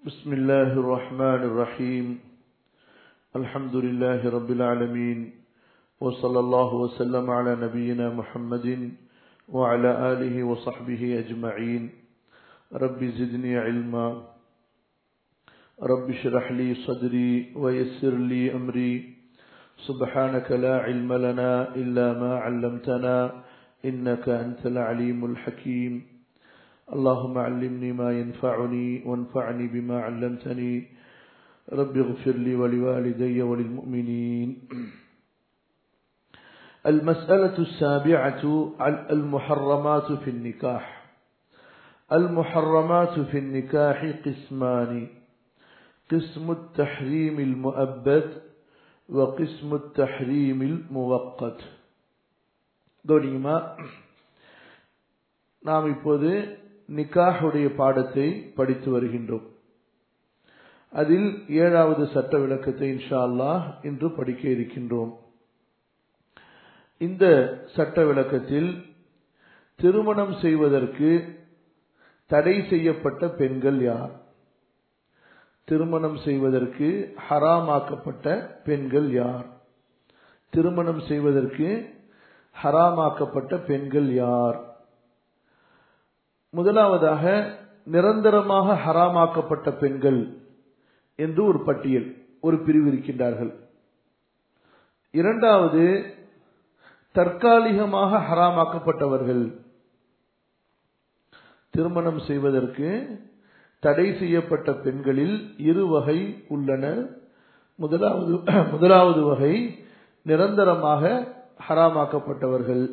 بسم الله الرحمن الرحيم الحمد لله رب العالمين وصلى الله وسلم على نبينا محمد وعلى آله وصحبه أجمعين رب زدني علما رب اشرح لي صدري ويسر لي أمري سبحانك لا علم لنا إلا ما علمتنا إنك أنت العليم الحكيم اللهم علمني ما ينفعني وانفعني بما علمتني رب اغفر لي ولوالدي وللمؤمنين المسألة السابعة المحرمات في النكاح المحرمات في النكاح قسمان قسم التحريم المؤبد وقسم التحريم المؤقت கவனியுமா நாம் இப்போது நிக்காஹுடைய பாடத்தை படித்து வருகின்றோம் அதில் ஏழாவது சட்ட விளக்கத்தை இன்ஷா அல்லாஹ் இன்று படிக்க இருக்கின்றோம் இந்த சட்ட விளக்கத்தில் திருமணம் செய்வதற்கு தடை செய்யப்பட்ட பெண்கள் யார் திருமணம் செய்வதற்கு ஹராமாக்கப்பட்ட பெண்கள் யார் திருமணம் செய்வதற்கு ஹராமாக்கப்பட்ட பெண்கள் யார் முதலாவதாக நிரந்தரமாக ஹராமாக்கப்பட்ட பெண்கள் என்று ஒரு பட்டியல் ஒரு பிரிவு இருக்கின்றார்கள் இரண்டாவது தற்காலிகமாக ஹராமாக்கப்பட்டவர்கள் திருமணம் செய்வதற்கு தடை செய்யப்பட்ட பெண்களில் இரு வகை உள்ளன முதலாவது முதலாவது வகை நிரந்தரமாக ஹராமாக்கப்பட்டவர்கள்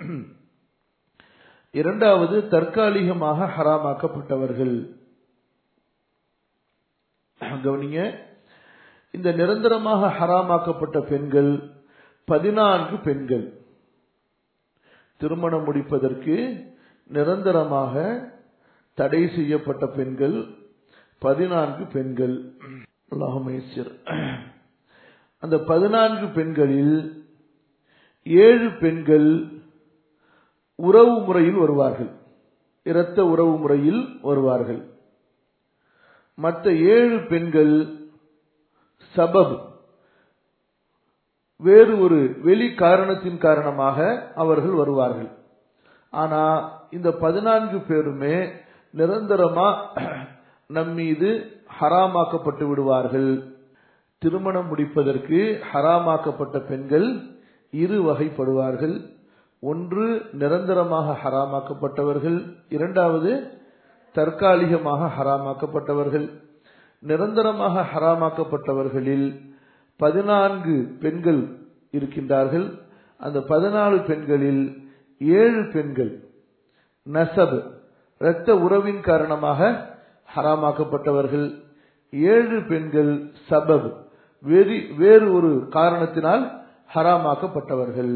இரண்டாவது தற்காலிகமாக ஹராமாக்கப்பட்டவர்கள் கவனிங்க இந்த நிரந்தரமாக ஹராமாக்கப்பட்ட பெண்கள் பதினான்கு பெண்கள் திருமணம் முடிப்பதற்கு நிரந்தரமாக தடை செய்யப்பட்ட பெண்கள் பதினான்கு பெண்கள் அல்லாஹமேஸ்வர் அந்த பதினான்கு பெண்களில் ஏழு பெண்கள் உறவு முறையில் வருவார்கள் இரத்த உறவு முறையில் வருவார்கள் மற்ற ஏழு பெண்கள் சபப் வேறு ஒரு வெளி காரணத்தின் காரணமாக அவர்கள் வருவார்கள் ஆனா இந்த பதினான்கு பேருமே நிரந்தரமா நம் மீது ஹராமாக்கப்பட்டு விடுவார்கள் திருமணம் முடிப்பதற்கு ஹராமாக்கப்பட்ட பெண்கள் இரு வகைப்படுவார்கள் ஒன்று நிரந்தரமாக ஹராமாக்கப்பட்டவர்கள் இரண்டாவது தற்காலிகமாக ஹராமாக்கப்பட்டவர்கள் நிரந்தரமாக ஹராமாக்கப்பட்டவர்களில் பதினான்கு பெண்கள் இருக்கின்றார்கள் அந்த பதினாலு பெண்களில் ஏழு பெண்கள் நசப் இரத்த உறவின் காரணமாக ஹராமாக்கப்பட்டவர்கள் ஏழு பெண்கள் சபப் வேறு வேறு ஒரு காரணத்தினால் ஹராமாக்கப்பட்டவர்கள்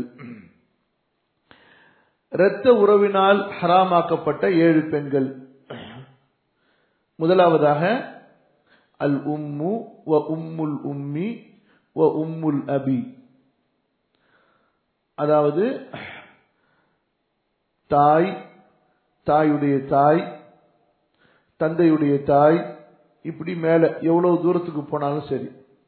இரத்த உறவினால் ஹராமாக்கப்பட்ட ஏழு பெண்கள் முதலாவதாக அல் உம்மு வ உம்முல் உம்மி வ உம்முல் அபி அதாவது தாய் தாயுடைய தாய் தந்தையுடைய தாய் இப்படி மேல எவ்வளவு தூரத்துக்கு போனாலும் சரி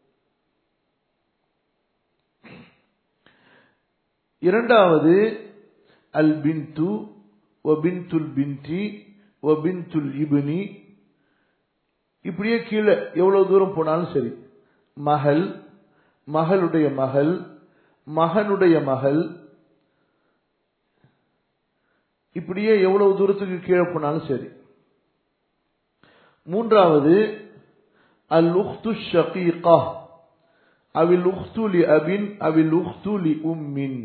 இரண்டாவது அல் பின்து ஒபின்துல் பின்டி ஒபின்துல் இபுனி இப்படியே கீழே எவ்வளவு தூரம் போனாலும் சரி மகள் மகளுடைய மகள் மகனுடைய மகள் இப்படியே எவ்வளவு தூரத்துக்கு கீழே போனாலும் சரி மூன்றாவது அல் உஹ்து ஷகீகா அவில் உஹ்துலி அபின் அவில் உஹ்துலி உம்மின்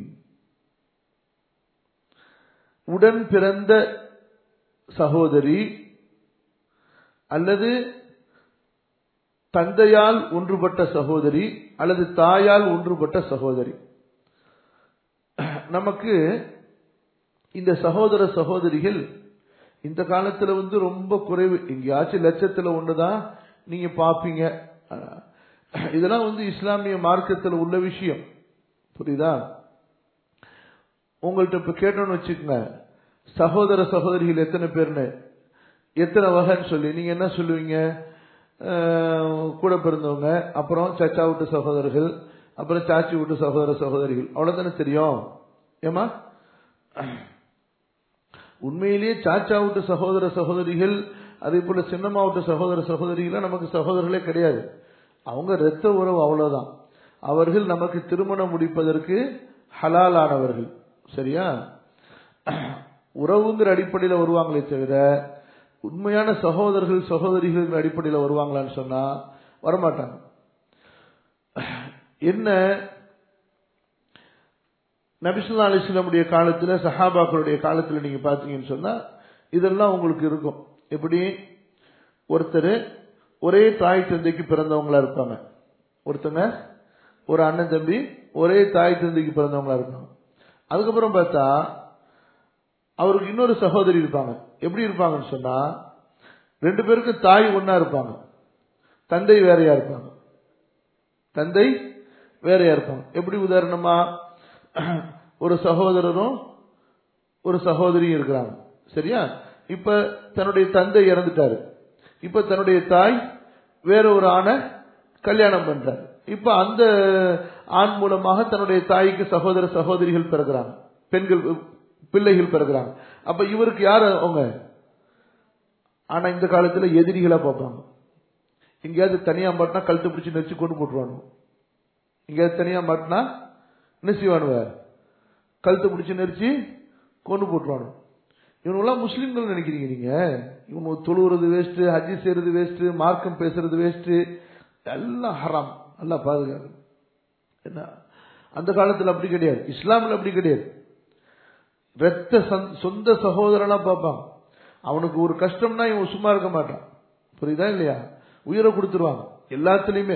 உடன் பிறந்த சகோதரி அல்லது தந்தையால் ஒன்றுபட்ட சகோதரி அல்லது தாயால் ஒன்றுபட்ட சகோதரி நமக்கு இந்த சகோதர சகோதரிகள் இந்த காலத்துல வந்து ரொம்ப குறைவு எங்கேயாச்சும் லட்சத்துல ஒண்ணுதான் நீங்க பாப்பீங்க இதெல்லாம் வந்து இஸ்லாமிய மார்க்கத்தில் உள்ள விஷயம் புரியுதா உங்கள்கிட்ட இப்ப கேட்டோம்னு வச்சுக்கோங்க சகோதர சகோதரிகள் எத்தனை பேர்னு எத்தனை வகைன்னு சொல்லி நீங்க என்ன சொல்லுவீங்க அஹ், கூட பிறந்தவங்க அப்புறம் சச்சா விட்டு சகோதரர்கள் அப்புறம் சாச்சி விட்டு சகோதர சகோதரிகள் அவ்வளவுதானே தெரியும் ஏமா உண்மையிலேயே சாச்சா விட்டு சகோதர சகோதரிகள் அதே போல சின்னம்மா விட்டு சகோதர சகோதரிகள் நமக்கு சகோதரர்களே கிடையாது அவங்க இரத்த உறவு அவ்வளவுதான் அவர்கள் நமக்கு திருமணம் முடிப்பதற்கு ஹலாலானவர்கள் சரியா உறவுங்கிற அடிப்படையில் வருவாங்களே தவிர உண்மையான சகோதரர்கள் சகோதரிகள் அடிப்படையில் வருவாங்களான்னு சொன்னா வரமாட்டாங்க என்ன நபிசுல்லா அலிஸ்லமுடைய காலத்துல சஹாபாக்களுடைய காலத்துல நீங்க பாத்தீங்கன்னு சொன்னா இதெல்லாம் உங்களுக்கு இருக்கும் எப்படி ஒருத்தர் ஒரே தாய் தந்தைக்கு பிறந்தவங்களா இருப்பாங்க ஒருத்தங்க ஒரு அண்ணன் தம்பி ஒரே தாய் தந்தைக்கு பிறந்தவங்களா இருப்பாங்க அதுக்கப்புறம் பார்த்தா அவருக்கு இன்னொரு சகோதரி இருப்பாங்க எப்படி இருப்பாங்கன்னு சொன்னா ரெண்டு பேருக்கும் தாய் ஒன்னா இருப்பாங்க தந்தை வேறையா இருப்பாங்க தந்தை வேறையா இருப்பாங்க எப்படி உதாரணமா ஒரு சகோதரரும் ஒரு சகோதரியும் இருக்கிறாங்க சரியா இப்ப தன்னுடைய தந்தை இறந்துட்டாரு இப்ப தன்னுடைய தாய் வேற ஒரு ஆணை கல்யாணம் பண்றாரு இப்ப அந்த ஆண் மூலமாக தன்னுடைய தாய்க்கு சகோதர சகோதரிகள் பிறகுறாங்க பெண்கள் பிள்ளைகள் பிறகுறாங்க அப்ப இவருக்கு யார் அவங்க ஆனா இந்த காலத்துல எதிரிகளா பார்ப்பாங்க எங்கேயாவது தனியா மாட்டினா கழுத்து பிடிச்சி நெச்சு கொண்டு போட்டுருவானு எங்கேயாவது தனியா மாட்டினா என்ன செய்வானுவ கழுத்து பிடிச்சி நெரிச்சு கொண்டு போட்டுருவானு இவனுங்கெல்லாம் முஸ்லீம்கள் நினைக்கிறீங்க நீங்க இவனு தொழுவுறது வேஸ்ட் ஹஜ்ஜி செய்யறது வேஸ்ட் மார்க்கம் பேசுறது வேஸ்ட் எல்லாம் ஹராம் எல்லாம் பாதுகாப்பு என்ன அந்த காலத்துல அப்படி கிடையாது இஸ்லாம்ல அப்படி கிடையாது ரத்த சந்- சொந்த சகோதரனா பார்ப்பான் அவனுக்கு ஒரு கஷ்டம்னா இவன் சும்மா இருக்க மாட்டான் புரியுதா இல்லையா உயிரை கொடுத்துருவாங்க எல்லாத்துலயுமே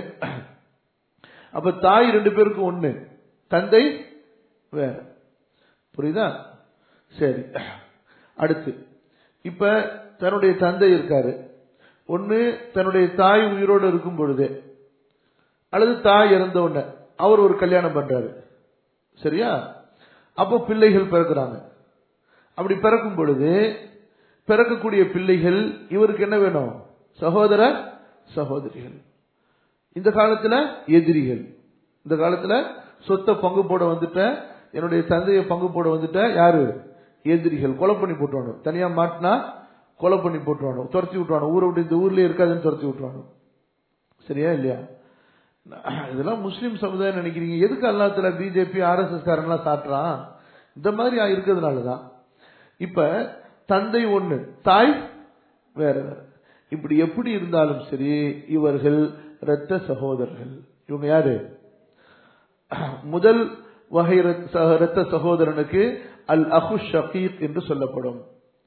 அப்ப தாய் ரெண்டு பேருக்கும் ஒண்ணு தந்தை வேற புரியுதா சரி அடுத்து இப்ப தன்னுடைய தந்தை இருக்காரு ஒண்ணு தன்னுடைய தாய் உயிரோடு இருக்கும் பொழுதே அல்லது தாய் இறந்த உடனே அவர் ஒரு கல்யாணம் பண்றாரு சரியா அப்போ பிள்ளைகள் பிறக்கிறாங்க அப்படி பிறக்கும் பொழுது பிறக்கக்கூடிய பிள்ளைகள் இவருக்கு என்ன வேணும் சகோதர சகோதரிகள் இந்த காலத்துல எதிரிகள் இந்த காலத்துல சொத்தை பங்கு போட வந்துட்ட என்னுடைய தந்தையை பங்கு போட வந்துட்ட யாரு எதிரிகள் கொலை பண்ணி போட்டுவானு தனியா மாட்டினா கொலை பண்ணி போட்டுவானு துரத்தி விட்டுவானு ஊரை விட்டு இந்த ஊர்லயே இருக்காதுன்னு துரத்தி விட்டுவானு சரியா இல்லையா இதெல்லாம் முஸ்லீம் சமுதாயம் நினைக்கிறீங்க எதுக்கு அல்லாத்துல பிஜேபி ஆர்எஸ்எஸ் காரன்லாம் சாட்டுறான் இந்த மாதிரி இருக்கிறதுனாலதான் இப்ப தந்தை ஒண்ணு தாய் வேற வேற இப்படி எப்படி இருந்தாலும் சரி இவர்கள் இரத்த சகோதரர்கள் இவங்க யாரு முதல் வகை இரத்த சகோதரனுக்கு அல் அஹு ஷகீத் என்று சொல்லப்படும்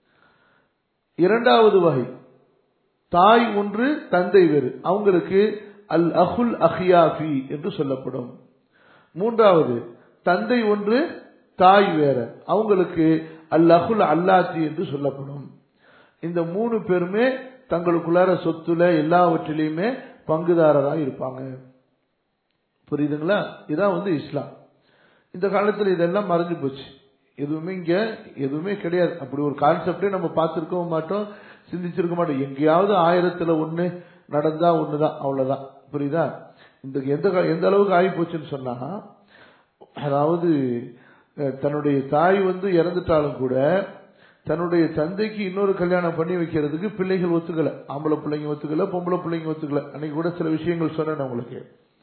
இரண்டாவது வகை தாய் ஒன்று தந்தை வேறு அவங்களுக்கு அல் அஹுல் அஹியாஃபி என்று சொல்லப்படும் மூன்றாவது தந்தை ஒன்று தாய் வேற அவங்களுக்கு அல் அஹுல் அல்லாத்தி என்று சொல்லப்படும் இந்த மூணு பேருமே தங்களுக்குள்ளார சொத்துல எல்லாவற்றிலையுமே பங்குதாரராக இருப்பாங்க புரியுதுங்களா இதான் வந்து இஸ்லாம் இந்த காலத்துல இதெல்லாம் மறைஞ்சு போச்சு எதுவுமே இங்க எதுவுமே கிடையாது அப்படி ஒரு கான்செப்டே நம்ம பார்த்திருக்கவும் மாட்டோம் சிந்திச்சிருக்க மாட்டோம் எங்கேயாவது ஆயிரத்துல ஒண்ணு நடந்தா ஒண்ணுதான் அவ்வளவுதான் புரியுதா இந்த எந்த கா- எந்த அளவுக்கு ஆகி போச்சுன்னு சொன்னா அதாவது அஹ், தன்னுடைய தாய் வந்து இறந்துட்டாலும் கூட தன்னுடைய தந்தைக்கு இன்னொரு கல்யாணம் பண்ணி வைக்கிறதுக்கு பிள்ளைகள் ஒத்துக்கல ஆம்பளை பிள்ளைங்க ஒத்துக்கல பொம்பளை பிள்ளைங்க ஒத்துக்கல அன்னைக்கு கூட சில விஷயங்கள் சொன்னேன் நான் உங்களுக்கு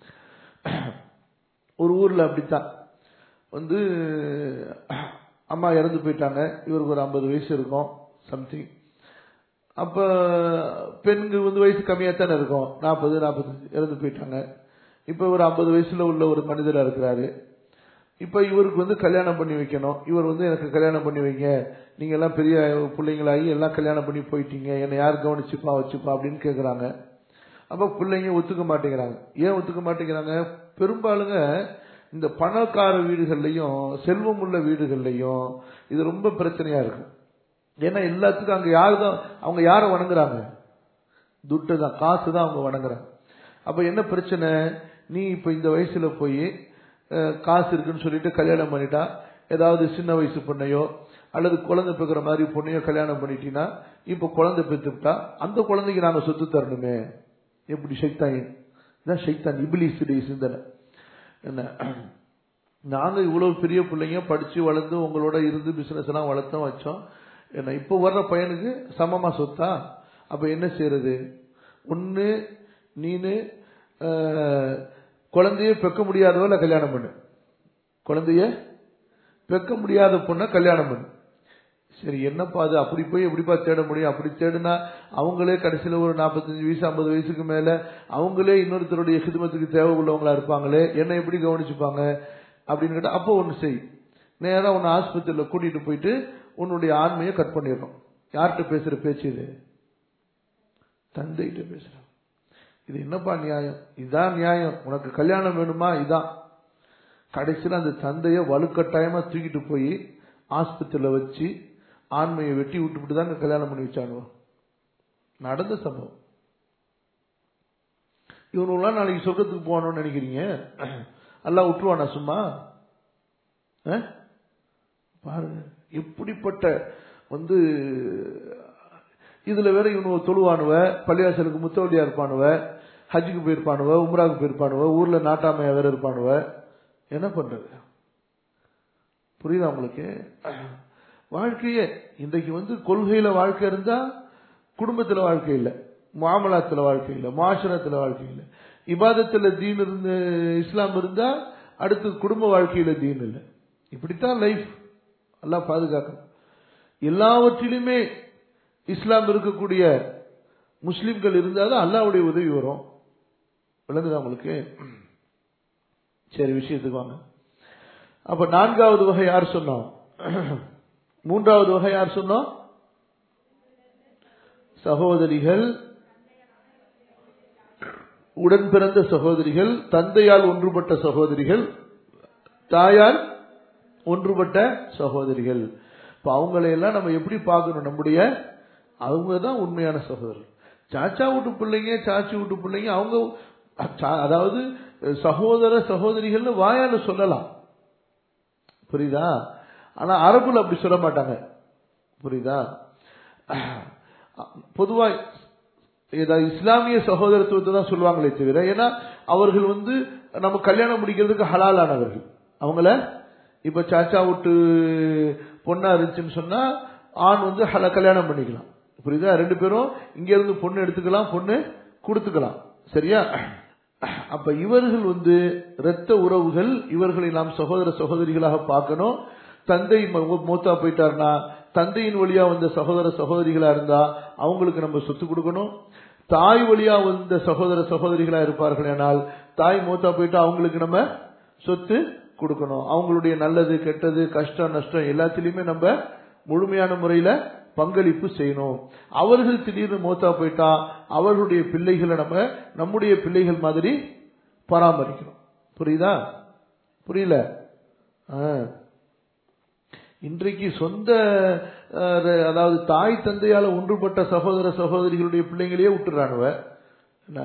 ஒரு ஊர்ல அப்படித்தான் வந்து அம்மா இறந்து போயிட்டாங்க இவருக்கு ஒரு ஐம்பது வயசு இருக்கும் சம்திங் அப்ப பெண்கு வந்து வயசு கம்மியா தானே இருக்கும் நாற்பது நாற்பத்தஞ்சு இறந்து போயிட்டாங்க இப்ப ஒரு ஐம்பது வயசுல உள்ள ஒரு மனிதரா இருக்கிறாரு இப்ப இவருக்கு வந்து கல்யாணம் பண்ணி வைக்கணும் இவர் வந்து எனக்கு கல்யாணம் பண்ணி வைங்க நீங்க எல்லாம் பெரிய பிள்ளைங்களாகி எல்லாம் கல்யாணம் பண்ணி போயிட்டீங்க என்னை யார் கவனிச்சுப்பா வச்சுப்பா அப்படின்னு கேக்குறாங்க அப்ப பிள்ளைங்க ஒத்துக்க மாட்டேங்கிறாங்க ஏன் ஒத்துக்க மாட்டேங்கிறாங்க பெரும்பாலுங்க இந்த பணக்கார வீடுகள்லயும் செல்வம் உள்ள வீடுகள்லயும் இது ரொம்ப பிரச்சனையா இருக்கு ஏன்னா எல்லாத்துக்கும் அங்க யாரு தான் அவங்க யாரை வணங்குறாங்க துட்டு தான் காசு தான் அவங்க வணங்குறாங்க அப்ப என்ன பிரச்சனை நீ இப்ப இந்த வயசுல போய் அஹ், காசு இருக்குன்னு சொல்லிட்டு கல்யாணம் பண்ணிட்டா ஏதாவது சின்ன வயசு பொண்ணையோ அல்லது குழந்தை பெக்கிற மாதிரி பொண்ணையோ கல்யாணம் பண்ணிட்டீங்கன்னா இப்ப குழந்தை பெற்றுட்டா அந்த குழந்தைக்கு நாங்க சொத்து தரணுமே எப்படி ஷைத்தான் இதான் ஷைத்தான் இபிலிஸுடைய சிந்தனை என்ன நாங்க இவ்வளவு பெரிய பிள்ளைங்க படிச்சு வளர்ந்து உங்களோட இருந்து பிசினஸ் எல்லாம் வளர்த்தோம் வச்சோம் என்ன இப்போ வர்ற பையனுக்கு சமமா சொத்தா அப்ப என்ன செய்யறது ஒன்னு நீனு அஹ், குழந்தைய பெக்க முடியாதவள கல்யாணம் பண்ணு குழந்தைய பெக்க முடியாத பொண்ணை கல்யாணம் பண்ணு சரி என்னப்பா அது அப்படி போய் எப்படிப்பா தேட முடியும் அப்படி தேடினா அவங்களே கடைசியில ஒரு நாற்பத்தஞ்சு வயசு ஐம்பது வயசுக்கு மேல அவங்களே இன்னொருத்தருடைய ஹிதமத்துக்கு தேவை உள்ளவங்களா இருப்பாங்களே என்ன எப்படி கவனிச்சுப்பாங்க அப்படின்னு கேட்டா அப்போ ஒண்ணு செய் நேரா உன்னை ஆஸ்பத்திரியில கூட்டிட்டு போயிட்டு உன்னுடைய ஆண்மையை கட் பண்ணிடணும் யார்கிட்ட பேசுற பேச்சு இது தந்தைகிட்ட பேசுற இது என்னப்பா நியாயம் இதான் நியாயம் உனக்கு கல்யாணம் வேணுமா இதான் கடைசியில் அந்த தந்தைய வலுக்கட்டாயமா தூக்கிட்டு போய் ஆஸ்பத்திரியில வச்சு ஆண்மையை வெட்டி விட்டுவிட்டு தான் கல்யாணம் பண்ணி வச்சானுவோ நடந்த சம்பவம் இவனுலாம் நாளைக்கு சொர்க்கத்துக்கு போகணும்னு நினைக்கிறீங்க எல்லாம் விட்டுருவானா சும்மா அஹ்? பாருங்க எப்படிப்பட்ட வந்து இதுல வேற இவனு தொழுவானுவ பள்ளிவாசலுக்கு முத்தவழியா இருப்பானுவ ஹஜ்ஜுக்கு போயிருப்பானுவ உம்ராவுக்கு போயிருப்பானுவ ஊர்ல நாட்டாமையா வேற இருப்பானுவ என்ன பண்றது புரியுதா உங்களுக்கு வாழ்க்கையே இன்றைக்கு வந்து கொள்கையில வாழ்க்கை இருந்தா குடும்பத்துல வாழ்க்கை இல்லை மாமலாத்துல வாழ்க்கை இல்லை மாஷரத்துல வாழ்க்கை இல்லை இபாதத்துல தீன் இருந்து இஸ்லாம் இருந்தா அடுத்து குடும்ப வாழ்க்கையில தீன் இல்லை இப்படித்தான் லைஃப் எல்லாம் பாதுகாக்கணும் எல்லாவற்றிலுமே இஸ்லாம் இருக்கக்கூடிய முஸ்லிம்கள் இருந்தாதான் அல்லாவுடைய உதவி வரும் விளங்குதா உங்களுக்கு சரி விஷயத்துக்கு வாங்க அப்ப நான்காவது வகை யார் சொன்னோம் மூன்றாவது வகை யார் சொன்னோம் சகோதரிகள் உடன் பிறந்த சகோதரிகள் தந்தையால் ஒன்றுபட்ட சகோதரிகள் தாயால் ஒன்றுபட்ட சகோதரிகள் இப்ப அவங்களையெல்லாம் நம்ம எப்படி பார்க்கணும் நம்முடைய அவங்க தான் உண்மையான சகோதரர் சாச்சா வீட்டு பிள்ளைங்க சாச்சி வீட்டு பிள்ளைங்க அவங்க சா- அதாவது சகோதர சகோதரிகள்னு வாயால சொல்லலாம் புரியுதா ஆனா அரபுல அப்படி சொல்ல மாட்டாங்க புரியுதா பொதுவா ஏதாவது இஸ்லாமிய சகோதரத்துவத்தை தான் சொல்லுவாங்களே தவிர ஏன்னா அவர்கள் வந்து நம்ம கல்யாணம் முடிக்கிறதுக்கு ஹலாலானவர்கள் அவங்கள இப்ப சாச்சா விட்டு பொண்ணா இருந்துச்சுன்னு சொன்னா ஆண் வந்து ஹல கல்யாணம் பண்ணிக்கலாம் புரியுதா ரெண்டு பேரும் இங்க இருந்து பொண்ணு எடுத்துக்கலாம் பொண்ணு கொடுத்துக்கலாம் சரியா அப்ப இவர்கள் வந்து இரத்த உறவுகள் இவர்களை நாம் சகோதர சகோதரிகளாக பார்க்கணும் தந்தை ம- மூத்தா போயிட்டாருன்னா தந்தையின் வழியா வந்த சகோதர சகோதரிகளா இருந்தா அவங்களுக்கு நம்ம சொத்து கொடுக்கணும் தாய் வழியா வந்த சகோதர சகோதரிகளா இருப்பார்கள் ஆனால் தாய் மூத்தா போயிட்டா அவங்களுக்கு நம்ம சொத்து கொடுக்கணும் அவங்களுடைய நல்லது கெட்டது கஷ்டம் நஷ்டம் எல்லாத்திலயுமே நம்ம முழுமையான முறையில பங்களிப்பு செய்யணும் அவர்கள் திடீர்னு மூத்தா போயிட்டா அவர்களுடைய பிள்ளைகளை நம்ம நம்முடைய பிள்ளைகள் மாதிரி பராமரிக்கணும் புரியுதா புரியல ஆ. இன்றைக்கு சொந்த அஹ், அதாவது தாய் தந்தையால ஒன்றுபட்ட சகோதர சகோதரிகளுடைய பிள்ளைங்களையே விட்டுறானுவ என்ன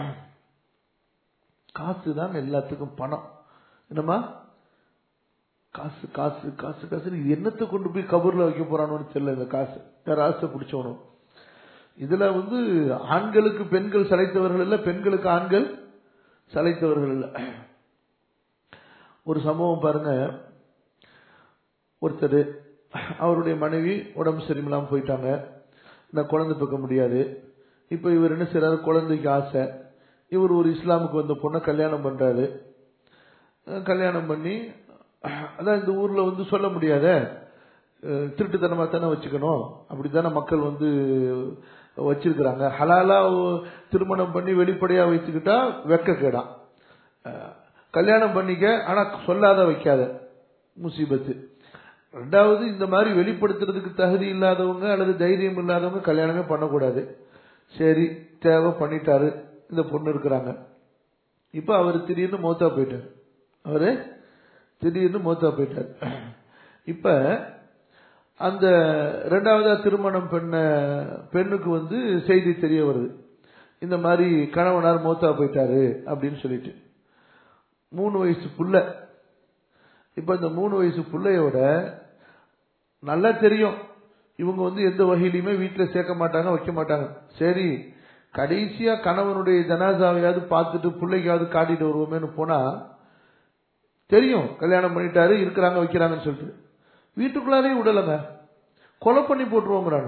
காசு தான் எல்லாத்துக்கும் பணம் என்னம்மா காசு காசு காசு காசு இது என்னத்தை கொண்டு போய் கபூர்ல வைக்க போறானோன்னு தெரியல இந்த காசு வேற ஆசை பிடிச்சவனும் இதுல வந்து ஆண்களுக்கு பெண்கள் சளைத்தவர்கள் இல்ல பெண்களுக்கு ஆண்கள் சளைத்தவர்கள் இல்ல ஒரு சம்பவம் பாருங்க ஒருத்தர் அவருடைய மனைவி உடம்பு சரியில்லாம போயிட்டாங்க இந்த குழந்தை பெக்க முடியாது இப்ப இவர் என்ன செய்யறாரு குழந்தைக்கு ஆசை இவர் ஒரு இஸ்லாமுக்கு வந்த பொண்ணை கல்யாணம் பண்றாரு அஹ் கல்யாணம் பண்ணி அதான் இந்த ஊர்ல வந்து சொல்ல முடியாத அஹ் திருட்டுத்தனமா தானே வச்சுக்கணும் அப்படித்தானே மக்கள் வந்து வச்சிருக்கிறாங்க ஹலாலா திருமணம் பண்ணி வெளிப்படையா வச்சுக்கிட்டா வெக்க கேடாம் அஹ் கல்யாணம் பண்ணிக்க ஆனா சொல்லாத வைக்காத முசீபத்து ரெண்டாவது இந்த மாதிரி வெளிப்படுத்துறதுக்கு தகுதி இல்லாதவங்க அல்லது தைரியம் இல்லாதவங்க கல்யாணமே பண்ணக்கூடாது சரி தேவை பண்ணிட்டாரு இந்த பொண்ணு இருக்கிறாங்க இப்ப அவர் திடீர்னு மௌத்தா போயிட்டார் அவரு திடீர்னு மௌத்தா போயிட்டார் இப்ப அந்த ரெண்டாவதா திருமணம் பண்ண பெண்ணுக்கு வந்து செய்தி தெரிய வருது இந்த மாதிரி கணவனார் மௌத்தா போயிட்டாரு அப்படின்னு சொல்லிட்டு மூணு வயசு புள்ள இப்ப இந்த மூணு வயசு புள்ளையோட நல்லா தெரியும் இவங்க வந்து எந்த வகையிலுமே வீட்டுல சேர்க்க மாட்டாங்க வைக்க மாட்டாங்க சரி கடைசியா கணவனுடைய ஜனாசாவையாவது பார்த்துட்டு பிள்ளைக்காவது காட்டிட்டு வருவோமேன்னு போனா தெரியும் கல்யாணம் பண்ணிட்டாரு இருக்கிறாங்க வைக்கிறாங்கன்னு சொல்லிட்டு வீட்டுக்குள்ளாரே விடலைங்க கொலை பண்ணி போட்டுருவோங்கிறாங்க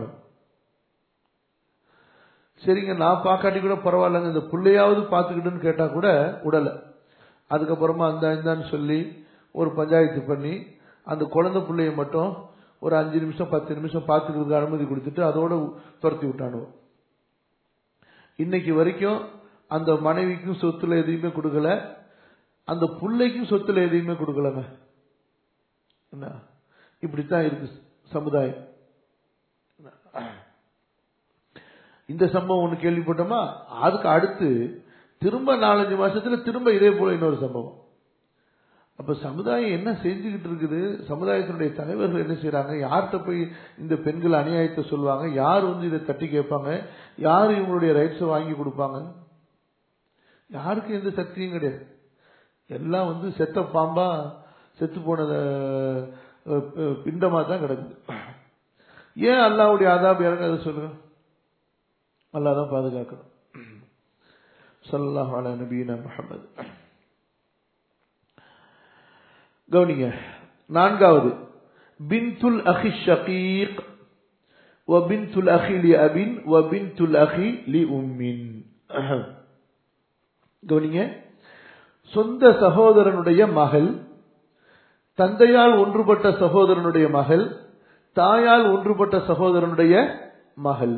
சரிங்க நான் பார்க்காட்டி கூட பரவாயில்லங்க இந்த பிள்ளையாவது பார்த்துக்கிட்டுன்னு கேட்டா கூட விடலை அதுக்கப்புறமா அந்த இந்தான்னு சொல்லி ஒரு பஞ்சாயத்து பண்ணி அந்த குழந்தை பிள்ளைய மட்டும் ஒரு அஞ்சு நிமிஷம் பத்து நிமிஷம் பார்த்துக்கிறதுக்கு அனுமதி கொடுத்துட்டு அதோட துரத்தி விட்டானுவோம் இன்னைக்கு வரைக்கும் அந்த மனைவிக்கும் சொத்துல எதையுமே கொடுக்கல அந்த பிள்ளைக்கும் சொத்துல எதையுமே கொடுக்கலங்க என்ன இப்படித்தான் இருக்கு சமுதாயம் இந்த சம்பவம் ஒண்ணு கேள்விப்பட்டோமா அதுக்கு அடுத்து திரும்ப நாலஞ்சு மாசத்துல திரும்ப இதே போல இன்னொரு சம்பவம் அப்ப சமுதாயம் என்ன செஞ்சுக்கிட்டு இருக்குது சமுதாயத்தினுடைய தலைவர்கள் என்ன செய்யறாங்க யார்கிட்ட போய் இந்த பெண்கள் அநியாயத்தை சொல்லுவாங்க யார் வந்து இதை தட்டி கேட்பாங்க யார் இவங்களுடைய ரைட்ஸை வாங்கி கொடுப்பாங்க யாருக்கும் எந்த சக்தியும் கிடையாது எல்லாம் வந்து செத்த பாம்பா செத்து போன பிண்டமா தான் கிடக்குது ஏன் அல்லாவுடைய ஆதாப் இறங்காத சொல்லுங்க அல்லாதான் பாதுகாக்கணும் சல்லாஹ் அலா நபீனா முகமது கவனிங்க நான்காவது பின்துல் அஹி ஷகீக் وبنت الأخ لأب وبنت الأخ لأم கவனிங்க சொந்த சகோதரனுடைய மகள் தந்தையால் ஒன்றுபட்ட சகோதரனுடைய மகள் தாயால் ஒன்றுபட்ட சகோதரனுடைய மகள்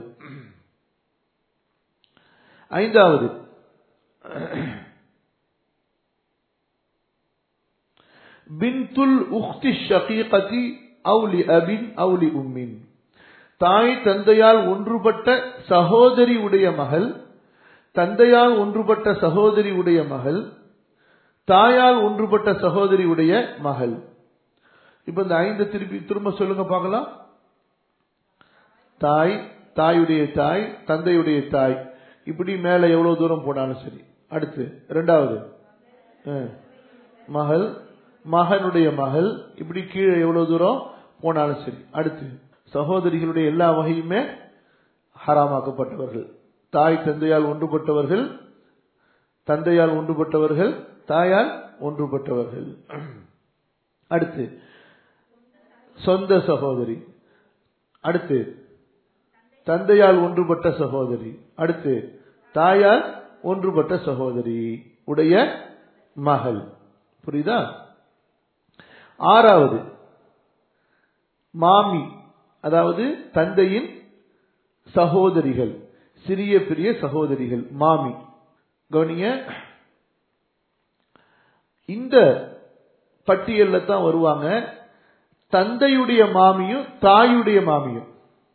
ஐந்தாவது பின்துல் உக்தி ஷகீகதி அவுலி அபின் அவுலி உம்மின் தாய் தந்தையால் ஒன்றுபட்ட சகோதரி உடைய மகள் தந்தையால் ஒன்றுபட்ட சகோதரி உடைய மகள் தாயால் ஒன்றுபட்ட சகோதரி உடைய மகள் இப்ப இந்த ஐந்து திருப்பி திரும்ப சொல்லுங்க பார்க்கலாம் தாய் தாயுடைய தாய் தந்தையுடைய தாய் இப்படி மேல எவ்வளவு தூரம் போனாலும் சரி அடுத்து இரண்டாவது மகள் மகனுடைய மகள் இப்படி கீழே எவ்வளவு தூரம் போனாலும் சரி அடுத்து சகோதரிகளுடைய எல்லா வகையுமே ஹராமாக்கப்பட்டவர்கள் தாய் தந்தையால் ஒன்றுபட்டவர்கள் தந்தையால் ஒன்றுபட்டவர்கள் தாயால் ஒன்றுபட்டவர்கள் அடுத்து சொந்த சகோதரி அடுத்து தந்தையால் ஒன்றுபட்ட சகோதரி அடுத்து தாயால் ஒன்றுபட்ட சகோதரி உடைய மகள் புரியுதா ஆறாவது மாமி அதாவது தந்தையின் சகோதரிகள் சிறிய பெரிய சகோதரிகள் மாமி கவனிங்க இந்த பட்டியல்ல தான் வருவாங்க தந்தையுடைய மாமியும் தாயுடைய மாமியும்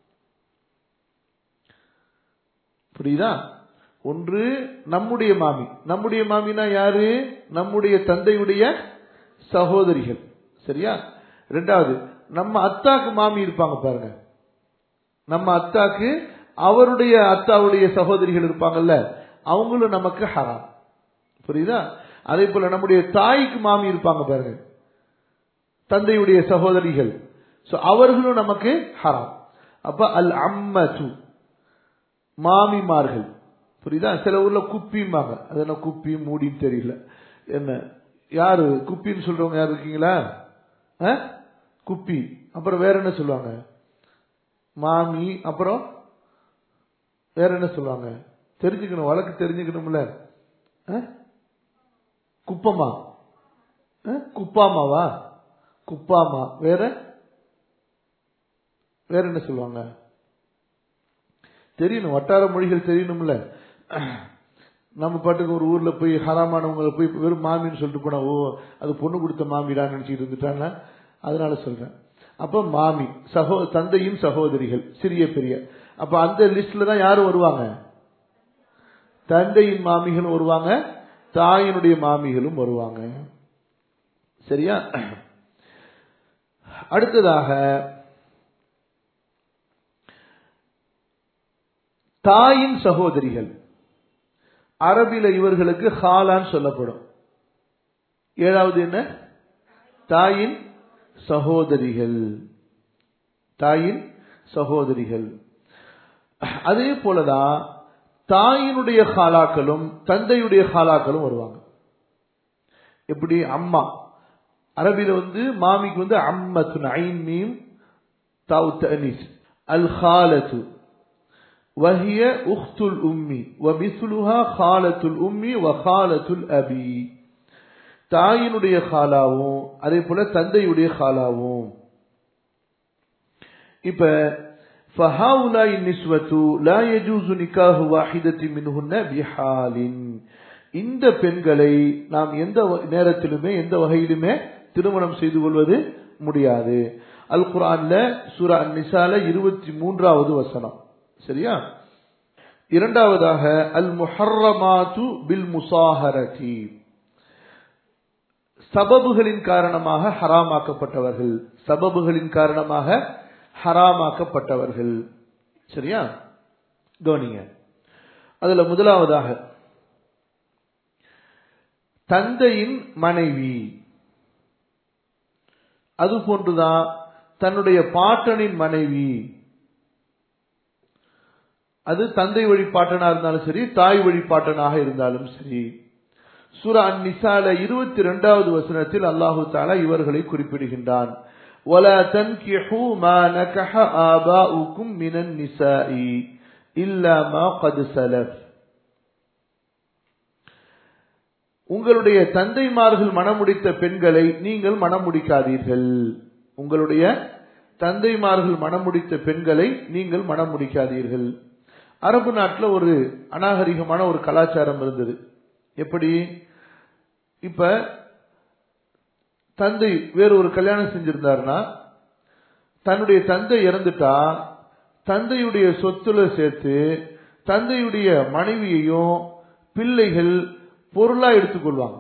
புரியுதா ஒன்று நம்முடைய மாமி நம்முடைய மாமினா யாரு நம்முடைய தந்தையுடைய சகோதரிகள் சரியா ரெண்டாவது நம்ம அத்தாக்கு மாமி இருப்பாங்க பாருங்க நம்ம அத்தாக்கு அவருடைய அத்தாவுடைய சகோதரிகள் இருப்பாங்கல்ல அவங்களும் நமக்கு ஹராம் புரியுதா அதே போல நம்முடைய தாய்க்கு மாமி இருப்பாங்க பாருங்க தந்தையுடைய சகோதரிகள் அவர்களும் நமக்கு ஹராம் அப்ப அல் அம்மது மாமிமார்கள் புரியுதா சில ஊர்ல குப்பிம்பாங்க அது என்ன குப்பி மூடின்னு தெரியல என்ன யாரு குப்பின்னு சொல்றவங்க யாரு இருக்கீங்களா குப்பி அப்புறம் வேற என்ன சொல்லுவாங்க மாமி அப்புறம் வேற என்ன சொல்லுவாங்க தெரிஞ்சுக்கணும் வழக்கு தெரிஞ்சுக்கணும்ல குப்பமா குப்பாமாவா குப்பாமா வேற வேற என்ன சொல்லுவாங்க தெரியணும் வட்டார மொழிகள் தெரியணும்ல நம்ம பாட்டுக்கு ஒரு ஊர்ல போய் ஹராமானவங்களை போய் வெறும் மாமின்னு சொல்லிட்டு போனா ஓ அது பொண்ணு கொடுத்த மாமிடா நினைச்சிட்டு இருந்துட்டாங்க அதனால சொல்றேன் அப்ப மாமி சகோ தந்தையும் சகோதரிகள் சிறிய பெரிய அப்ப அந்த லிஸ்ட்ல தான் யாரும் வருவாங்க தந்தையின் மாமிகளும் வருவாங்க தாயினுடைய மாமிகளும் வருவாங்க சரியா அடுத்ததாக தாயின் சகோதரிகள் அரபில இவர்களுக்கு ஹாலான் சொல்லப்படும் ஏழாவது என்ன தாயின் சகோதரிகள் தாயின் சகோதரிகள் அதே போலதான் தாயினுடைய ஹாலாக்களும் தந்தையுடைய ஹாலாக்களும் வருவாங்க எப்படி அம்மா அரபில வந்து மாமிக்கு வந்து அம்மத்துன் ஐன் மீம் தாவு தனீஸ் அல் ஹாலத்து وهي أخت الأم ومثلها خالة الأم وخالة الأبي தாயினுடைய காலாவும் அதே போல தந்தையுடைய காலாவும் இப்ப فهؤلاء النسوة لا يجوز نكاح واحدة منهن بحال இந்த பெண்களை நாம் எந்த நேரத்திலுமே எந்த வகையிலுமே திருமணம் செய்து கொள்வது முடியாது அல் குரான்ல சூரா நிசால இருபத்தி மூன்றாவது வசனம் சரியா இரண்டாவதாக அல் முஹர்ரமாத்து பில் முசாஹரதி சபபுகளின் காரணமாக ஹராமாக்கப்பட்டவர்கள் சபபுகளின் காரணமாக ஹராமாக்கப்பட்டவர்கள் சரியா கவனிங்க அதுல முதலாவதாக தந்தையின் மனைவி அது போன்றுதான் தன்னுடைய பாட்டனின் மனைவி அது தந்தை வழிபாட்டனா இருந்தாலும் சரி தாய் வழிபாட்டனாக இருந்தாலும் சரி சூரா நிசால இருபத்தி இரண்டாவது வசனத்தில் அல்லாஹு தாலா இவர்களை குறிப்பிடுகின்றான் ولا تنكحوا ما نكح آباؤكم من النساء إلا ما قد سلف உங்களுடைய தந்தைமார்கள் மணமுடித்த பெண்களை நீங்கள் மணமுடிக்காதீர்கள் உங்களுடைய தந்தைமார்கள் மணமுடித்த பெண்களை நீங்கள் மணமுடிக்காதீர்கள் அரபு நாட்டில் ஒரு அநாகரிகமான ஒரு கலாச்சாரம் இருந்தது எப்படி இப்ப தந்தை வேறு ஒரு கல்யாணம் செஞ்சிருந்தாருன்னா தன்னுடைய தந்தை இறந்துட்டா தந்தையுடைய சொத்துல சேர்த்து தந்தையுடைய மனைவியையும் பிள்ளைகள் பொருளா எடுத்துக்கொள்வாங்க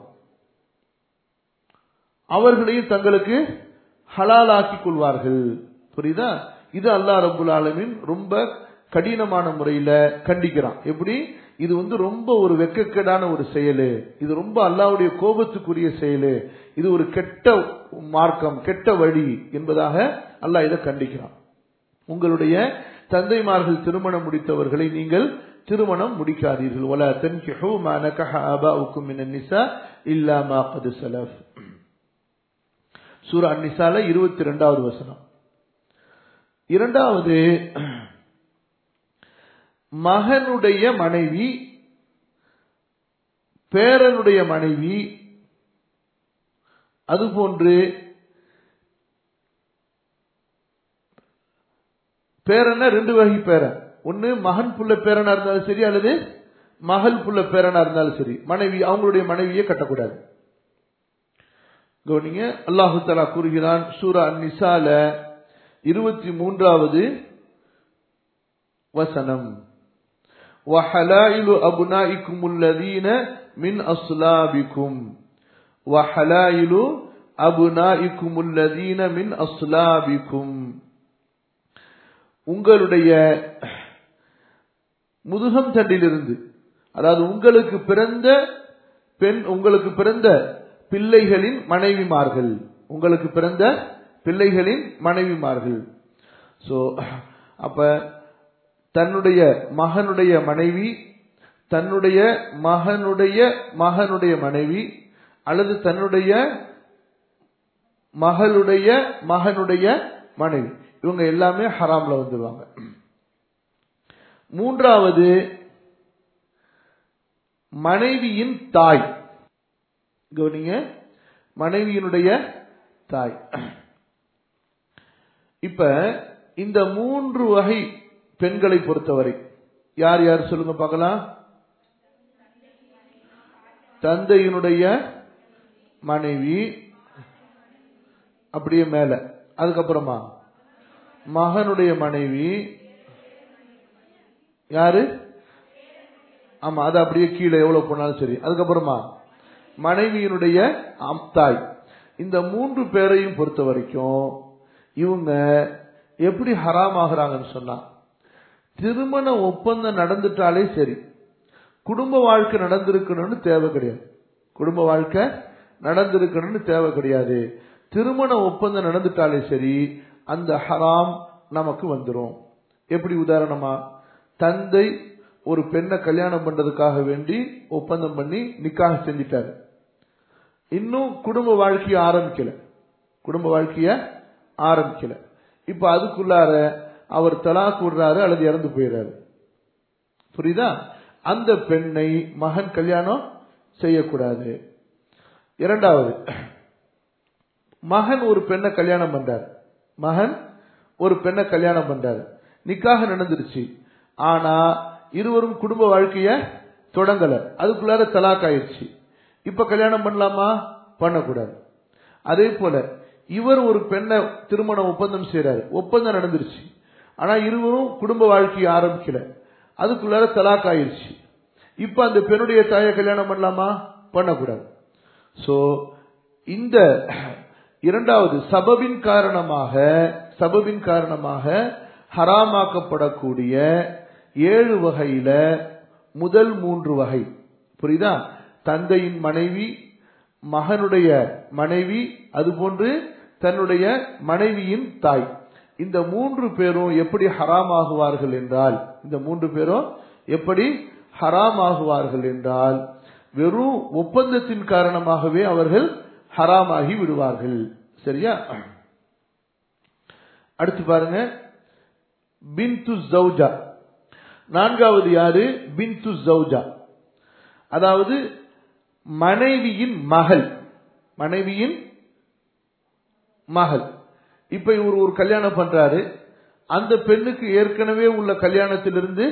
அவர்களையும் தங்களுக்கு ஹலாலாக்கி கொள்வார்கள் புரியுதா இது அல்லா ரபுல் ஆலமின் ரொம்ப கடினமான முறையில கண்டிக்கிறான் எப்படி இது வந்து ரொம்ப ஒரு வெக்கக்கேடான ஒரு செயலு இது ரொம்ப அல்லாவுடைய கோபத்துக்குரிய செயலு இது ஒரு கெட்ட மார்க்கம் கெட்ட வழி என்பதாக அல்லாஹ் இதை கண்டிக்கிறான் உங்களுடைய தந்தைமார்கள் திருமணம் முடித்தவர்களை நீங்கள் திருமணம் முடிக்காதீர்கள் ولا تنكحوا ما نكح آباؤكم من النساء إلا ما قد سلف சூரா அந்நிசால இருபத்தி ரெண்டாவது வசனம் இரண்டாவது மகனுடைய மனைவி பேரனுடைய மனைவி அதுபோன்று பேரன ரெண்டு வகை பேரன் ஒன்னு மகன் புள்ள பேரனா இருந்தாலும் சரி அல்லது மகள் புள்ள பேரனா இருந்தாலும் சரி மனைவி அவங்களுடைய மனைவியை கட்டக்கூடாது கவனிங்க அல்லாஹு தலா கூறுகிறான் சூரா நிசால இருபத்தி மூன்றாவது வசனம் وحلائل أبنائكم الذين من أصلابكم وحلائل أبنائكم الذين من أصلابكم உங்களுடைய முதுகம் தண்டிலிருந்து அதாவது உங்களுக்கு பிறந்த பெண் உங்களுக்கு பிறந்த பிள்ளைகளின் மனைவிமார்கள் உங்களுக்கு பிறந்த பிள்ளைகளின் மனைவிமார்கள் சோ அப்ப தன்னுடைய மகனுடைய மனைவி தன்னுடைய மகனுடைய மகனுடைய மனைவி அல்லது தன்னுடைய மகளுடைய மகனுடைய மனைவி இவங்க எல்லாமே ஹராம்ல வந்துருவாங்க மூன்றாவது மனைவியின் தாய் கவனிங்க மனைவியினுடைய தாய் இப்ப இந்த மூன்று வகை பெண்களை பொறுத்தவரை யார் யார் சொல்லுங்க பார்க்கலாம் தந்தையினுடைய மனைவி அப்படியே மேல அதுக்கப்புறமா மகனுடைய மனைவி யாரு ஆமா அது அப்படியே கீழே எவ்வளவு போனாலும் சரி அதுக்கப்புறமா மனைவியினுடைய தாய் இந்த மூன்று பேரையும் பொறுத்த வரைக்கும் இவங்க எப்படி ஹராம் ஆகுறாங்கன்னு சொன்னா திருமண ஒப்பந்தம் நடந்துட்டாலே சரி குடும்ப வாழ்க்கை நடந்திருக்கணும்னு தேவை கிடையாது குடும்ப வாழ்க்கை நடந்திருக்கணும்னு தேவை கிடையாது திருமண ஒப்பந்தம் நடந்துட்டாலே சரி அந்த ஹராம் நமக்கு வந்துடும் எப்படி உதாரணமா தந்தை ஒரு பெண்ணை கல்யாணம் பண்றதுக்காக வேண்டி ஒப்பந்தம் பண்ணி நிக்காக செஞ்சிட்டாரு இன்னும் குடும்ப வாழ்க்கைய ஆரம்பிக்கல குடும்ப வாழ்க்கைய ஆரம்பிக்கல இப்ப அதுக்குள்ளார அவர் தலாக் விடுறாரு அல்லது இறந்து போயிடுறாரு புரியுதா அந்த பெண்ணை மகன் கல்யாணம் செய்யக்கூடாது இரண்டாவது மகன் ஒரு பெண்ணை கல்யாணம் பண்றார் மகன் ஒரு பெண்ணை கல்யாணம் பண்றாரு நிக்காக நடந்துருச்சு ஆனா இருவரும் குடும்ப வாழ்க்கைய தொடங்கல அதுக்குள்ளார தலாக் ஆயிடுச்சு இப்ப கல்யாணம் பண்ணலாமா பண்ணக்கூடாது அதே போல இவர் ஒரு பெண்ணை திருமண ஒப்பந்தம் செய்யறாரு ஒப்பந்தம் நடந்துருச்சு ஆனா இருவரும் குடும்ப வாழ்க்கையை ஆரம்பிக்கல அதுக்குள்ளார தலாக் ஆயிடுச்சு இப்ப அந்த பெண்ணுடைய தாயை கல்யாணம் பண்ணலாமா பண்ணக்கூடாது சோ இந்த இரண்டாவது சபபின் காரணமாக சபபின் காரணமாக ஹராமாக்கப்படக்கூடிய ஏழு வகையில முதல் மூன்று வகை புரியுதா தந்தையின் மனைவி மகனுடைய மனைவி அதுபோன்று தன்னுடைய மனைவியின் தாய் இந்த மூன்று பேரும் எப்படி ஹராமாகுவார்கள் என்றால் இந்த மூன்று பேரும் எப்படி ஹராமாகுவார்கள் என்றால் வெறும் ஒப்பந்தத்தின் காரணமாகவே அவர்கள் ஹராமாகி விடுவார்கள் சரியா அடுத்து பாருங்க பின்து ஜவுஜா நான்காவது யாரு பின்து ஜவுஜா அதாவது மனைவியின் மகள் மனைவியின் மகள் இப்ப இவர் ஒரு கல்யாணம் பண்றாரு அந்த பெண்ணுக்கு ஏற்கனவே உள்ள கல்யாணத்திலிருந்து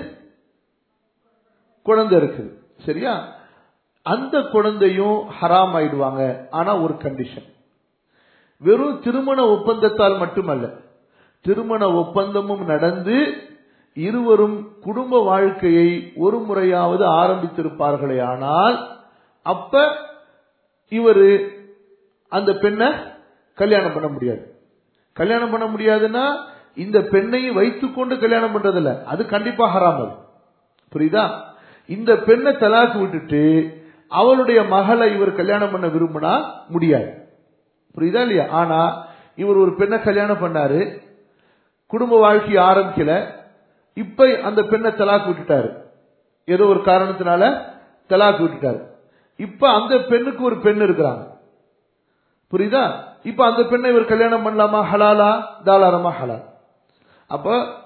குழந்தை இருக்குது சரியா அந்த குழந்தையும் ஹராம் ஆயிடுவாங்க ஆனா ஒரு கண்டிஷன் வெறும் திருமண ஒப்பந்தத்தால் மட்டுமல்ல திருமண ஒப்பந்தமும் நடந்து இருவரும் குடும்ப வாழ்க்கையை ஒரு முறையாவது ஆரம்பித்திருப்பார்களே ஆனால் அப்ப இவரு அந்த பெண்ணை கல்யாணம் பண்ண முடியாது கல்யாணம் பண்ண முடியாதுன்னா இந்த பெண்ணையும் வைத்துக்கொண்டு கல்யாணம் பண்றதில்ல அது கண்டிப்பா ஹராம் அது புரியுதா இந்த பெண்ணை தலாக்கு விட்டுட்டு அவளுடைய மகளை இவர் கல்யாணம் பண்ண விரும்பினா முடியாது புரியுதா இல்லையா ஆனா இவர் ஒரு பெண்ணை கல்யாணம் பண்ணாரு குடும்ப வாழ்க்கையை ஆரம்பிக்கல இப்ப அந்த பெண்ணை தலாக்கு விட்டுட்டாரு ஏதோ ஒரு காரணத்தினால தலாக்கு விட்டுட்டாரு இப்ப அந்த பெண்ணுக்கு ஒரு பெண் இருக்கிறாங்க புரியுதா இப்ப அந்த பெண்ணை இவர் கல்யாணம் பண்ணலாமா ஹலாலா தாராளமா ஹலால் அப்ப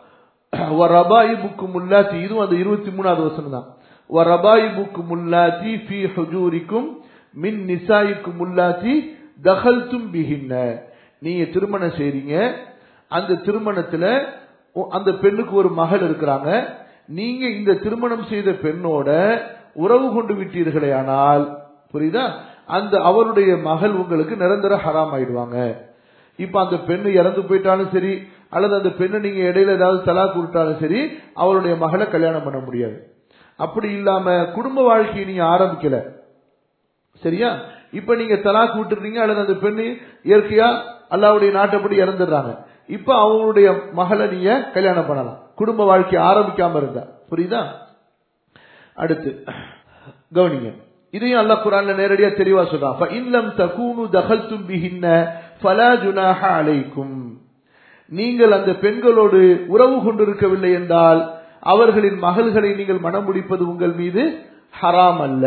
ரபாயிபுக்கு முல்லாத்தி இதுவும் அந்த இருபத்தி மூணாவது வசனம் தான் ரபாயிபுக்கு முல்லாத்தி ஃபி ஹுஜூரிக்கும் மின் நிசாயிக்கு முல்லாத்தி தகல்தும் பிகின்ன நீங்க திருமணம் செய்றீங்க அந்த திருமணத்துல அந்த பெண்ணுக்கு ஒரு மகள் இருக்கிறாங்க நீங்க இந்த திருமணம் செய்த பெண்ணோட உறவு கொண்டு விட்டீர்களே ஆனால் புரியுதா அந்த அவருடைய மகள் உங்களுக்கு நிரந்தர ஹராம் ஆயிடுவாங்க இப்ப அந்த பெண்ணு இறந்து போயிட்டாலும் சரி அல்லது அந்த பெண்ணை நீங்க இடையில ஏதாவது தலாக்கு விட்டாலும் சரி அவருடைய மகளை கல்யாணம் பண்ண முடியாது அப்படி இல்லாம குடும்ப வாழ்க்கையை நீங்க ஆரம்பிக்கல சரியா இப்ப நீங்க தலாக்கு விட்டுறீங்க அல்லது அந்த பெண்ணு இயற்கையா அல்லாவுடைய நாட்டப்படி இறந்துடுறாங்க இப்ப அவங்களுடைய மகளை நீங்க கல்யாணம் பண்ணலாம் குடும்ப வாழ்க்கை ஆரம்பிக்காம இருந்தா புரியுதா அடுத்து கவனிங்க இதையும் அல்லாஹ் குரான்ல நேரடியா தெளிவா சொல்றான் இல்லம் தகூனு தகல்தும் பிஹின்ன ஃபலா ஜுனாஹ அலைக்கும் நீங்கள் அந்த பெண்களோடு உறவு கொண்டிருக்கவில்லை என்றால் அவர்களின் மகள்களை நீங்கள் மனம் முடிப்பது உங்கள் மீது ஹராம் அல்ல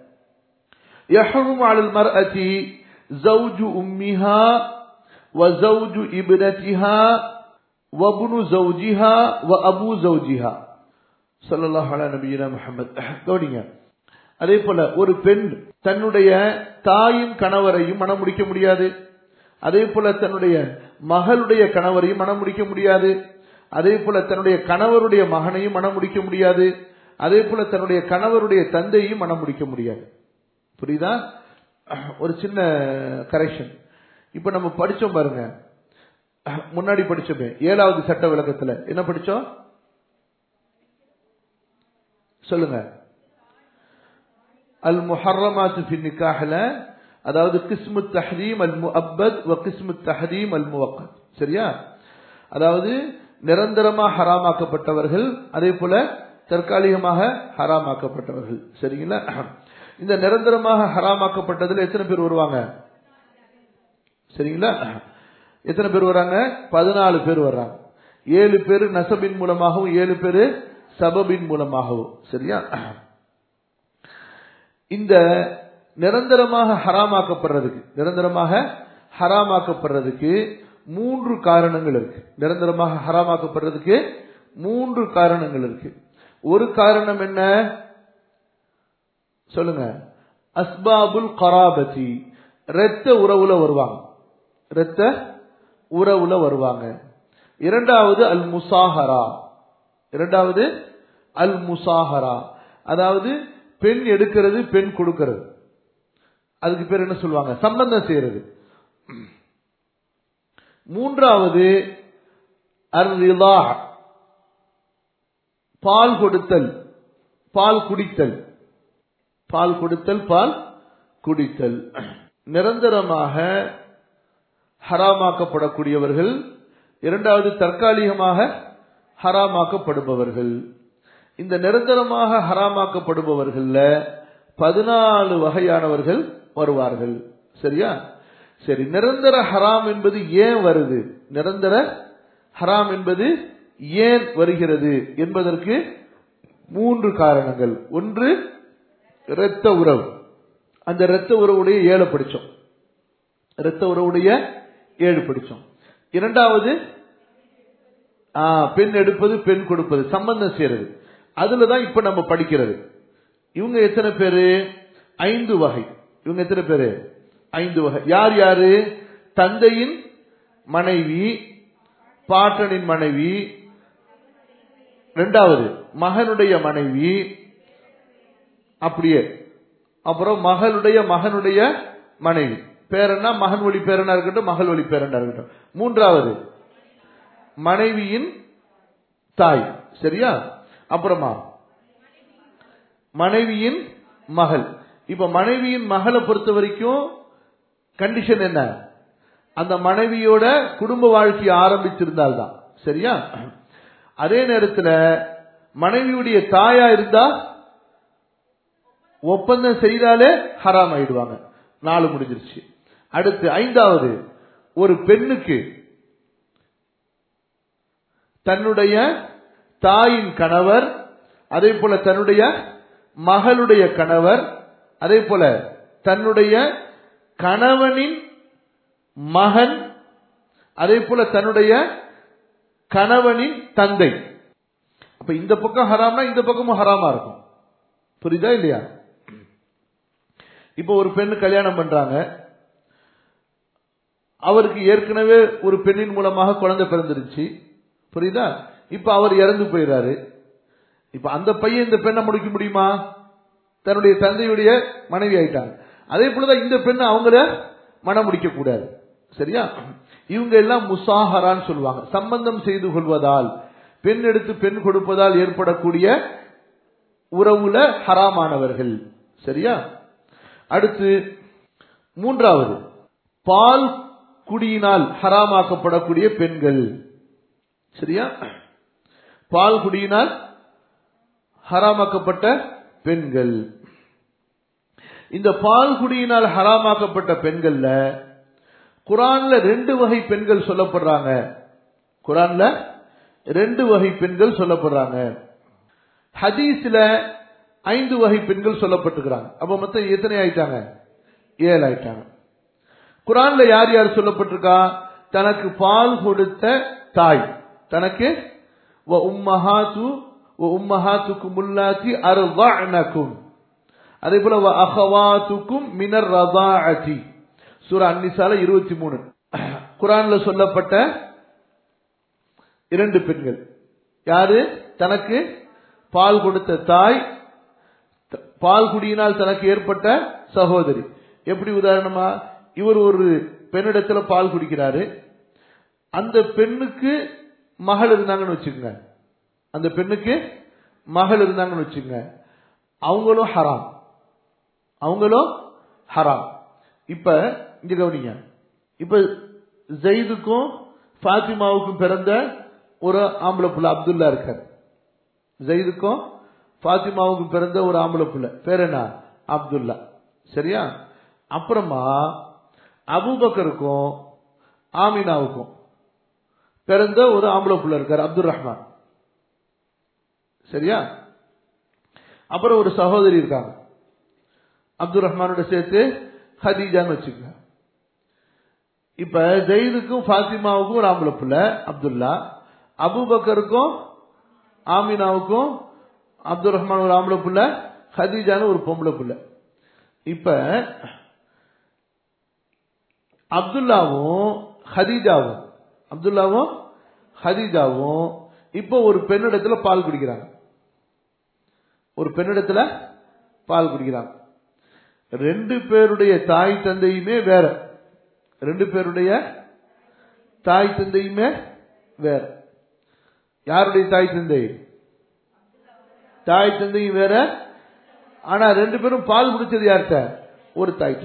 يحرم على المرأة زوج أمها وزوج ابنتها وابن زوجها وأبو زوجها صلى الله على نبينا محمد கவனிங்க அதே போல ஒரு பெண் தன்னுடைய தாயின் கணவரையும் மனம் முடிக்க முடியாது அதே போல தன்னுடைய மகளுடைய கணவரையும் மனம் முடிக்க முடியாது அதே போல தன்னுடைய கணவருடைய மகனையும் மனம் முடிக்க முடியாது அதே போல தன்னுடைய கணவருடைய தந்தையும் மனம் முடிக்க முடியாது புரியுதா ஒரு சின்ன கரெக்ஷன் இப்ப நம்ம படிச்சோம் பாருங்க முன்னாடி படிச்சோமே ஏழாவது சட்ட விளக்கத்துல என்ன படிச்சோம் சொல்லுங்க அல் முஹர்ரமாத்து ஃபி நிக்காஹ்ல அதாவது கிஸ்மு தஹரீம் அல் முஅப்பத் வ கிஸ்மு தஹரீம் அல் முவக்கத் சரியா அதாவது நிரந்தரமா ஹராமாக்கப்பட்டவர்கள் அதே போல தற்காலிகமாக ஹராமாக்கப்பட்டவர்கள் சரிங்களா இந்த நிரந்தரமாக ஹராமாக்கப்பட்டதுல எத்தனை பேர் வருவாங்க சரிங்களா எத்தனை பேர் வராங்க பதினாலு பேர் வர்றாங்க ஏழு பேர் நசபின் மூலமாகவும் ஏழு பேர் சபபின் மூலமாகவோ சரியா இந்த நிரந்தரமாக ஹராமாக்கப்படுறதுக்கு நிரந்தரமாக ஹராமாக்கப்படுறதுக்கு மூன்று காரணங்கள் இருக்கு நிரந்தரமாக ஹராமாக்கப்படுறதுக்கு மூன்று காரணங்கள் இருக்கு ஒரு காரணம் என்ன சொல்லுங்க அஸ்பாபுல் கராபதி இரத்த உறவுல வருவாங்க இரத்த உறவுல வருவாங்க இரண்டாவது அல் முசாஹரா இரண்டாவது அல் முசாஹரா அதாவது பெண் எடுக்கிறது பெண் கொடுக்கிறது அதுக்கு பேர் என்ன சொல்லுவாங்க சம்பந்தம் செய்யறது மூன்றாவது அர்ரிலா பால் கொடுத்தல் பால் குடித்தல் பால் கொடுத்தல் பால் குடித்தல் நிரந்தரமாக ஹராமாக்கப்படக்கூடியவர்கள் இரண்டாவது தற்காலிகமாக ஹராமாக்கப்படுபவர்கள் இந்த நிரந்தரமாக ஹராமாக்கப்படுபவர்கள்ல பதினாலு வகையானவர்கள் வருவார்கள் சரியா சரி நிரந்தர ஹராம் என்பது ஏன் வருது நிரந்தர ஹராம் என்பது ஏன் வருகிறது என்பதற்கு மூன்று காரணங்கள் ஒன்று இரத்த உறவு அந்த இரத்த உறவுடைய ஏழு படிச்சோம் இரத்த உறவுடைய ஏழு படிச்சோம் இரண்டாவது ஆ, பெண் எடுப்பது பெண் கொடுப்பது சம்பந்தம் செய்யறது அதுலதான் இப்ப நம்ம படிக்கிறது இவங்க எத்தனை பேரு ஐந்து வகை இவங்க எத்தனை பேரு ஐந்து வகை யார் யாரு தந்தையின் மனைவி பாட்டனின் மனைவி ரெண்டாவது மகனுடைய மனைவி அப்படியே அப்புறம் மகளுடைய மகனுடைய மனைவி பேரனா மகன் வழி பேரனா இருக்கட்டும் மகள் வழி பேரனா இருக்கட்டும் மூன்றாவது மனைவியின் தாய் சரியா அப்புறமா மனைவியின் மகள் இப்ப மனைவியின் மகளை பொறுத்த வரைக்கும் கண்டிஷன் என்ன அந்த மனைவியோட குடும்ப வாழ்க்கையை ஆரம்பிச்சிருந்தால்தான் சரியா அதே நேரத்தில் மனைவியுடைய தாயா இருந்தா ஒப்பந்தம் செய்தாலே ஹராம் ஆயிடுவாங்க நாலு முடிஞ்சிருச்சு அடுத்து ஐந்தாவது ஒரு பெண்ணுக்கு தன்னுடைய தாயின் கணவர் அதே போல தன்னுடைய மகளுடைய கணவர் அதே போல தன்னுடைய கணவனின் மகன் அதே போல தன்னுடைய கணவனின் தந்தை அப்ப இந்த பக்கம் ஹராம்னா இந்த பக்கமும் ஹராமா இருக்கும் புரியுதா இல்லையா இப்போ ஒரு பெண்ணு கல்யாணம் பண்றாங்க அவருக்கு ஏற்கனவே ஒரு பெண்ணின் மூலமாக குழந்தை பிறந்துருச்சு புரியுதா இப்ப அவர் இறந்து போயிறாரு இப்ப அந்த பையன் இந்த பெண்ணை முடிக்க முடியுமா தன்னுடைய தந்தையுடைய மனைவி ஆயிட்டாங்க அதே போலதான் இந்த பெண்ணை அவங்கள மனம் முடிக்க கூடாது சரியா இவங்க எல்லாம் முசாஹரான்னு சொல்லுவாங்க சம்பந்தம் செய்து கொள்வதால் பெண் எடுத்து பெண் கொடுப்பதால் ஏற்படக்கூடிய உறவுல ஹராமானவர்கள் சரியா அடுத்து மூன்றாவது பால் குடியினால் ஹராமாக்கப்படக்கூடிய பெண்கள் சரியா பால் குடியினால் ஹராமாக்கப்பட்ட பெண்கள் இந்த பால் குடியினால் ஹராமாக்கப்பட்ட பெண்கள்ல குரான்ல ரெண்டு வகை பெண்கள் சொல்லப்படுறாங்க குரான்ல ரெண்டு வகை பெண்கள் சொல்லப்படுறாங்க ஹதீஸ்ல ஐந்து வகை பெண்கள் சொல்லப்பட்டிருக்கிறாங்க அப்ப மொத்தம் எத்தனை ஆயிட்டாங்க ஏழு ஆயிட்டாங்க குரான்ல யார் யார் சொல்லப்பட்டிருக்கா தனக்கு பால் கொடுத்த தாய் தனக்கு வ உம்மஹாத்து வ உம்மஹாத்துக்கும் முல்லாத்தி அர்வஅனக்கும் அதே போல வ அஹவாத்துக்கும் மினர் ரதாஅதி சூரா அன்னிசால இருபத்தி மூணு குரான்ல சொல்லப்பட்ட இரண்டு பெண்கள் யாரு தனக்கு பால் கொடுத்த தாய் த- பால் குடியினால் தனக்கு ஏற்பட்ட சகோதரி எப்படி உதாரணமா இவர் ஒரு பெண்ணிடத்துல பால் குடிக்கிறாரு அந்த பெண்ணுக்கு மகள் இருந்தாங்கன்னு வச்சுக்கோங்க அந்த பெண்ணுக்கு மகள் இருந்தாங்கன்னு வச்சுக்கோங்க அவங்களும் ஹராம் அவங்களும் ஹராம் இப்ப இங்க கவனிங்க இப்ப ஜெயிதுக்கும் ஃபாத்திமாவுக்கும் பிறந்த ஒரு ஆம்பளை புள்ள அப்துல்லா இருக்கார் ஜெயிதுக்கும் ஃபாத்திமாவுக்கும் பிறந்த ஒரு ஆம்பளை புள்ள பேர் என்ன அப்துல்லா சரியா அப்புறமா அபூபக்கருக்கும் ஆமினாவுக்கும் பிறந்த ஒரு ஆம்பளை புள்ள இருக்கார் அப்துல் ரஹ்மான் சரியா அப்புறம் ஒரு சகோதரி இருக்காங்க அப்துல் ரஹ்மானோட சேர்த்து ஹதீஜான்னு வச்சுக்கோங்க இப்ப ஜெயிதுக்கும் ஃபாத்திமாவுக்கும் ஒரு ஆம்பளை பிள்ளை அப்துல்லா அபுபக்கருக்கும் ஆமினாவுக்கும் அப்துல் ரஹ்மான் ஒரு ஆம்பளை பிள்ளை ஹதீஜான்னு ஒரு பொம்பளை பிள்ளை இப்ப அப்துல்லாவும் ஹதீஜாவும் அப்துல்லாவும் ஹதீஜாவும் இப்போ ஒரு பெண்ணிடத்துல பால் குடிக்கிறாங்க ஒரு பெண்ணிடத்துல பால் குடிக்கிறாங்க ரெண்டு பேருடைய தாய் தந்தையுமே வேற ரெண்டு பேருடைய தாய் தந்தையுமே வேற யாருடைய தாய் தந்தை தாய் தந்தையும் வேற ஆனா ரெண்டு பேரும் பால் குடிச்சது யார்கிட்ட ஒரு தாய்க்கு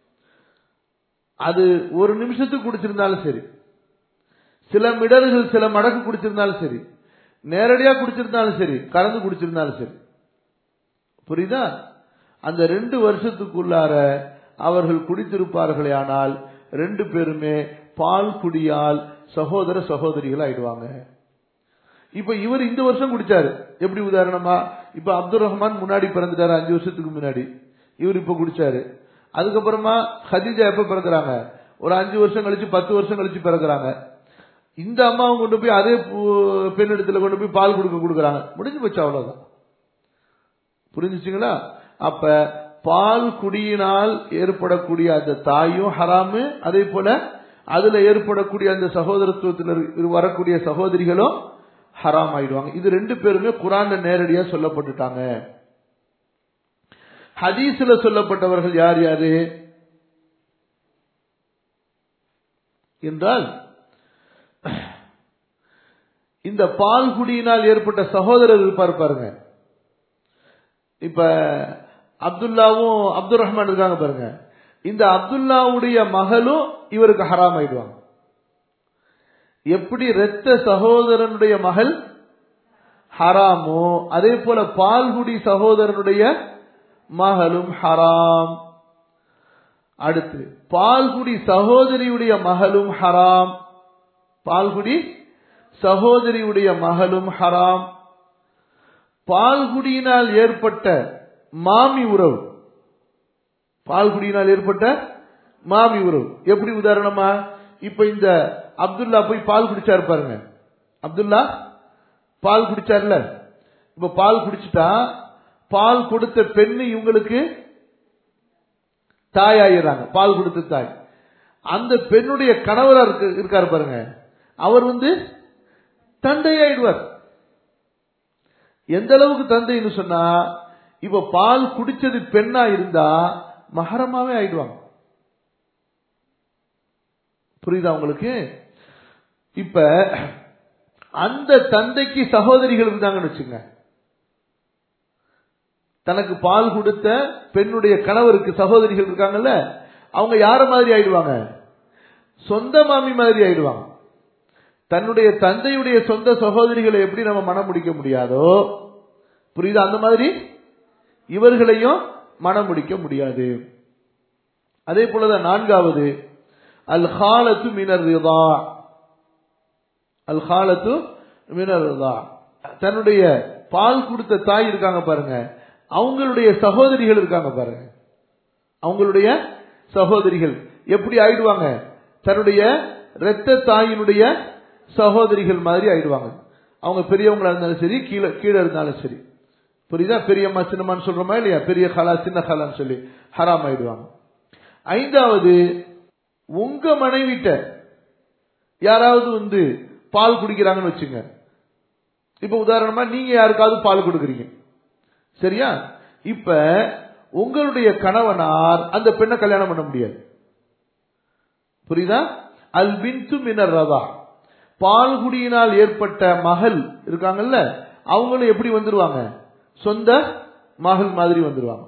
அது ஒரு நிமிஷத்துக்கு குடிச்சிருந்தாலும் சரி சில மிடர்கள் சில மடக்கு குடிச்சிருந்தாலும் சரி நேரடியா குடிச்சிருந்தாலும் சரி கலந்து குடிச்சிருந்தாலும் சரி புரியுதா அந்த ரெண்டு வருஷத்துக்குள்ளார அவர்கள் குடித்திருப்பார்களே ஆனால் ரெண்டு பேருமே பால் குடியால் சகோதர சகோதரிகள் ஆயிடுவாங்க இப்ப இவர் இந்த வருஷம் குடிச்சாரு எப்படி உதாரணமா இப்ப அப்துல் ரஹ்மான் முன்னாடி பிறந்துட்டாரு அஞ்சு வருஷத்துக்கு முன்னாடி இவர் இப்ப குடிச்சாரு அதுக்கப்புறமா ஹதீஜா எப்ப பிறகுறாங்க ஒரு அஞ்சு வருஷம் கழிச்சு பத்து வருஷம் கழிச்சு பிறகுறாங்க இந்த அம்மாவும் கொண்டு போய் அதே பெண்ணிடத்துல கொண்டு போய் பால் கொடுக்க கொடுக்குறாங்க முடிஞ்சு போச்சு அவ்வளவுதான் புரிஞ்சுச்சுங்களா அப்ப பால் குடியினால் ஏற்படக்கூடிய அந்த தாயும் ஹராமு அதே போல அதுல ஏற்படக்கூடிய அந்த சகோதரத்துவத்தில் வரக்கூடிய சகோதரிகளும் ஹராம் ஆயிடுவாங்க இது ரெண்டு பேருமே குரான்ல நேரடியா சொல்லப்பட்டுட்டாங்க ஹதீஸ்ல சொல்லப்பட்டவர்கள் யார் யாரு என்றால் இந்த பால் குடியினால் ஏற்பட்ட சகோதரர் இருப்பார் பாருங்க இப்ப அப்துல்லாவும் அப்துல் ரஹ்மான் இருக்காங்க பாருங்க இந்த அப்துல்லாவுடைய மகளும் இவருக்கு ஹராம் ஆயிடுவாங்க எப்படி இரத்த சகோதரனுடைய மகள் ஹராமோ அதே போல பால்குடி சகோதரனுடைய மகளும் ஹராம் அடுத்து பால்குடி சகோதரியுடைய மகளும் ஹராம் பால்குடி சகோதரியுடைய மகளும் ஹராம் பால்குடியினால் ஏற்பட்ட மாமி உறவு பால்குடியினால் ஏற்பட்ட மாமி உறவு எப்படி உதாரணமா இப்ப இந்த அப்துல்லா போய் பால் குடிச்சாரு பாருங்க அப்துல்லா பால் குடிச்சார்ல இப்ப பால் குடிச்சுட்டா பால் கொடுத்த பெண்ணு இவங்களுக்கு தாயாயிடுறாங்க பால் கொடுத்த தாய் அந்த பெண்ணுடைய கணவரா இருக்காரு பாருங்க அவர் வந்து தந்தையாயிடுவார் எந்த அளவுக்கு தந்தைன்னு சொன்னா இப்ப பால் குடிச்சது பெண்ணா இருந்தா மகரமாவே ஆயிடுவாங்க புரியுதா உங்களுக்கு இப்ப அந்த தந்தைக்கு சகோதரிகள் இருந்தாங்கன்னு வச்சுங்க தனக்கு பால் கொடுத்த பெண்ணுடைய கணவருக்கு சகோதரிகள் இருக்காங்கல்ல அவங்க யார மாதிரி ஆயிடுவாங்க சொந்த மாமி மாதிரி ஆயிடுவாங்க தன்னுடைய தந்தையுடைய சொந்த சகோதரிகளை எப்படி நம்ம மனம் முடிக்க முடியாதோ புரியுதா அந்த மாதிரி இவர்களையும் மனம் முடிக்க முடியாது அதே போலதான் நான்காவது அல் ஹாலத்து மினர் ரிதா அல் ஹாலத்து மினர் ரிதா தன்னுடைய பால் கொடுத்த தாய் இருக்காங்க பாருங்க அவங்களுடைய சகோதரிகள் இருக்காங்க பாருங்க அவங்களுடைய சகோதரிகள் எப்படி ஆயிடுவாங்க தன்னுடைய இரத்த தாயினுடைய சகோதரிகள் மாதிரி ஆயிடுவாங்க அவங்க பெரியவங்களா இருந்தாலும் சரி கீழே கீழே இருந்தாலும் சரி புரியுதா பெரியம்மா சின்னம்மான்னு சொல்றோமா இல்லையா பெரிய ஹலா சின்ன ஹலான்னு சொல்லி ஹராம் ஆயிடுவாங்க ஐந்தாவது உங்க மனைவிட்ட யாராவது வந்து பால் குடிக்கிறாங்கன்னு வச்சுங்க இப்ப உதாரணமா நீங்க யாருக்காவது பால் கொடுக்குறீங்க சரியா இப்ப உங்களுடைய கணவனார் அந்த பெண்ணை கல்யாணம் பண்ண முடியாது புரியுதா அல் பின்து மினர் ரதா பால்குடியினால் ஏற்பட்ட மகள் இருக்காங்கல்ல அவங்களும் எப்படி வந்துருவாங்க சொந்த மகள் மாதிரி வந்துருவாங்க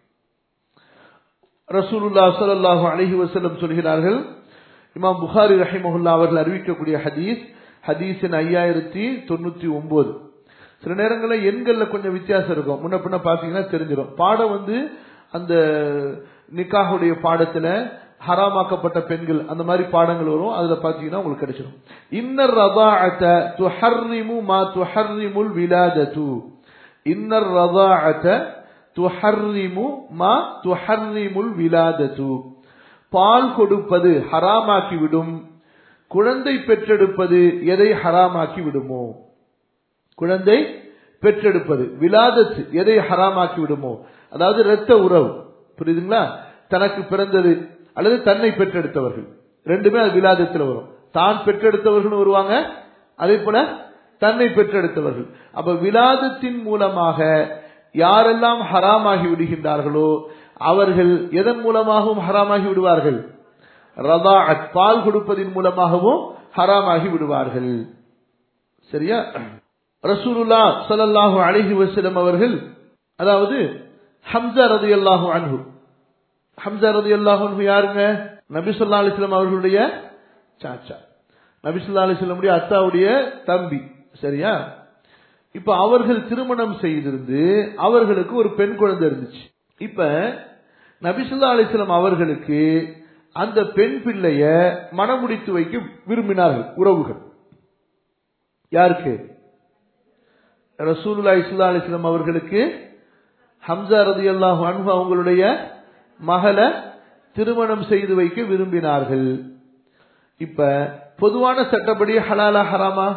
ரசூலுல்லா சல்லாஹு அலஹி வசல்லம் சொல்கிறார்கள் இமாம் புகாரி ரஹிமஹுல்லா அவர்கள் அறிவிக்கக்கூடிய ஹதீஸ் ஹதீஸின் ஐயாயிரத்தி தொண்ணூத்தி ஒன்பது சில நேரங்களில் எண்கள்ல கொஞ்சம் வித்தியாசம் இருக்கும் முன்ன பின்ன பாத்தீங்கன்னா தெரிஞ்சிடும் பாடம் வந்து அந்த நிக்காஹுடைய பாடத்துல ஹராமாக்கப்பட்ட பெண்கள் அந்த மாதிரி பாடங்கள் வரும் அதுல பாத்தீங்கன்னா உங்களுக்கு கிடைச்சிடும் இன்னர் ரதாஅத துஹர்ரிமு மா துஹர்ரிமுல் விலாதத்து இன்னர் ரதாஅத துஹர்ரிமு மா துஹர்ரிமுல் விலாதத்து பால் கொடுப்பது ஹராமாக்கி விடும் குழந்தை பெற்றெடுப்பது எதை ஹராமாக்கி விடுமோ குழந்தை பெற்றெடுப்பது விலாதத்து எதை ஹராமாக்கி விடுமோ அதாவது இரத்த உறவு புரியுதுங்களா தனக்கு பிறந்தது அல்லது தன்னை பெற்றெடுத்தவர்கள் ரெண்டுமே அது விலாதத்தில் வரும் தான் பெற்றெடுத்தவர்கள் வருவாங்க அதே போல தன்னை பெற்றெடுத்தவர்கள் அப்ப விலாதத்தின் மூலமாக யாரெல்லாம் ஹராமாகி விடுகின்றார்களோ அவர்கள் எதன் மூலமாகவும் ஹராமாகி விடுவார்கள் ரதா பால் கொடுப்பதின் மூலமாகவும் ஹராமாகி விடுவார்கள் சரியா ரசூலுல்லா ஸல்லல்லாஹு அலைஹி வஸல்லம் அவர்கள் அதாவது ஹம்சா ரலியல்லாஹு அன்ஹு ஹம்சா ரலியல்லாஹு அன்ஹு யாருங்க நபி ஸல்லல்லாஹு அலைஹி வஸல்லம் அவர்களுடைய சாச்சா நபி ஸல்லல்லாஹு அலைஹி வஸல்லமுடைய அத்தாவுடைய தம்பி சரியா இப்ப அவர்கள் திருமணம் செய்திருந்து அவர்களுக்கு ஒரு பெண் குழந்தை இருந்துச்சு இப்ப நபி ஸல்லல்லாஹு அலைஹி வஸல்லம் அவர்களுக்கு அந்த பெண் பிள்ளைய மணமுடித்து வைக்க விரும்பினார்கள் உறவுகள் யாருக்கு ரசூலுல்லா இஸ்லா அலிஸ்லாம் அவர்களுக்கு ஹம்சா ரதி அல்லாஹு அன்பு அவங்களுடைய மகளை திருமணம் செய்து வைக்க விரும்பினார்கள் இப்ப பொதுவான சட்டப்படி ஹலாலா ஹராமா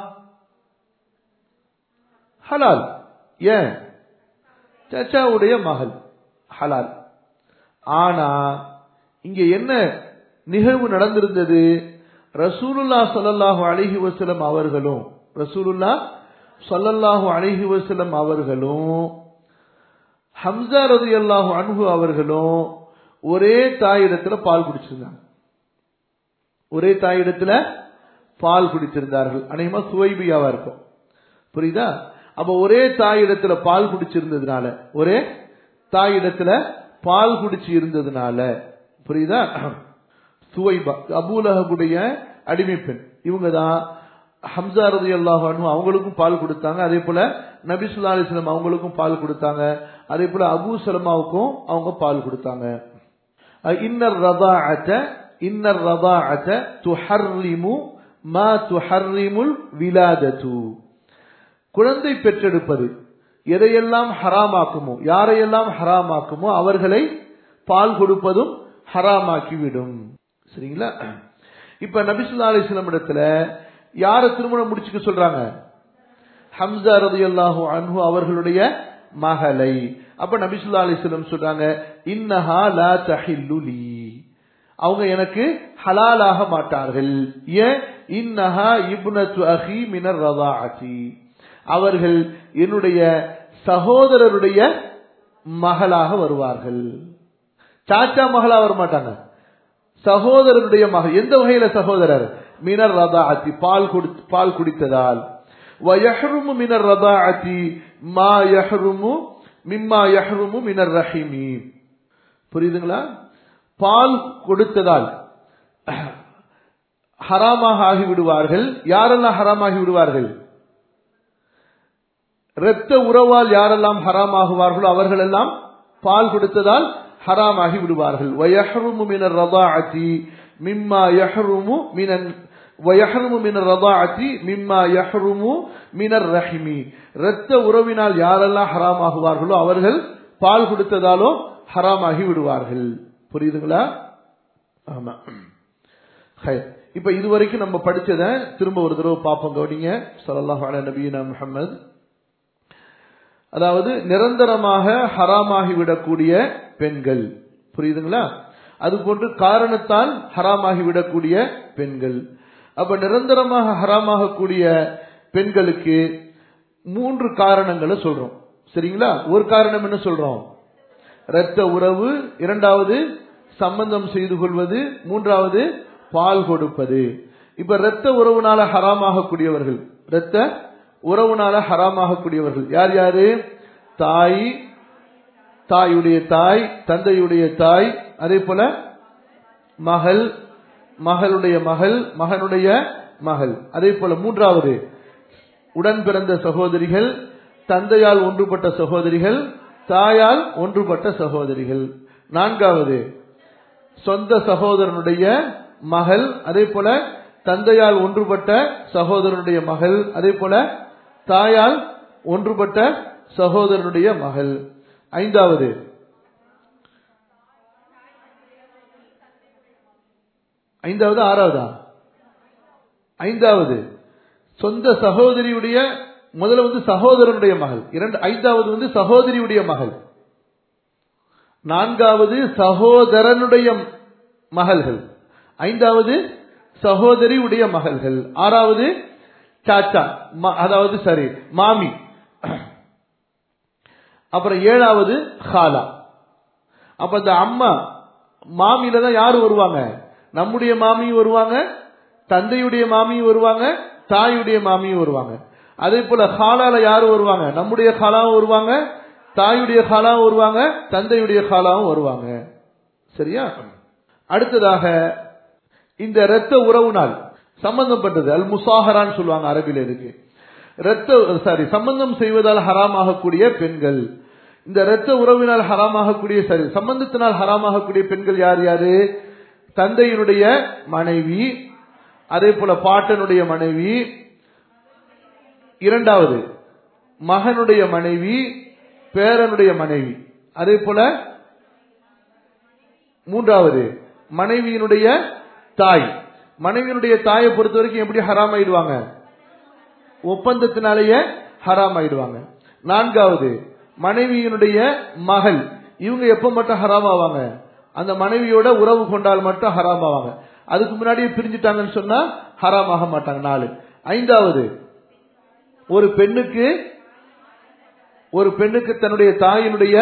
ஹலால் ஏன் சச்சாவுடைய மகள் ஹலால் ஆனா இங்க என்ன நிகழ்வு நடந்திருந்தது ரசூலுல்லா ஸல்லல்லாஹு அலைஹி வஸல்லம் அவர்களும் ரசூலுல்லா ஸல்லல்லாஹு அலைஹி வஸல்லம் அவர்களும் ஹம்சா ரலியல்லாஹு அன்ஹு அவர்களும் ஒரே தாயிடத்துல பால் குடிச்சிருந்தாங்க ஒரே தாயிடத்துல பால் குடிச்சிருந்தார்கள் அநேகமா சுவைபியாவா இருக்கும் புரியுதா அப்ப ஒரே தாயிடத்துல பால் குடிச்சிருந்ததுனால ஒரே தாயிடத்துல பால் குடிச்சு இருந்ததுனால புரியுதா சுவைபா அபூலஹபுடைய அடிமை பெண் இவங்க தான் ஹம்சா ரதி அல்லாஹ் அவங்களுக்கும் பால் கொடுத்தாங்க அதே போல நபி சுல்லா அலிஸ்லாம் அவங்களுக்கும் பால் கொடுத்தாங்க அதே போல அபு சலமாவுக்கும் அவங்க பால் கொடுத்தாங்க இன்னர் ரதா அச்ச இன்னர் ரதா அச்ச துஹர்ரிமு மா துஹர்ரிமுல் விலாதத்து குழந்தை பெற்றெடுப்பது எதையெல்லாம் ஹராமாக்குமோ யாரையெல்லாம் ஹராமாக்குமோ அவர்களை பால் கொடுப்பதும் ஹராமாக்கிவிடும் சரிங்களா இப்ப நபிசுல்லா அலிஸ்லாம் இடத்துல யார திருமணம் முடிச்சுக்க சொல்றாங்க ஹம்சா ரதி அல்லாஹூ அன்ஹு அவர்களுடைய மகளை அப்ப நபிசுல்லா அலிஸ்லம் சொல்றாங்க இன்னஹா லா தஹில்லுலி அவங்க எனக்கு ஹலாலாக மாட்டார்கள் ஏன் இன்னஹா இப்னத்து அஹி மினர் ரதாஅதி அவர்கள் என்னுடைய சகோதரருடைய மகளாக வருவார்கள் சாச்சா மகளா வர மாட்டாங்க சகோதரருடைய மகள் எந்த வகையில சகோதரர் மினர் ரதாஅத்தி பால் குடி பால் குடித்ததால் வயஹ்ருமு மினர் ரதாஅத்தி மா யஹ்ருமு மிம்மா யஹ்ருமு மினர் ரஹிமி புரியுதுங்களா பால் கொடுத்ததால் ஹராமாக ஆகி விடுவார்கள் யாரெல்லாம் ஹராமாகி விடுவார்கள் இரத்த உறவால் யாரெல்லாம் ஹராமாகுவார்களோ அவர்கள் எல்லாம் பால் கொடுத்ததால் ஹராமாகி விடுவார்கள் வயஹ்ருமு மினர் ரதாஅத்தி மிம்மா யஹ்ருமு மினன் வயஹ்ருமு மினர் ரதாஅத்தி மிம்மா யஹ்ருமு மினர் ரஹிமி இரத்த உறவினால் யாரெல்லாம் ஹராமாகுவார்களோ அவர்கள் பால் கொடுத்ததாலோ ஹராமாகி விடுவார்கள் புரியுதுங்களா ஆமா இப்ப இதுவரைக்கும் நம்ம படிச்சத திரும்ப ஒரு தடவை பார்ப்போம் கவனிங்க சல்லாஹ் அல நபீனா முஹம்மது அதாவது நிரந்தரமாக ஹராமாகிவிடக்கூடிய பெண்கள் புரியுதுங்களா அது போன்று காரணத்தால் ஹராமாகிவிடக்கூடிய பெண்கள் அப்ப நிரந்தரமாக ஹராமாகக்கூடிய பெண்களுக்கு மூன்று காரணங்களை சொல்றோம் சரிங்களா ஒரு காரணம் என்ன சொல்றோம் இரத்த உறவு இரண்டாவது சம்பந்தம் செய்து கொள்வது மூன்றாவது பால் கொடுப்பது இப்ப இரத்த உறவுனால ஹராமாகக்கூடியவர்கள் இரத்த உறவுனால ஹராமாகக்கூடியவர்கள் யார் யாரு தாய் தாயுடைய தாய் தந்தையுடைய தாய் அதே போல மகள் மகளுடைய மகள் மகனுடைய மகள் அதே போல மூன்றாவது உடன் பிறந்த சகோதரிகள் தந்தையால் ஒன்றுபட்ட சகோதரிகள் தாயால் ஒன்றுபட்ட சகோதரிகள் நான்காவது சொந்த சகோதரனுடைய மகள் அதே போல தந்தையால் ஒன்றுபட்ட சகோதரனுடைய மகள் அதே போல தாயால் ஒன்றுபட்ட சகோதரனுடைய மகள் ஐந்தாவது ஐந்தாவது ஆறாவதா ஐந்தாவது சொந்த சகோதரியுடைய முதல்ல வந்து சகோதரனுடைய மகள் இரண்டு ஐந்தாவது வந்து சகோதரியுடைய மகள் நான்காவது சகோதரனுடைய மகள்கள் ஐந்தாவது சகோதரி உடைய மகள்கள் ஆறாவது சாச்சா ம- அதாவது சரி மாமி அப்புறம் ஏழாவது ஹாலா அப்ப இந்த அம்மா மாமியில தான் யாரு வருவாங்க நம்முடைய மாமியும் வருவாங்க தந்தையுடைய மாமியும் வருவாங்க தாயுடைய மாமியும் வருவாங்க அதே போல ஹாலால யாரு வருவாங்க நம்முடைய ஹாலாவும் வருவாங்க தாயுடைய ஹாலாவும் வருவாங்க தந்தையுடைய ஹாலாவும் வருவாங்க சரியா அடுத்ததாக இந்த இரத்த உறவு நாள் சம்பந்தப்பட்டது அல் முசாஹரான்னு சொல்லுவாங்க அரபில இருக்கு இரத்த சாரி சம்பந்தம் செய்வதால் ஹராமாகக்கூடிய பெண்கள் இந்த இரத்த உறவினால் ஹராமாகக்கூடிய சரி சம்பந்தத்தினால் ஹராமாகக்கூடிய பெண்கள் யார் யாரு தந்தையினுடைய மனைவி அதே போல பாட்டனுடைய மனைவி இரண்டாவது மகனுடைய மனைவி பேரனுடைய மனைவி அதே போல மூன்றாவது மனைவியினுடைய தாய் மனைவியினுடைய தாயை பொறுத்த வரைக்கும் எப்படி ஹராம் ஆயிடுவாங்க ஒப்பந்தத்தினாலேயே ஹராம் ஆயிடுவாங்க நான்காவது மனைவியினுடைய மகள் இவங்க எப்ப மட்டும் ஹராம் ஆவாங்க அந்த மனைவியோட உறவு கொண்டால் மட்டும் ஹராம் ஆவாங்க அதுக்கு முன்னாடியே பிரிஞ்சுட்டாங்கன்னு சொன்னா ஹராம் ஆக மாட்டாங்க நாலு ஐந்தாவது ஒரு பெண்ணுக்கு ஒரு பெண்ணுக்கு தன்னுடைய தாயினுடைய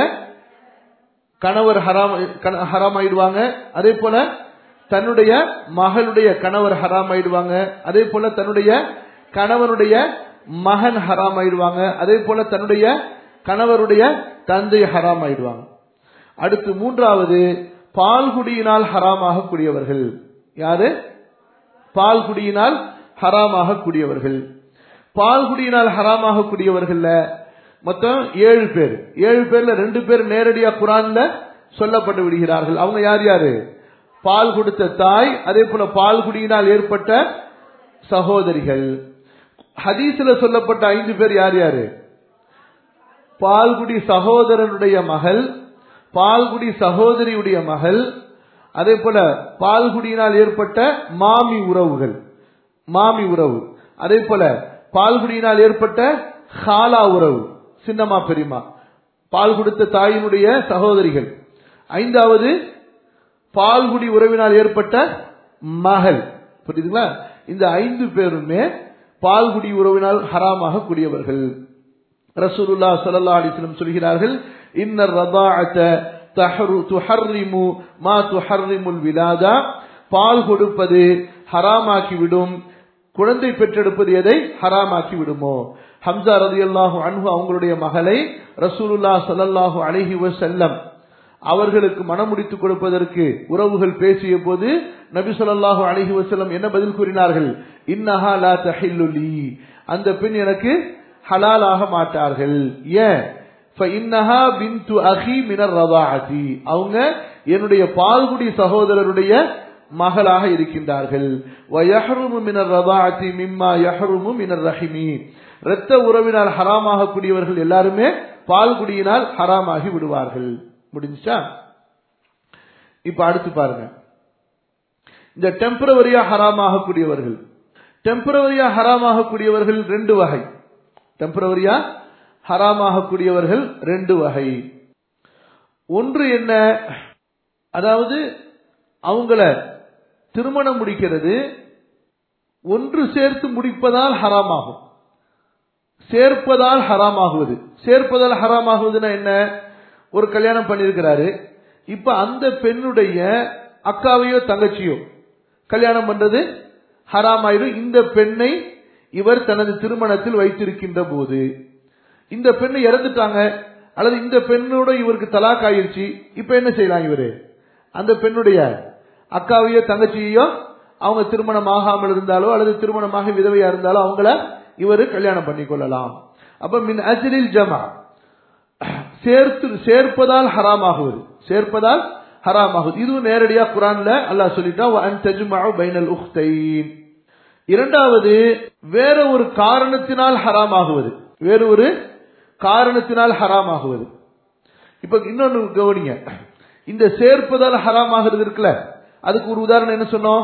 கணவர் ஹராம் கண- ஹராம் ஆயிடுவாங்க அதே போல தன்னுடைய மகளுடைய கணவர் ஹராம் ஆயிடுவாங்க அதே போல தன்னுடைய கணவனுடைய மகன் ஹராம் ஆயிடுவாங்க அதே போல தன்னுடைய கணவருடைய தந்தை ஹராம் ஆயிடுவாங்க அடுத்து மூன்றாவது பால்குடியினால் ஹராமாக கூடியவர்கள் யாரு பால்குடியினால் ஹராமாக கூடியவர்கள் பால்குடியினால் ஹராமாக கூடியவர்கள்ல மொத்தம் ஏழு பேர் ஏழு பேர்ல ரெண்டு பேர் நேரடியா குரான்ல சொல்லப்பட்டு விடுகிறார்கள் அவங்க யார் யாரு பால் கொடுத்த தாய் அதே போல பால்குடியினால் ஏற்பட்ட சகோதரிகள் ஹதீஸ்ல சொல்லப்பட்ட ஐந்து பேர் யார் யாரு பால்குடி சகோதரனுடைய மகள் பால்குடி சகோதரியுடைய மகள் அதே போல பால்குடியினால் ஏற்பட்ட மாமி உறவுகள் மாமி உறவு அதே போல பால்குடியினால் ஏற்பட்ட ஹாலா உறவு சின்னம்மா பெரியம்மா பால் கொடுத்த தாயினுடைய சகோதரிகள் ஐந்தாவது பால்குடி உறவினால் ஏற்பட்ட மகள் புரியுதுங்களா இந்த ஐந்து பேருமே பால்குடி உறவினால் ஹராமாக கூடியவர்கள் ரசூலுல்லாஹ் ஸல்லல்லாஹு அலைஹி வஸல்லம் சொல்கிறார்கள் இன்னர் ரதாஅத தஹரு துஹர்ரிமு மா துஹர்ரிமுல் விலாதா பால் கொடுப்பது ஹராமாக்கி விடும் குழந்தை பெற்றெடுப்பது எதை ஹராமாக்கி விடுமோ ஹம்சா ரலியல்லாஹு அன்ஹு அவங்களுடைய மகளை ரசூலுல்லாஹ் ஸல்லல்லாஹு அலைஹி வஸல்லம் அவர்களுக்கு மனமுடித்து கொடுப்பதற்கு உறவுகள் பேசிய போது நபி ஸல்லல்லாஹு அலைஹி வஸல்லம் என்ன பதில் கூறினார்கள் இன்னஹா லா தஹில்லு லீ அந்த பெண் எனக்கு ஹலாலாக மாட்டார்கள் ஏன் فإنها بنت أخي من الرضاعة அவங்க என்னுடைய பால்குடி சகோதரருடைய மகளாக இருக்கின்றார்கள் ويحرم من الرضاعة مما يحرم من الرحم இரத்த உறவினால் ஹராமாக கூடியவர்கள் எல்லாருமே பால்குடியினால் ஹராமாகி விடுவார்கள் முடிஞ்சுச்சா இப்ப அடுத்து பாருங்க இந்த டெம்பரவரியா ஹராமாக கூடியவர்கள் டெம்பரவரியா ஹராமாக கூடியவர்கள் ரெண்டு வகை டெம்பரவரியா ஹராமாக கூடியவர்கள் ரெண்டு வகை ஒன்று என்ன அதாவது அவங்கள திருமணம் முடிக்கிறது ஒன்று சேர்த்து முடிப்பதால் ஹராமாகும் சேர்ப்பதால் ஹராமாகுவது சேர்ப்பதால் ஹராமாகுவதுன்னா என்ன ஒரு கல்யாணம் பண்ணியிருக்கிறாரு இப்ப அந்த பெண்ணுடைய அக்காவையோ தங்கச்சியோ கல்யாணம் பண்றது ஹராமாயிடும் இந்த பெண்ணை இவர் தனது திருமணத்தில் வைத்திருக்கின்ற போது இந்த பெண்ணு இறந்துட்டாங்க அல்லது இந்த பெண்ணோட இவருக்கு தலாக் ஆயிருச்சு இப்ப என்ன செய்யலாம் இவரு அந்த பெண்ணுடைய அக்காவையோ தங்கச்சியையோ அவங்க திருமணம் ஆகாமல் இருந்தாலோ அல்லது திருமணமாக விதவையா இருந்தாலோ அவங்கள இவரு கல்யாணம் பண்ணிக்கொள்ளலாம் அப்ப மின் அஜிலில் ஜமா சேர்த்து சேர்ப்பதால் ஹராமாகுவது சேர்ப்பதால் ஹராமாகுது இதுவும் நேரடியா குரான்ல அல்லாஹ் சொல்லிட்டா பைனல் உஹ்தைன் இரண்டாவது வேற ஒரு காரணத்தினால் ஹராமாகுவது வேறு ஒரு காரணத்தினால் ஹராம் ஆகுவது இப்ப இன்னொன்னு கவனிங்க இந்த சேர்ப்பதால் ஹராம் ஆகுறது இருக்குல்ல அதுக்கு ஒரு உதாரணம் என்ன சொன்னோம்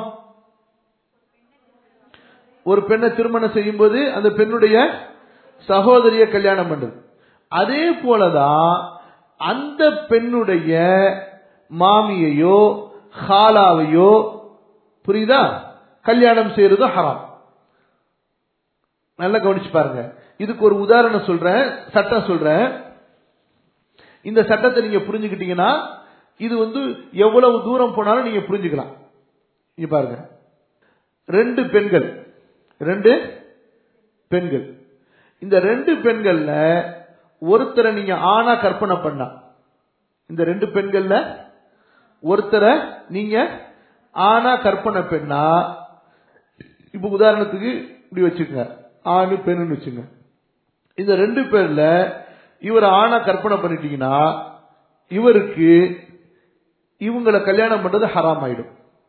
ஒரு பெண்ணை திருமணம் செய்யும் போது அந்த பெண்ணுடைய சகோதரிய கல்யாணம் பண்றது அதே போலதான் அந்த பெண்ணுடைய மாமியையோ ஹாலாவையோ புரியுதா கல்யாணம் செய்யறது ஹராம் நல்லா கவனிச்சு பாருங்க இதுக்கு ஒரு உதாரணம் சொல்றேன் சட்டம் சொல்றேன் இந்த சட்டத்தை நீங்க புரிஞ்சுக்கிட்டீங்கன்னா இது வந்து எவ்வளவு தூரம் போனாலும் நீங்க புரிஞ்சுக்கலாம் இங்க பாருங்க ரெண்டு பெண்கள் ரெண்டு பெண்கள் இந்த ரெண்டு பெண்கள்ல ஒருத்தரை நீங்க ஆணா கற்பனை பண்ணா இந்த ரெண்டு பெண்கள்ல ஒருத்தரை நீங்க ஆணா கற்பனை பெண்ணா இப்ப உதாரணத்துக்கு இப்படி வச்சுக்கோங்க ஆணு பெண்ணுன்னு வச்சுங்க இந்த ரெண்டு பேர்ல இவர் ஆணா கற்பனை பண்ணிட்டீங்கன்னா இவருக்கு இவங்களை கல்யாணம் பண்றது ஹராம் ஆயிடும்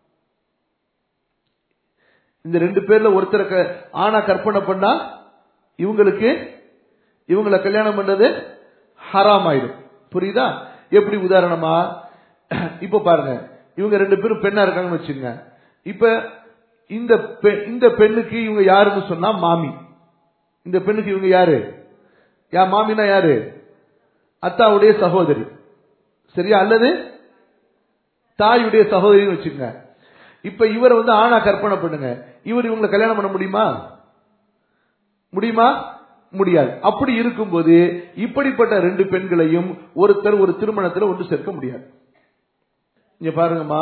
இந்த ரெண்டு பேர்ல ஒருத்தரை ஆணா கற்பனை பண்ணா இவங்களுக்கு இவங்களை கல்யாணம் பண்றது ஹராம் ஆயிடும் புரியுதா எப்படி உதாரணமா இப்ப பாருங்க இவங்க ரெண்டு பேரும் பெண்ணா இருக்காங்கன்னு வச்சுங்க இப்ப இந்த இந்த பெண்ணுக்கு இவங்க யாருன்னு சொன்னா மாமி இந்த பெண்ணுக்கு இவங்க யாரு யா மாமினா யாரு அத்தாவுடைய சகோதரி சரியா அல்லது தாயுடைய சகோதரின்னு வச்சுங்க இப்ப இவரை வந்து ஆணா கற்பனை பண்ணுங்க இவர் இவங்களை கல்யாணம் பண்ண முடியுமா முடியுமா முடியாது அப்படி இருக்கும்போது இப்படிப்பட்ட ரெண்டு பெண்களையும் ஒருத்தர் ஒரு திருமணத்தில் ஒன்று சேர்க்க முடியாது இங்க பாருங்கம்மா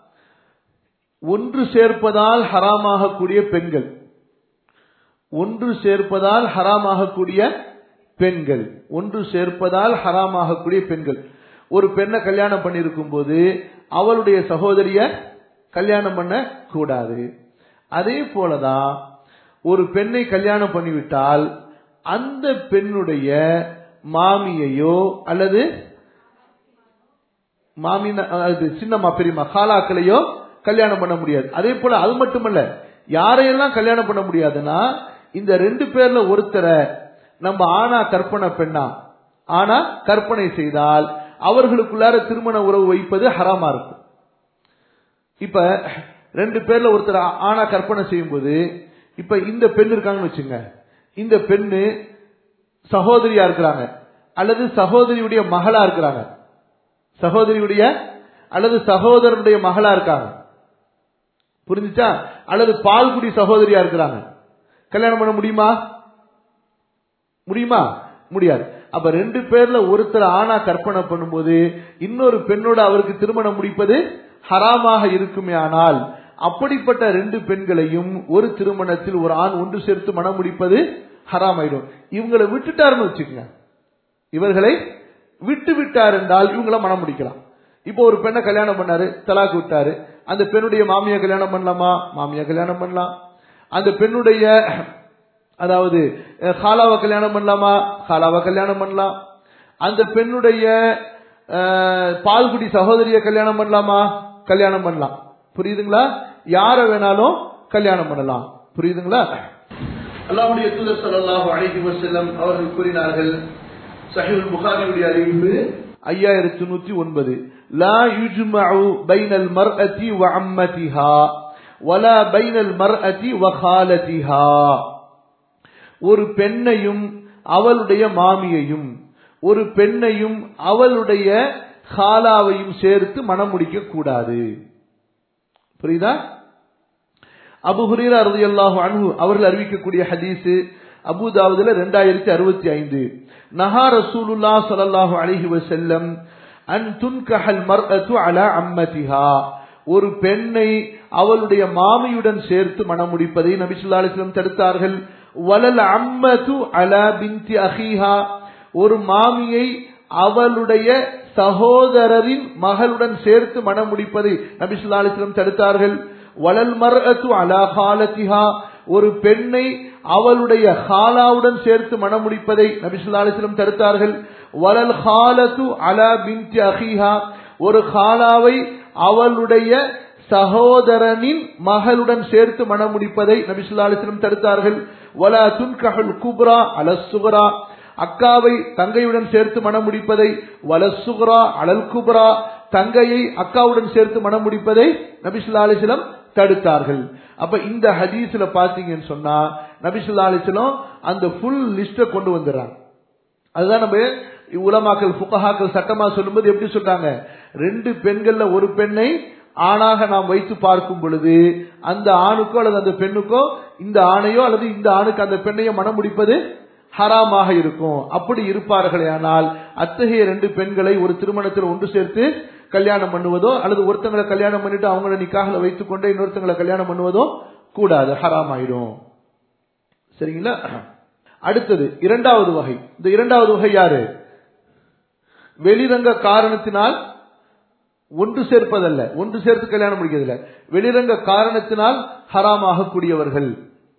ஒன்று சேர்ப்பதால் ஹராமாகக்கூடிய பெண்கள் ஒன்று சேர்ப்பதால் ஹராமாகக்கூடிய பெண்கள் ஒன்று சேர்ப்பதால் ஹராமாகக்கூடிய பெண்கள் ஒரு பெண்ணை கல்யாணம் பண்ணிருக்கும் போது அவளுடைய சகோதரிய கல்யாணம் பண்ண கூடாது அதே போலதான் ஒரு பெண்ணை கல்யாணம் பண்ணிவிட்டால் அந்த பெண்ணுடைய மாமியையோ அல்லது மாமின சின்னம்மா பெரியம்மா காலாக்களையோ கல்யாணம் பண்ண முடியாது அதே போல அது மட்டுமல்ல யாரையெல்லாம் கல்யாணம் பண்ண முடியாதுன்னா இந்த ரெண்டு பேர்ல ஒருத்தரை நம்ம ஆனா கற்பனை பெண்ணா ஆனா கற்பனை செய்தால் அவர்களுக்குள்ளார திருமண உறவு வைப்பது ஹராமா இருக்கும் இப்ப ரெண்டு பேர்ல ஒருத்தர் ஆனா கற்பனை செய்யும் போது இப்ப இந்த பெண் இருக்காங்கன்னு வச்சுங்க இந்த பெண்ணு சகோதரியா இருக்கிறாங்க அல்லது சகோதரியுடைய மகளா இருக்கிறாங்க சகோதரியுடைய அல்லது சகோதரனுடைய மகளா இருக்காங்க புரிஞ்சுச்சா அல்லது பால்குடி சகோதரியா இருக்கிறாங்க கல்யாணம் பண்ண முடியுமா முடியுமா முடியாது அப்ப ரெண்டு பேர்ல ஒருத்தர் ஆணா கற்பனை பண்ணும்போது இன்னொரு பெண்ணோட அவருக்கு திருமணம் முடிப்பது ஹராமாக இருக்குமே ஆனால் அப்படிப்பட்ட ரெண்டு பெண்களையும் ஒரு திருமணத்தில் ஒரு ஆண் ஒன்று சேர்த்து மனம் முடிப்பது ஹராம் ஆயிடும் இவங்களை விட்டுட்டாருன்னு வச்சுக்கோங்க இவர்களை விட்டு விட்டார் என்றால் இவங்கள மனம் முடிக்கலாம் இப்போ ஒரு பெண்ணை கல்யாணம் பண்ணாரு தலாக்கு விட்டாரு அந்த பெண்ணுடைய மாமிய கல்யாணம் பண்ணலாமா மாமிய கல்யாணம் பண்ணலாம் அந்த பெண்ணுடைய அதாவது ஹாலாவை கல்யாணம் பண்ணலாமா ஹாலாவை கல்யாணம் பண்ணலாம் அந்த பெண்ணுடைய பால்குடி சகோதரிய கல்யாணம் பண்ணலாமா கல்யாணம் பண்ணலாம் புரியுதுங்களா யார வேணாலும் கல்யாணம் பண்ணலாம் புரியுதுங்களா அல்லாவுடைய தூதர் சல்லாஹு அலைஹி வஸல்லம் அவர்கள் கூறினார்கள் சஹீல் புகாரியுடைய அறிவிப்பு ஐயாயிரத்தி நூத்தி ஒன்பது லா யுஜ்மஉ பைனல் மர்அதி வ அம்மதிஹா வலா பைனல் மர்அதி வ காலதிஹா ஒரு பெண்ணையும் அவளுடைய மாமியையும் ஒரு பெண்ணையும் அவளுடைய ஹாலாவையும் சேர்த்து மனம் முடிக்க கூடாது புரியுதா அபு ஹுரீரா ரலியல்லாஹு அன்ஹு அவர்கள் அறிவிக்கக்கூடிய ஹதீஸ் அபுதாவுதுல ரெண்டாயிரத்தி அறுபத்தி ஐந்து நஹா ரசூலுல்லா ஸல்லல்லாஹு அலைஹி வஸல்லம் அன் துன்கஹல் மர்அத்து அலா அம்மதிஹா ஒரு பெண்ணை அவளுடைய மாமியுடன் சேர்த்து மனம் முடிப்பதை நபி ஸல்லல்லாஹு அலைஹி வஸல்லம் தடுத்தார்கள் வலல் அம்மது அலா பின்தி அஹீஹா ஒரு மாமியை அவளுடைய சகோதரரின் மகளுடன் சேர்த்து மனம் முடிப்பதை நபி ஸல்லல்லாஹு அலைஹி வஸல்லம் தடுத்தார்கள் வலல் மர்அத்து அலா காலத்திஹா ஒரு பெண்ணை அவளுடைய ஹாலாவுடன் சேர்த்து மனம் முடிப்பதை நபி ஸல்லல்லாஹு அலைஹி வஸல்லம் தடுத்தார்கள் வலல் ஹாலத்து அலா பின்தி அஹீஹா ஒரு ஹாலாவை அவளுடைய சகோதரனின் மகளுடன் சேர்த்து மனம் முடிப்பதை நபி ஸல்லல்லாஹு அலைஹி வஸல்லம் தடுத்தார்கள் வலா துன்கஹுல் குப்ரா அல சுக்ரா அக்காவை தங்கையுடன் சேர்த்து மனம் முடிப்பதை வலசுகுரா அலல் குபரா தங்கையை அக்காவுடன் சேர்த்து மனம் முடிப்பதை நபிசுல்லா அலிஸ்லம் தடுத்தார்கள் அப்ப இந்த ஹதீஸ்ல பாத்தீங்கன்னு சொன்னா நபிசுல்லா அலிஸ்லம் அந்த ஃபுல் லிஸ்ட கொண்டு வந்துடுறாங்க அதுதான் நம்ம உலமாக்கள் புகஹாக்கள் சட்டமா சொல்லும்போது எப்படி சொல்றாங்க ரெண்டு பெண்கள்ல ஒரு பெண்ணை ஆணாக நாம் வைத்து பார்க்கும் பொழுது அந்த ஆணுக்கோ அல்லது அந்த பெண்ணுக்கோ இந்த ஆணையோ அல்லது இந்த ஆணுக்கு அந்த பெண்ணையோ மனம் முடிப்பது ஹராமாக இருக்கும் அப்படி இருப்பார்களே ஆனால் அத்தகைய ரெண்டு பெண்களை ஒரு திருமணத்தில் ஒன்று சேர்த்து கல்யாணம் பண்ணுவதோ அல்லது ஒருத்தங்களை கல்யாணம் பண்ணிட்டு அவங்கள நிக்காகல வைத்துக் கொண்டே இன்னொருத்தங்களை கல்யாணம் பண்ணுவதோ கூடாது ஹராம் ஆயிடும் சரிங்களா அடுத்தது இரண்டாவது வகை இந்த இரண்டாவது வகை யாரு வெளிரங்க காரணத்தினால் ஒன்று சேர்ப்பதல்ல ஒன்று சேர்த்து கல்யாணம் முடிக்கிறதில்ல வெளிரங்க காரணத்தினால் ஹராமாக கூடியவர்கள்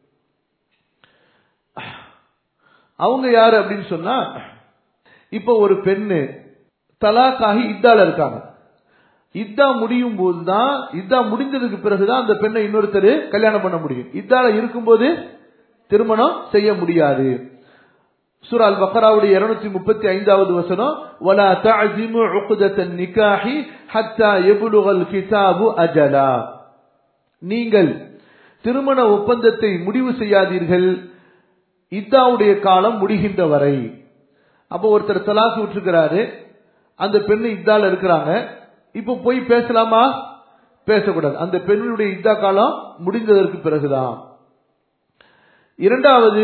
அவங்க யாரு அப்படின்னு சொன்னா இப்ப ஒரு பெண்ணு தலாக்காகி இத்தால இருக்காங்க இத்தா முடியும் போதுதான் இத்தா முடிஞ்சதுக்கு பிறகுதான் அந்த பெண்ணை இன்னொருத்தர் கல்யாணம் பண்ண முடியும் இத்தால இருக்கும்போது திருமணம் செய்ய முடியாது சுரால் பக்கராவுடைய இருநூத்தி முப்பத்தி ஐந்தாவது வசனம் வலா தஅசிமு உக்தத்தன் நிகாஹி ஹத்தா யபுலுகல் கிதாபு அஜலா நீங்கள் திருமண ஒப்பந்தத்தை முடிவு செய்யாதீர்கள் இத்தாவுடைய காலம் முடிகின்ற வரை அப்போ ஒருத்தர் தலாக்கு விட்டுருக்கிறாரு அந்த பெண்ணு இத்தால இருக்கிறாங்க இப்ப போய் பேசலாமா பேசக்கூடாது அந்த பெண்ணுடைய இத்தா காலம் முடிந்ததற்கு பிறகுதான் இரண்டாவது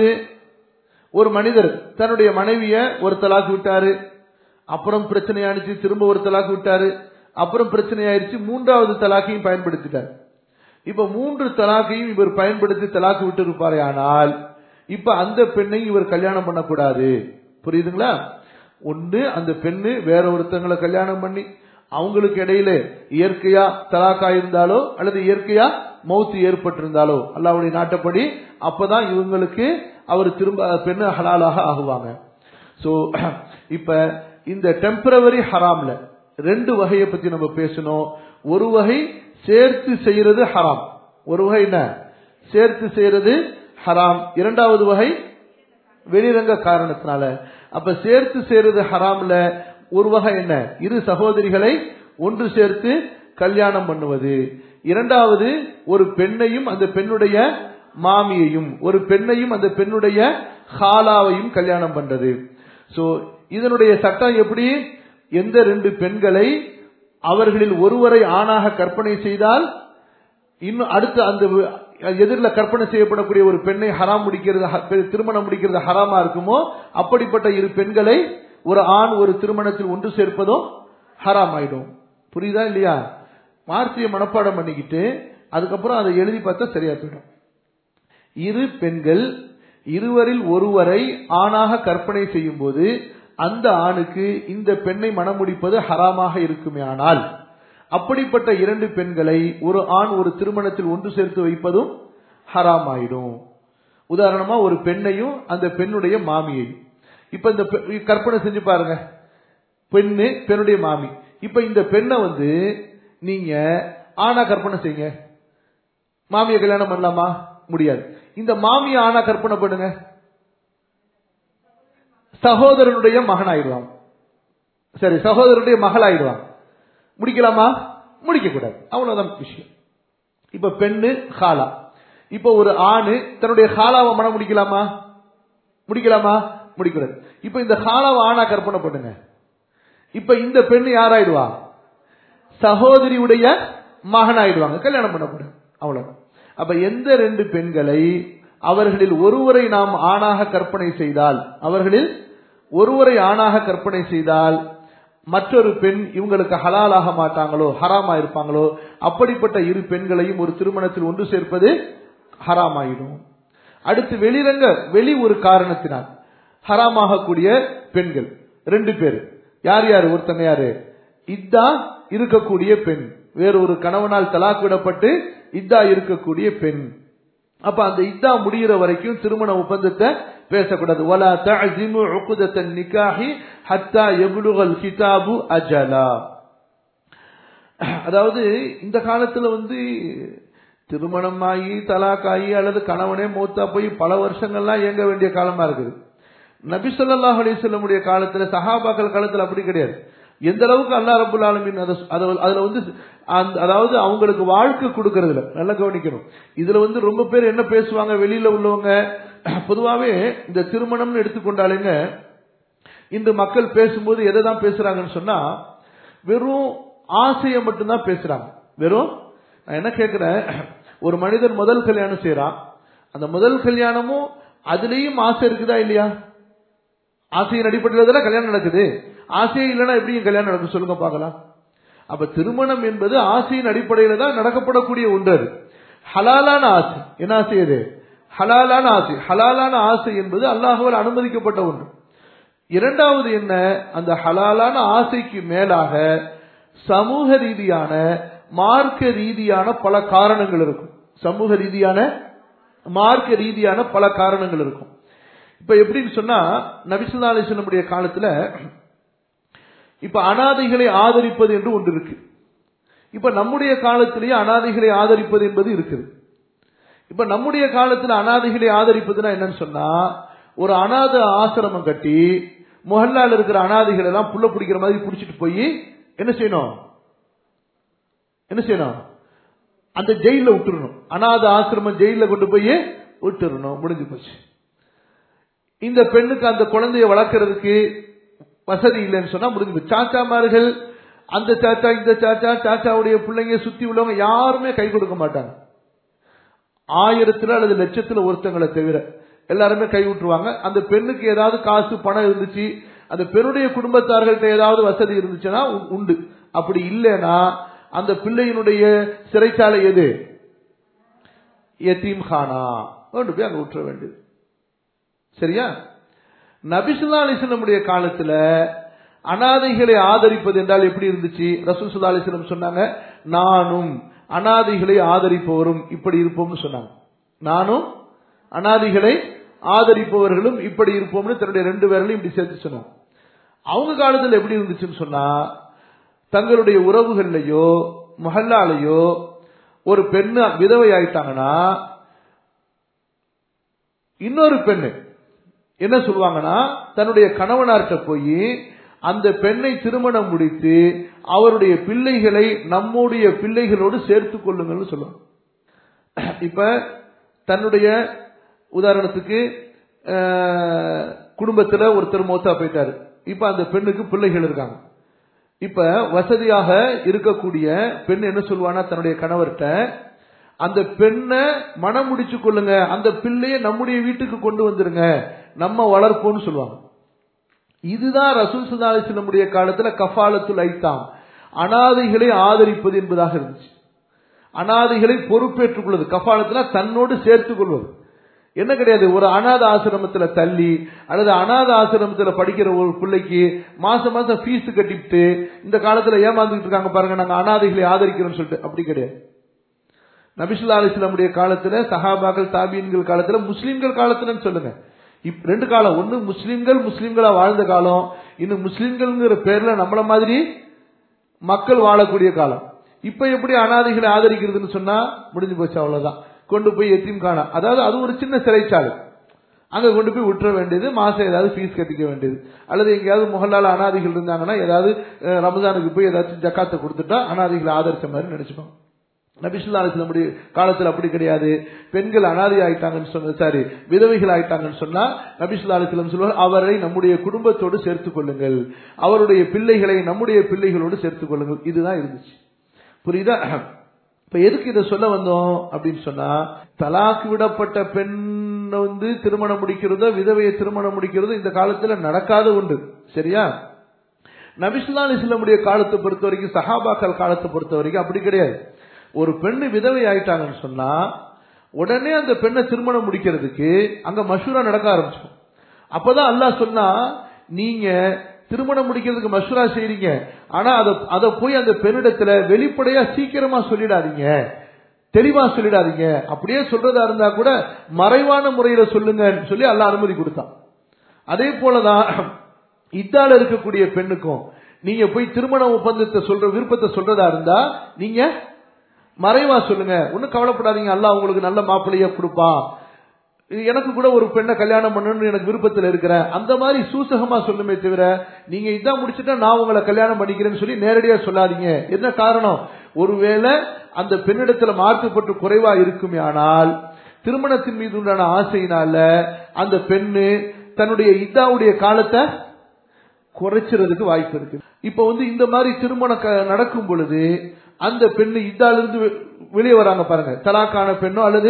ஒரு மனிதர் தன்னுடைய மனைவிய ஒரு தலாக்கு விட்டாரு அப்புறம் பிரச்சனையானிச்சு திரும்ப ஒரு தலாக்கு விட்டாரு அப்புறம் பிரச்சனையாயிருச்சு மூன்றாவது தலாக்கையும் பயன்படுத்திட்டார் இப்ப மூன்று தலாக்கையும் இவர் பயன்படுத்தி தலாக்கு விட்டு இருப்பாரே ஆனால் இப்ப அந்த பெண்ணை இவர் கல்யாணம் பண்ணக்கூடாது புரியுதுங்களா ஒன்று அந்த பெண்ணு வேற ஒருத்தங்களை கல்யாணம் பண்ணி அவங்களுக்கு இடையில இயற்கையா தலாக்கா இருந்தாலோ அல்லது இயற்கையா மௌத்து ஏற்பட்டிருந்தாலோ அல்லாவுடைய நாட்டப்படி அப்பதான் இவங்களுக்கு அவர் திரும்ப பெண்ணு ஹலாலாக ஆகுவாங்க சோ இப்ப இந்த டெம்பரவரி ஹராம்ல ரெண்டு வகையை பத்தி நம்ம பேசணும் ஒரு வகை சேர்த்து செய்யறது ஹராம் ஒரு வகை என்ன சேர்த்து செய்யறது ஹராம் இரண்டாவது வகை வெளிரங்க காரணத்தினால அப்ப சேர்த்து செய்யறது ஹராம்ல ஒரு வகை என்ன இரு சகோதரிகளை ஒன்று சேர்த்து கல்யாணம் பண்ணுவது இரண்டாவது ஒரு பெண்ணையும் அந்த பெண்ணுடைய மாமியையும் ஒரு பெண்ணையும் அந்த பெண்ணுடைய ஹாலாவையும் கல்யாணம் பண்றது சோ இதனுடைய சட்டம் எப்படி எந்த ரெண்டு பெண்களை அவர்களில் ஒருவரை ஆணாக கற்பனை செய்தால் இன்னும் அடுத்து அந்த எதிரில் கற்பனை செய்யப்படக்கூடிய ஒரு பெண்ணை ஹராம் முடிக்கிறது திருமணம் முடிக்கிறது ஹராமா இருக்குமோ அப்படிப்பட்ட இரு பெண்களை ஒரு ஆண் ஒரு திருமணத்தில் ஒன்று சேர்ப்பதும் ஹராம் ஆயிடும் புரியுதா இல்லையா வார்த்தையை மனப்பாடம் பண்ணிக்கிட்டு அதுக்கப்புறம் அதை எழுதி பார்த்தா சரியா போயிடும் இரு பெண்கள் இருவரில் ஒருவரை ஆணாக கற்பனை செய்யும் போது அந்த ஆணுக்கு இந்த பெண்ணை மணமுடிப்பது ஹராமாக இருக்குமே ஆனால் அப்படிப்பட்ட இரண்டு பெண்களை ஒரு ஆண் ஒரு திருமணத்தில் ஒன்று சேர்த்து வைப்பதும் ஹராம் ஆயிடும் உதாரணமா ஒரு பெண்ணையும் அந்த பெண்ணுடைய மாமியையும் இப்ப இந்த கற்பனை செஞ்சு பாருங்க பெண்ணு பெண்ணுடைய மாமி இப்ப இந்த பெண்ணை வந்து நீங்க ஆணா கற்பனை செய்யுங்க மாமியை கல்யாணம் பண்ணலாமா முடியாது இந்த மாமியை ஆணா கற்பனை பண்ணுங்க சகோதரனுடைய மகன் ஆயிடுவான் சரி சகோதரனுடைய மகள் ஆயிடுவான் முடிக்கலாமா முடிக்க கூடாது அவ்வளவுதான் விஷயம் இப்ப பெண்ணு ஹாலா இப்ப ஒரு ஆணு தன்னுடைய ஹாலாவை மனம் முடிக்கலாமா முடிக்கலாமா முடிக்கூடாது இப்ப இந்த ஹாலாவை ஆணா கற்பனை பண்ணுங்க இப்ப இந்த பெண்ணு யாராயிடுவா சகோதரியுடைய மகன் ஆயிடுவாங்க கல்யாணம் பண்ணக்கூடாது அவ்வளவு அப்ப எந்த ரெண்டு பெண்களை அவர்களில் ஒருவரை நாம் ஆணாக கற்பனை செய்தால் அவர்களில் ஒருவரை ஆணாக கற்பனை செய்தால் மற்றொரு பெண் இவங்களுக்கு ஹலாலாக மாட்டாங்களோ ஹராமா இருப்பாங்களோ அப்படிப்பட்ட இரு பெண்களையும் ஒரு திருமணத்தில் ஒன்று சேர்ப்பது ஹராமாயிடும் அடுத்து வெளிரங்க வெளி ஒரு காரணத்தினால் ஹராமாகக்கூடிய பெண்கள் ரெண்டு பேர் யார் யார் ஒருத்தங்க யாரு இதா இருக்கக்கூடிய பெண் வேறொரு கணவனால் தலாக் விடப்பட்டு இதா இருக்கக்கூடிய பெண் அப்ப அந்த இதா முடிகிற வரைக்கும் திருமண ஒப்பந்தத்தை பேசக்கூடாது வலா தஅசிமு உக்தத்தன் நிகாஹி ஹத்தா யப்லுகல் கிதாபு அஜலா அதாவது இந்த காலத்துல வந்து திருமணமாகி தலாக்காகி அல்லது கணவனே மூத்தா போய் பல வருஷங்கள்லாம் இயங்க வேண்டிய காலமா இருக்குது நபி ஸல்லல்லாஹு அலைஹி வஸல்லமுடைய காலத்துல சஹாபாக்கள் காலத்துல அப்படி கிடையாது எந்த அளவுக்கு அல்லாஹ் ரப்பல் ஆலமீன் அத அத- அதுல வந்து அந்த- அதாவது அவங்களுக்கு வாழ்க்கை கொடுக்கறதுல நல்லா கவனிக்கணும் இதுல வந்து ரொம்ப பேர் என்ன பேசுவாங்க வெளியில உள்ளவங்க பொதுவாவே இந்த திருமணம்னு எடுத்துக்கொண்டாலேங்க இன்று மக்கள் பேசும்போது எதை தான் பேசுறாங்கன்னு சொன்னா வெறும் ஆசையை மட்டும்தான் பேசுறாங்க வெறும் நான் என்ன கேட்கிறேன் ஒரு மனிதன் முதல் கல்யாணம் செய்யறான் அந்த முதல் கல்யாணமும் அதுலயும் ஆசை இருக்குதா இல்லையா ஆசையின் அடிப்படையில் தானே கல்யாணம் நடக்குது ஆசையே இல்லைன்னா எப்படி கல்யாணம் நடக்கும் சொல்லுங்க பார்க்கலாம் அப்ப திருமணம் என்பது ஆசையின் அடிப்படையில தான் நடக்கப்படக்கூடிய ஒன்று அது ஹலாலான ஆசை என்ன ஆசை அது ஹலாலான ஆசை ஹலாலான ஆசை என்பது அல்லாஹுவால் அனுமதிக்கப்பட்ட ஒன்று இரண்டாவது என்ன அந்த ஹலாலான ஆசைக்கு மேலாக சமூக ரீதியான மார்க்க ரீதியான பல காரணங்கள் இருக்கும் சமூக ரீதியான மார்க்க ரீதியான பல காரணங்கள் இருக்கும் இப்ப எப்படின்னு சொன்னா நபிசுல்லா அலிஸ்லமுடைய காலத்துல இப்ப அனாதைகளை ஆதரிப்பது என்று ஒன்று இருக்கு இப்ப நம்முடைய காலத்திலேயே அனாதைகளை ஆதரிப்பது என்பது இருக்குது இப்ப நம்முடைய காலத்துல அனாதைகளை ஆதரிப்பதுன்னா என்னன்னு சொன்னா ஒரு அனாதை ஆசிரமம் கட்டி முகல்லால இருக்கிற அனாதைகள் எல்லாம் புள்ள பிடிக்கிற மாதிரி பிடிச்சிட்டு போய் என்ன செய்யணும் என்ன செய்யணும் அந்த ஜெயில விட்டுறணும் அனாத ஆசிரமம் ஜெயில கொண்டு போய் விட்டுறணும் முடிஞ்சு போச்சு இந்த பெண்ணுக்கு அந்த குழந்தையை வளர்க்கறதுக்கு வசதி இல்லைன்னு சொன்னா முடிஞ்சு போச்சு சாச்சாமார்கள் அந்த சாச்சா இந்த சாச்சா சாச்சாவுடைய பிள்ளைங்க சுத்தி உள்ளவங்க யாருமே கை கொடுக்க மாட்டாங்க ஆயிரத்துல அல்லது லட்சத்துல ஒருத்தங்களை தவிர எல்லாருமே கை விட்டுருவாங்க அந்த பெண்ணுக்கு ஏதாவது காசு பணம் இருந்துச்சு அந்த பெண்ணுடைய குடும்பத்தார்கள்ட்ட ஏதாவது வசதி இருந்துச்சுன்னா உ- உண்டு அப்படி இல்லைன்னா அந்த பிள்ளையினுடைய சிறைச்சாலை எது எத்தீம் கானா கொண்டு போய் அங்க விட்டுற வேண்டியது சரியா நபிசுல்லா அலிஸ்லமுடைய காலத்துல அனாதைகளை ஆதரிப்பது என்றால் எப்படி இருந்துச்சு ரசூல் சுல்லா அலிஸ்லம் சொன்னாங்க நானும் அனாதைகளை ஆதரிப்பவரும் இப்படி இருப்போம்னு சொன்னாங்க நானும் அனாதைகளை ஆதரிப்பவர்களும் இப்படி இருப்போம்னு தன்னுடைய ரெண்டு பேரையும் இப்படி சேர்த்து சொன்னாங்க அவங்க காலத்துல எப்படி இருந்துச்சுன்னு சொன்னா தங்களுடைய உறவுகள்லயோ மஹல்லாலேயோ ஒரு பெண்ணு விதவை ஆயிட்டாங்கன்னா இன்னொரு பெண்ணு என்ன சொல்லுவாங்கன்னா தன்னுடைய கணவனார்கிட்ட போய் அந்த பெண்ணை திருமணம் முடித்து அவருடைய பிள்ளைகளை நம்முடைய பிள்ளைகளோடு சேர்த்துக் கொள்ளுங்கள்னு சொல்லுவாங்க இப்ப தன்னுடைய உதாரணத்துக்கு அஹ், குடும்பத்துல ஒருத்தர் மௌத்தா போயிட்டாரு இப்ப அந்த பெண்ணுக்கு பிள்ளைகள் இருக்காங்க இப்ப வசதியாக இருக்கக்கூடிய பெண் என்ன சொல்லுவானா தன்னுடைய கணவர்கிட்ட அந்த பெண்ணை மனம் முடிச்சு கொள்ளுங்க அந்த பிள்ளைய நம்முடைய வீட்டுக்கு கொண்டு வந்துருங்க நம்ம வளர்ப்போம்னு சொல்லுவாங்க இதுதான் ரசூல் சுல்லாலிஸ் நம்முடைய காலத்துல கஃபாலத்துல் ஐத்தாம் அனாதைகளை ஆதரிப்பது என்பதாக இருந்துச்சு அனாதைகளை பொறுப்பேற்றுக் கொள்வது கஃபாலத்துல தன்னோடு சேர்த்துக் கொள்வது என்ன கிடையாது ஒரு அனாத ஆசிரமத்துல தள்ளி அல்லது அனாத ஆசிரமத்துல படிக்கிற ஒரு பிள்ளைக்கு மாசம் மாசம் ஃபீஸ் கட்டிட்டு இந்த காலத்துல ஏமாந்துட்டு இருக்காங்க பாருங்க நாங்க அனாதைகளை ஆதரிக்கிறோம்னு சொல்லிட்டு அப்படி கிடையாது நபிசுல்லா அலிஸ்லாமுடைய காலத்துல சஹாபாக்கள் தாபீன்கள் காலத்துல முஸ்லிம்கள் காலத்துலன்னு சொல்லுங்க இப் ரெண்டு காலம் ஒண்ணு முஸ்லிம்கள் முஸ்லிம்களா வாழ்ந்த காலம் இன்னும் முஸ்லிம்கள்ங்கிற பேர்ல நம்மள மாதிரி மக்கள் வாழக்கூடிய காலம் இப்ப எப்படி அனாதைகளை ஆதரிக்கிறதுன்னு சொன்னா முடிஞ்சு போச்சு அவ்வளவுதான் கொண்டு போய் எத்தீம் காணா அதாவது அது ஒரு சின்ன சிறைச்சாலை அங்க கொண்டு போய் விட்டுற வேண்டியது மாசம் ஏதாவது ஃபீஸ் கட்டிக்க வேண்டியது அல்லது எங்கேயாவது முகலால அனாதைகள் இருந்தாங்கன்னா ஏதாவது அஹ், ரமஜானுக்கு போய் ஏதாச்சும் ஜக்காத்தை கொடுத்துட்டா அனாதைகளை ஆதரிச்ச மாதிரி நினைச்சுப்பாங்க நபிசுல்லா அலிஸ்லமுடைய காலத்துல அப்படி கிடையாது பெண்கள் அனாதை ஆயிட்டாங்கன்னு சொன்ன சாரி விதவைகள் ஆயிட்டாங்கன்னு சொன்னா நபிசுல்லா அலிஸ்லம் சொல்லுவார் அவரை நம்முடைய குடும்பத்தோடு சேர்த்துக் கொள்ளுங்கள் அவருடைய பிள்ளைகளை நம்முடைய பிள்ளைகளோடு சேர்த்துக் கொள்ளுங்கள் இதுதான் இருந்துச்சு புரியுதா இப்ப எதுக்கு இதை சொல்ல வந்தோம் அப்படின்னு சொன்னா தலாக் விடப்பட்ட பெண் வந்து திருமணம் முடிக்கிறதோ விதவையை திருமணம் முடிக்கிறதோ இந்த காலத்துல நடக்காத உண்டு சரியா நபிசுல்லா அலிஸ்லமுடைய காலத்தை பொறுத்த வரைக்கும் சஹாபாக்கள் காலத்தை பொறுத்த வரைக்கும் அப்படி கிடையாது ஒரு பெண்ணு விதவை ஆயிட்டாங்கன்னு சொன்னா உடனே அந்த பெண்ணை திருமணம் முடிக்கிறதுக்கு அங்க மஷூரா நடக்க ஆரம்பிச்சோம் அப்பதான் அல்லாஹ் சொன்னா நீங்க திருமணம் முடிக்கிறதுக்கு மஷூரா செய்றீங்க ஆனா அதை அதை போய் அந்த பெண்ணிடத்துல வெளிப்படையா சீக்கிரமா சொல்லிடாதீங்க தெளிவா சொல்லிடாதீங்க அப்படியே சொல்றதா இருந்தா கூட மறைவான முறையில சொல்லுங்கன்னு சொல்லி அல்லாஹ் அனுமதி கொடுத்தான் அதே போலதான் இத்தால இருக்கக்கூடிய பெண்ணுக்கும் நீங்க போய் திருமண ஒப்பந்தத்தை சொல்ற விருப்பத்தை சொல்றதா இருந்தா நீங்க மறைவா சொல்லுங்க ஒன்னும் கவலைப்படாதீங்க அல்லாஹ் உங்களுக்கு நல்ல மாப்பிள்ளைய கொடுப்பான் எனக்கு கூட ஒரு பெண்ணை கல்யாணம் பண்ணணும்னு எனக்கு விருப்பத்தில் இருக்கிறேன் அந்த மாதிரி சூசகமா சொல்லுமே தவிர நீங்க இதான் முடிச்சுட்டா நான் உங்களை கல்யாணம் பண்ணிக்கிறேன்னு சொல்லி நேரடியா சொல்லாதீங்க என்ன காரணம் ஒருவேளை அந்த பெண்ணிடத்துல மார்க்கப்பட்டு குறைவா இருக்குமே ஆனால் திருமணத்தின் மீது உண்டான ஆசையினால அந்த பெண்ணு தன்னுடைய இதாவுடைய காலத்தை குறைச்சிறதுக்கு வாய்ப்பு இருக்கு இப்ப வந்து இந்த மாதிரி திருமணம் க- நடக்கும் பொழுது அந்த பெண்ணு இதாலிருந்து வெ- வெளியே வராங்க பாருங்க தலாக்கான பெண்ணோ அல்லது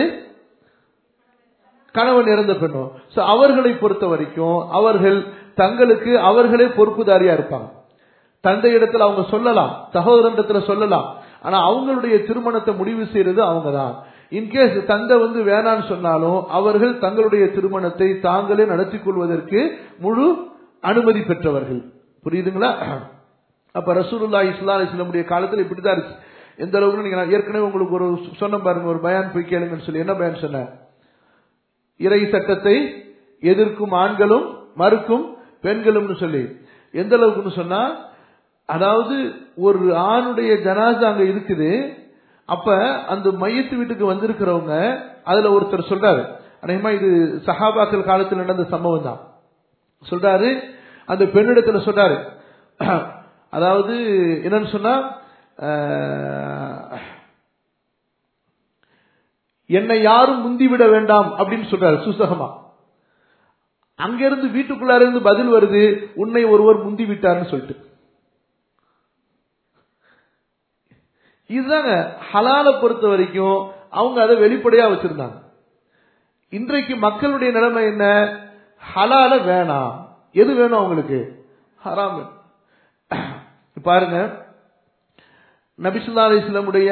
கணவன் இறந்த பெண்ணோ So, அவர்களை பொறுத்த வரைக்கும் அவர்கள் தங்களுக்கு அவர்களே பொறுப்புதாரியா இருப்பாங்க தந்தை இடத்துல அவங்க சொல்லலாம் சகோதரத்துல சொல்லலாம் ஆனா அவங்களுடைய திருமணத்தை முடிவு செய்யறது அவங்க தான் இன்கேஸ் தந்தை வந்து வேணான்னு சொன்னாலும் அவர்கள் தங்களுடைய திருமணத்தை தாங்களே நடத்தி கொள்வதற்கு முழு அனுமதி பெற்றவர்கள் புரியுதுங்களா அப்ப ரசூலுல்லா இஸ்லா இஸ்லாமுடைய காலத்துல இப்படிதான் இருக்கு எந்த அளவுக்கு நீங்க நான் ஏற்கனவே உங்களுக்கு ஒரு சொன்ன பாருங்க ஒரு பயான் போய் கேளுங்கன்னு சொல்லி என்ன பயான் சொன்னேன் இறை சட்டத்தை எதிர்க்கும் ஆண்களும் மறுக்கும் பெண்களும்னு சொல்லி எந்த அளவுக்குன்னு சொன்னா அதாவது ஒரு ஆணுடைய ஜனாசா அங்க இருக்குது அப்ப அந்த மையத்து வீட்டுக்கு வந்திருக்கிறவங்க அதுல ஒருத்தர் சொல்றாரு அநேகமா இது சஹாபாக்கள் காலத்தில் நடந்த சம்பவம் தான் சொல்றாரு அந்த பெண்ணிடத்துல சொல்றாரு அதாவது என்னன்னு சொன்னா அஹ், என்னை யாரும் முந்திவிட வேண்டாம் அப்படின்னு சொல்றாரு சுசகமா அங்கிருந்து வீட்டுக்குள்ளார இருந்து பதில் வருது உன்னை ஒருவர் முந்தி விட்டார்னு சொல்லிட்டு இதுதாங்க ஹலால பொறுத்த வரைக்கும் அவங்க அதை வெளிப்படையா வச்சிருந்தாங்க இன்றைக்கு மக்களுடைய நிலைமை என்ன ஹலால வேணாம் எது வேணும் அவங்களுக்கு ஹராம் வேணும். பாருங்க நபிசுல்லா அலிஸ்லமுடைய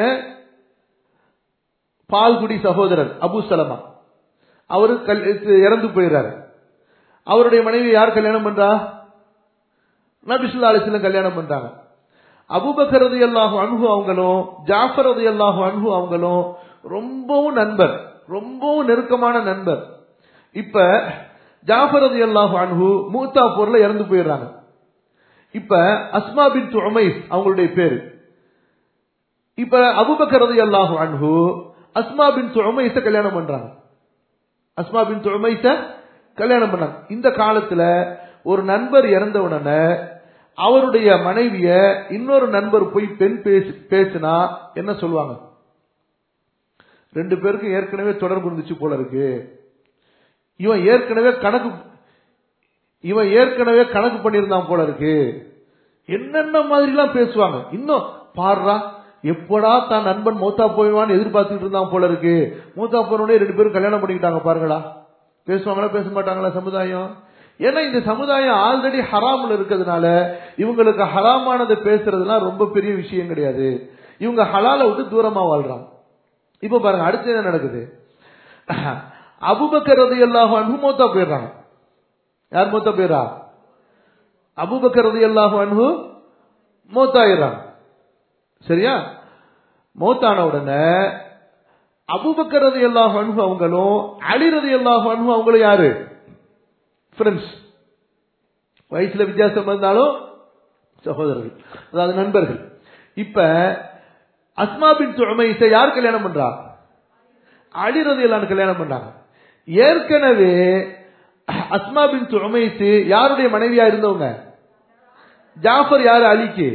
பால்குடி சகோதரர் அபு சலமா அவரு கல்- இறந்து போயிடுறாரு அவருடைய மனைவி யார் கல்யாணம் பண்றா நபிசுல்லா அலிஸ்லம் கல்யாணம் பண்றாங்க அபுபக்கர் ரதி அல்லாஹு அன்ஹு அவங்களும் ஜாஃபர் ரதி அல்லாஹு அன்ஹு அவங்களும் ரொம்பவும் நண்பர் ரொம்பவும் நெருக்கமான நண்பர் இப்ப ஜாஃபர் ரதி அல்லாஹு அன்ஹு மூத்தா போர்ல இறந்து போயிடுறாங்க இப்ப அஸ்மா பின் உமைஸ் அவங்களுடைய பேரு இப்ப அபுபக்கர் ரதி அல்லாஹு அன்ஹு அஸ்மா பின் உமைஸ கல்யாணம் பண்றாங்க அஸ்மா பின் உமைஸ கல்யாணம் பண்ணாங்க இந்த காலத்துல ஒரு நண்பர் இறந்த உடனே அவருடைய மனைவிய இன்னொரு நண்பர் போய் பெண் பேசி பேசினா என்ன சொல்லுவாங்க ரெண்டு பேருக்கும் ஏற்கனவே தொடர்பு இருந்துச்சு போல இருக்கு இவன் ஏற்கனவே கணக்கு இவன் ஏற்கனவே கணக்கு பண்ணியிருந்தான் போல இருக்கு என்னென்ன மாதிரிலாம் பேசுவாங்க இன்னும் பாடுறா எப்படா தான் நண்பன் மூத்தா போயிடுவான்னு எதிர்பார்த்துட்டு இருந்தான் போல இருக்கு மூத்தா போனோடனே ரெண்டு பேரும் கல்யாணம் பண்ணிக்கிட்டாங்க பாருங்களா பேசுவாங்களா பேச மாட்டாங்களா சமுதாயம் ஏன்னா இந்த சமுதாயம் ஆல்ரெடி ஹராம்ல இருக்கிறதுனால இவங்களுக்கு ஹராமானதை பேசுறதுலாம் ரொம்ப பெரிய விஷயம் கிடையாது இவங்க ஹலால விட்டு தூரமா வாழ்றாங்க இப்ப பாருங்க அடுத்து என்ன நடக்குது அபுபக்கர் ரலியல்லாஹு அன்ஹு மூத்தா போயிடுறாங்க யார் மூத்தா போயிடுறா அபுபக்கர் ரலியல்லாஹு அன்ஹு மூத்தாயிடுறாங்க சரியா மௌத்தான உடனே அபுபக்கர் ரலியல்லாஹு அன்ஹு அவங்களும் அலி ரலியல்லாஹு அன்ஹு அவங்களும் யாரு ஃப்ரெண்ட்ஸ் வயசுல வித்தியாசம் இருந்தாலும் சகோதரர்கள் அதாவது நண்பர்கள் இப்ப அஸ்மா பின் உமைஸை யார் கல்யாணம் பண்றா அலி ரலியல்லாஹு கல்யாணம் பண்றாங்க ஏற்கனவே அஸ்மா பின் உமைஸ் யாருடைய மனைவியா இருந்தவங்க ஜாஃபர் யாரு அலிக்கு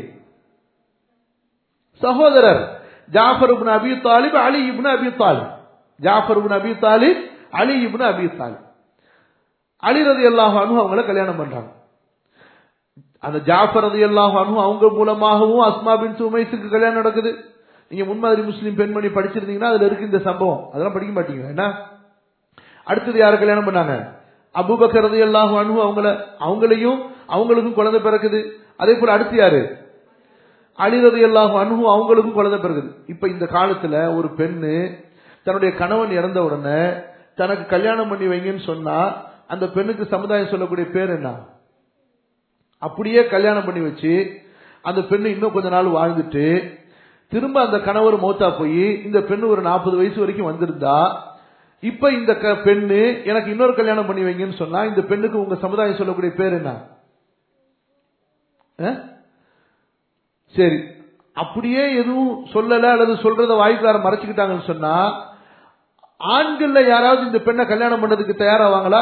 சகோதரர் ஜாஃபர் இப்னு அபி தாலிப் அலி இப்னு அபி தாலிப் ஜாஃபர் இப்னு அபி தாலிப் அலி இப்னு அபி தாலிப் அலி ரதி அல்லாஹ் அனு அவங்கள கல்யாணம் பண்றாங்க அந்த ஜாஃபர் ரதி அல்லாஹ் அனு அவங்க மூலமாகவும் அஸ்மா பின் சுமைஸுக்கு கல்யாணம் நடக்குது நீங்க முன்மாதிரி முஸ்லீம் பெண்மணி படிச்சிருந்தீங்கன்னா அதுல இருக்கு இந்த சம்பவம் அதெல்லாம் படிக்க மாட்டீங்க என்ன அடுத்தது யார கல்யாணம் பண்ணாங்க அபூபக்கர் ரதி அல்லாஹ் அனு அவங்கள அவங்களையும் அவங்களுக்கும் குழந்தை பிறக்குது அதே போல அடுத்து யாரு அலிரது அல்லாஹ் அனுகு அவங்களுக்கும் குழந்தை பிறகுது இப்ப இந்த காலத்துல ஒரு பெண்ணு தன்னுடைய கணவன் இறந்த உடனே தனக்கு கல்யாணம் பண்ணி வைங்கன்னு சொன்னா அந்த பெண்ணுக்கு சமுதாயம் சொல்லக்கூடிய பேர் என்ன அப்படியே கல்யாணம் பண்ணி வச்சு அந்த பெண்ணு இன்னும் கொஞ்ச நாள் வாழ்ந்துட்டு திரும்ப அந்த கணவர் மௌத்தா போய் இந்த பெண்ணு ஒரு நாற்பது வயசு வரைக்கும் வந்திருந்தா இப்ப இந்த க- பெண்ணு எனக்கு இன்னொரு கல்யாணம் பண்ணி வைங்கன்னு சொன்னா இந்த பெண்ணுக்கு உங்க சமுதாயம் சொல்லக்கூடிய பேர் என்ன அஹ்? சரி அப்படியே எதுவும் சொல்லல அல்லது சொல்றத வாய்க்கார மறைச்சுக்கிட்டாங்கன்னு சொன்னா ஆண்கள்ல யாராவது இந்த பெண்ணை கல்யாணம் பண்ணதுக்கு தயாராவாங்களா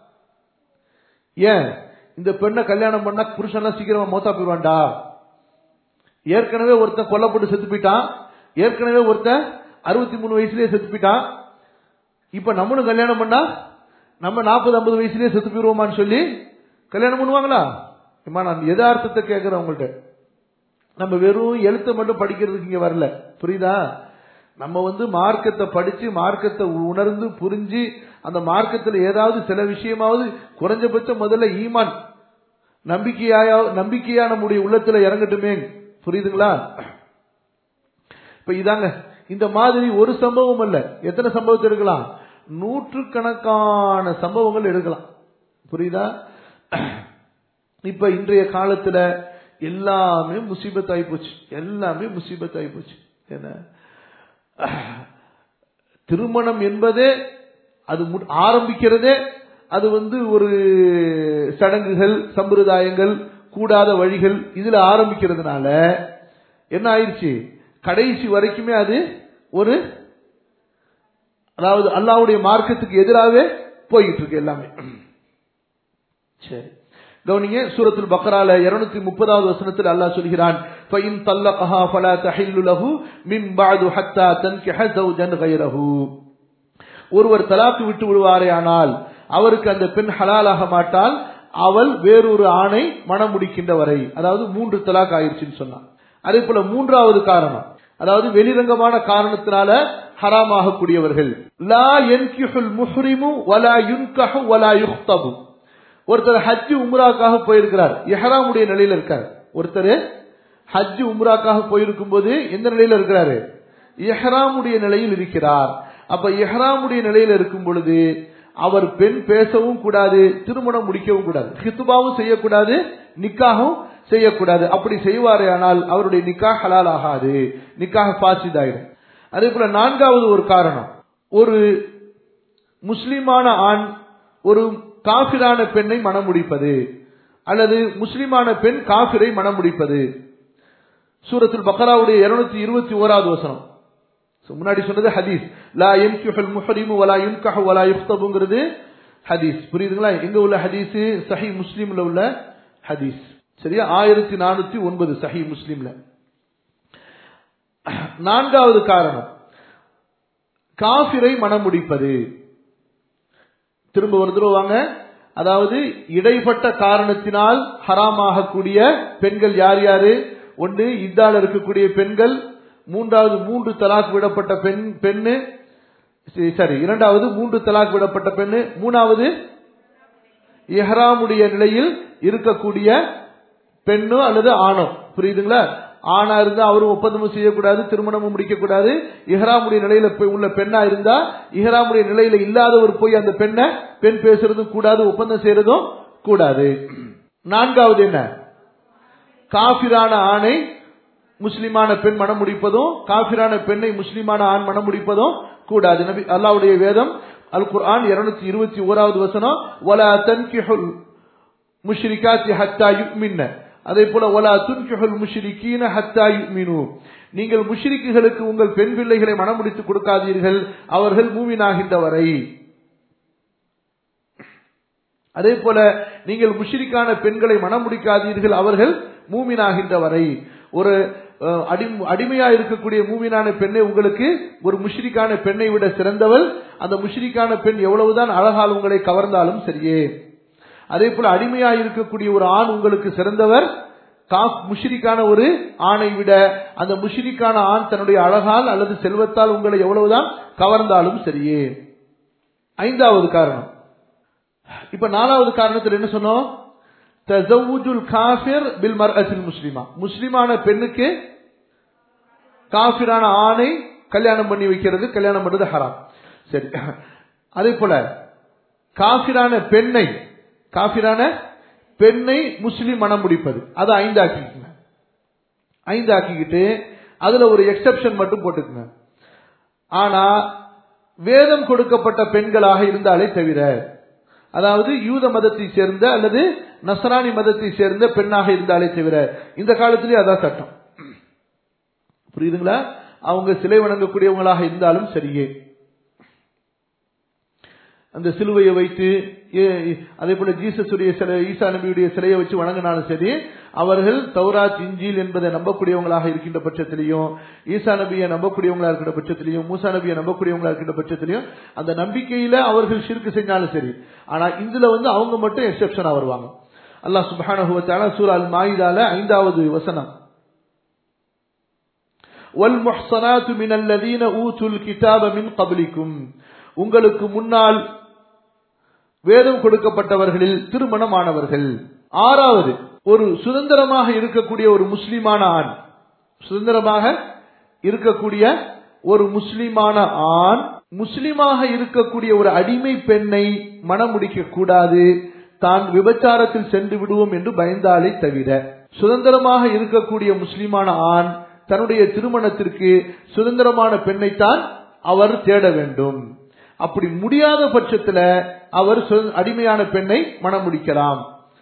ஏன் இந்த பெண்ணை கல்யாணம் பண்ணா புருஷன்லாம் சீக்கிரமா மோத்தா போயிடுவான்டா ஏற்கனவே ஒருத்தன் கொல்லப்பட்டு செத்து போயிட்டான் ஏற்கனவே ஒருத்தன் அறுபத்தி மூணு வயசுலயே செத்து போயிட்டான் இப்ப நம்மளும் கல்யாணம் பண்ணா நம்ம நாற்பது ஐம்பது வயசுலயே செத்து போயிருவோமான்னு சொல்லி கல்யாணம் பண்ணுவாங்களா இம்மா நான் எதார்த்தத்தை கேட்கிறேன் உங்கள்கிட்ட நம்ம வெறும் எழுத்தை மட்டும் படிக்கிறதுக்கு இங்க வரல புரியுதா நம்ம வந்து மார்க்கத்தை படிச்சு மார்க்கத்தை உணர்ந்து புரிஞ்சு அந்த மார்க்கத்துல ஏதாவது சில விஷயமாவது குறைஞ்சபட்சம் முதல்ல ஈமான் நம்பிக்கையா நம்பிக்கையா நம்முடைய உள்ளத்துல இறங்கட்டுமே புரியுதுங்களா இப்ப இதாங்க இந்த மாதிரி ஒரு சம்பவம் அல்ல எத்தனை சம்பவத்தை எடுக்கலாம் நூற்றுக்கணக்கான சம்பவங்கள் எடுக்கலாம் புரியுதா இப்ப இன்றைய காலத்துல எல்லாமே முசீபத் ஆகி போச்சு எல்லாமே முசீபத் ஆகி போச்சு என்ன திருமணம் என்பதே அது மு- ஆரம்பிக்கிறதே அது வந்து ஒரு சடங்குகள் சம்பிரதாயங்கள் கூடாத வழிகள் இதுல ஆரம்பிக்கிறதுனால என்ன ஆயிடுச்சு கடைசி வரைக்குமே அது ஒரு அதாவது அல்லாவுடைய மார்க்கத்துக்கு எதிராகவே போயிட்டு இருக்கு எல்லாமே சரி கவனிங்க சூரத்துல் பக்ரால 230 முப்பதாவது வசனத்தில் அல்லாஹ் சொல்கிறான் فَإِن طَلَّقَهَا فَلَا تَحِلُّ لَهُ مِن بَعْدُ حَتَّى تَنكِحَ زَوْجًا غَيْرَهُ ஒருவர் தலாக்கு விட்டு விடுவாரே ஆனால் அவருக்கு அந்த பெண் ஹலாலாக மாட்டால் அவள் வேறொரு ஆணை மனம் முடிக்கின்ற வரை அதாவது மூன்று தலாக் ஆயிடுச்சுன்னு சொன்னான் அதே போல மூன்றாவது காரணம் அதாவது வெளிரங்கமான காரணத்தினால ஹராமாக கூடியவர்கள் லா யன்கிஹுல் முஹ்ரிமு வலா யுன்கஹு வலா யுக்தபு ஒருத்தர் ஹஜ் உம்ராக்காக போயிருக்கிறார் இஹ்ராமுடைய நிலையில இருக்கார் ஒருத்தர் ஹஜ் உம்ராக்காக போயிருக்கும் போது எந்த நிலையில இருக்கிறாரு இஹ்ராமுடைய நிலையில் இருக்கிறார் அப்ப இஹ்ராமுடைய நிலையில இருக்கும் பொழுது அவர் பெண் பேசவும் கூடாது திருமணம் முடிக்கவும் கூடாது ஹித்துபாவும் செய்யக்கூடாது நிக்காகவும் செய்யக்கூடாது அப்படி செய்வாரே ஆனால் அவருடைய நிக்கா ஹலால் ஆகாது நிக்காக பாசிதாயிடும் அதே போல நான்காவது ஒரு காரணம் ஒரு முஸ்லிமான ஆண் ஒரு காபிரான பெண்ணை மணம் முடிப்பது அல்லது முஸ்லிமான பெண் காபிரை மணம் முடிப்பது சூரத்துல் பக்ராவுடைய 221 இருபத்தி ஓராவது வசனம் So, முன்னாடி சொன்னது ஹதீஸ் லா யன்கிஹுல் முஹரிமு வலா யுன்கஹு வலா யுக்தபுங்கிறது ஹதீஸ் புரியுதுங்களா எங்க உள்ள ஹதீஸ் சஹி முஸ்லிம்ல உள்ள ஹதீஸ் சரியா ஆயிரத்தி நானூத்தி ஒன்பது சஹி முஸ்லிம்ல நான்காவது காரணம் காபிரை மனம் முடிப்பது திரும்ப ஒரு தடவை வாங்க அதாவது இடைப்பட்ட காரணத்தினால் ஹராமாகக்கூடிய பெண்கள் யார் யாரு ஒன்று இத்தால இருக்கக்கூடிய பெண்கள் மூன்றாவது மூன்று தலாக் விடப்பட்ட பெண் பெண்ணு சரி, சரி இரண்டாவது மூன்று தலாக் விடப்பட்ட பெண்ணு மூணாவது இஹ்ராமுடைய நிலையில் இருக்கக்கூடிய பெண்ணோ அல்லது ஆணோ புரியுதுங்களா ஆணா இருந்தா அவரும் ஒப்பந்தமும் செய்யக்கூடாது திருமணமும் முடிக்கக்கூடாது இஹ்ராமுடைய நிலையில போய் உள்ள பெண்ணா இருந்தா இஹ்ராமுடைய நிலையில இல்லாதவர் போய் அந்த பெண்ணை பெண் பேசுறதும் கூடாது ஒப்பந்தம் செய்யறதும் கூடாது நான்காவது என்ன காபிரான ஆணை முஸ்லிமான பெண் மனம் முடிப்பதும் காபிரான பெண்ணை முஸ்லிமான ஆண் மனம் முடிப்பதும் கூடாது நபி அல்லாவுடைய வேதம் அல் குர்ஆன் இருநூத்தி இருபத்தி ஓராவது வசனம் வலா தன்கிஹுல் முஷ்ரிகாத்தி ஹத்தா யுக்மின்ன அதே போல வலா துன்கிஹுல் முஷ்ரிகீன ஹத்தா யுக்மினு நீங்கள் முஷ்ரிக்குகளுக்கு உங்கள் பெண் பிள்ளைகளை மனம் முடித்து கொடுக்காதீர்கள் அவர்கள் மூவினாகின்ற வரை அதே போல நீங்கள் முஷ்ரிக்கான பெண்களை மனம் முடிக்காதீர்கள் அவர்கள் மூமினாகின்ற வரை ஒரு அஹ், அடி- அடிமையா இருக்கக்கூடிய மூமினான பெண்ணை உங்களுக்கு ஒரு முஷ்ரிக்கான பெண்ணை விட சிறந்தவள் அந்த முஷ்ரிக்கான பெண் எவ்வளவுதான் அழகால் உங்களை கவர்ந்தாலும் சரியே அதே போல அடிமையா இருக்கக்கூடிய ஒரு ஆண் உங்களுக்கு சிறந்தவர் காப் முஷ்ரிக்கான ஒரு ஆணை விட அந்த முஷ்ரிக்கான ஆண் தன்னுடைய அழகால் அல்லது செல்வத்தால் உங்களை எவ்வளவுதான் கவர்ந்தாலும் சரியே ஐந்தாவது காரணம் இப்ப நாலாவது காரணத்தில் என்ன சொன்னோம் தஸவுஜுல் காஃபிர் பில் மர்அத்தில் முஸ்லிமா முஸ்லிமான பெண்ணுக்கு காஃபிரான ஆணை கல்யாணம் பண்ணி வைக்கிறது கல்யாணம் பண்றது ஹராம் சரி அதே போல காஃபிரான பெண்ணை காஃபிரான பெண்ணை முஸ்லிம் மனம் முடிப்பது அதை ஐந்தாக்கிக்கங்க ஐந்தாக்கிக்கிட்டு அதுல ஒரு எக்ஸெப்ஷன் மட்டும் போட்டுக்குங்க ஆனா வேதம் கொடுக்கப்பட்ட பெண்களாக இருந்தாலே தவிர அதாவது யூத மதத்தை சேர்ந்த அல்லது நசராணி மதத்தை சேர்ந்த பெண்ணாக இருந்தாலே தவிர இந்த காலத்திலே அதான் சட்டம் புரியுதுங்களா அவங்க சிலை வணங்கக்கூடியவங்களாக இருந்தாலும் சரியே அந்த சிலுவையை வைத்து ஏ- அதே போல ஜீசஸுடைய சிலை ஈசா நபியுடைய சிலையை வச்சு வணங்கினாலும் சரி அவர்கள் தௌராத் இஞ்சில் என்பதை நம்பக்கூடியவங்களாக இருக்கின்ற பட்சத்திலையும் ஈசா நபியை நம்பக்கூடியவங்களா இருக்கின்ற பட்சத்திலையும் மூசா நபியை நம்பக்கூடியவங்களா இருக்கின்ற பட்சத்திலையும் அந்த நம்பிக்கையில அவர்கள் ஷிர்கு செஞ்சாலும் சரி ஆனா இதுல வந்து அவங்க மட்டும் எக்ஸெப்ஷனா வருவாங்க அல்லாஹ் சுப்ஹானஹு வ தஆலா சூரா அல் மாயிதால ஐந்தாவது வசனம் والمحصنات من الذين اوتوا الكتاب من قبلكم உங்களுக்கு முன்னால் வேதம் கொடுக்கப்பட்டவர்களில் திருமணமானவர்கள் ஆறாவது ஒரு சுதந்திரமாக இருக்கக்கூடிய ஒரு முஸ்லிமான ஆண் சுதந்திரமாக இருக்கக்கூடிய ஒரு முஸ்லிமான ஆண் முஸ்லிமாக இருக்கக்கூடிய ஒரு அடிமை பெண்ணை மனம் முடிக்க கூடாது தான் விபச்சாரத்தில் சென்று விடுவோம் என்று பயந்தாலே தவிர சுதந்திரமாக இருக்கக்கூடிய முஸ்லிமான ஆண் தன்னுடைய திருமணத்திற்கு சுதந்திரமான பெண்ணைத்தான் அவர் தேட வேண்டும் அப்படி முடியாத பட்சத்துல அவர் சு- அடிமையான பெண்ணை மனம் முடிக்கலாம்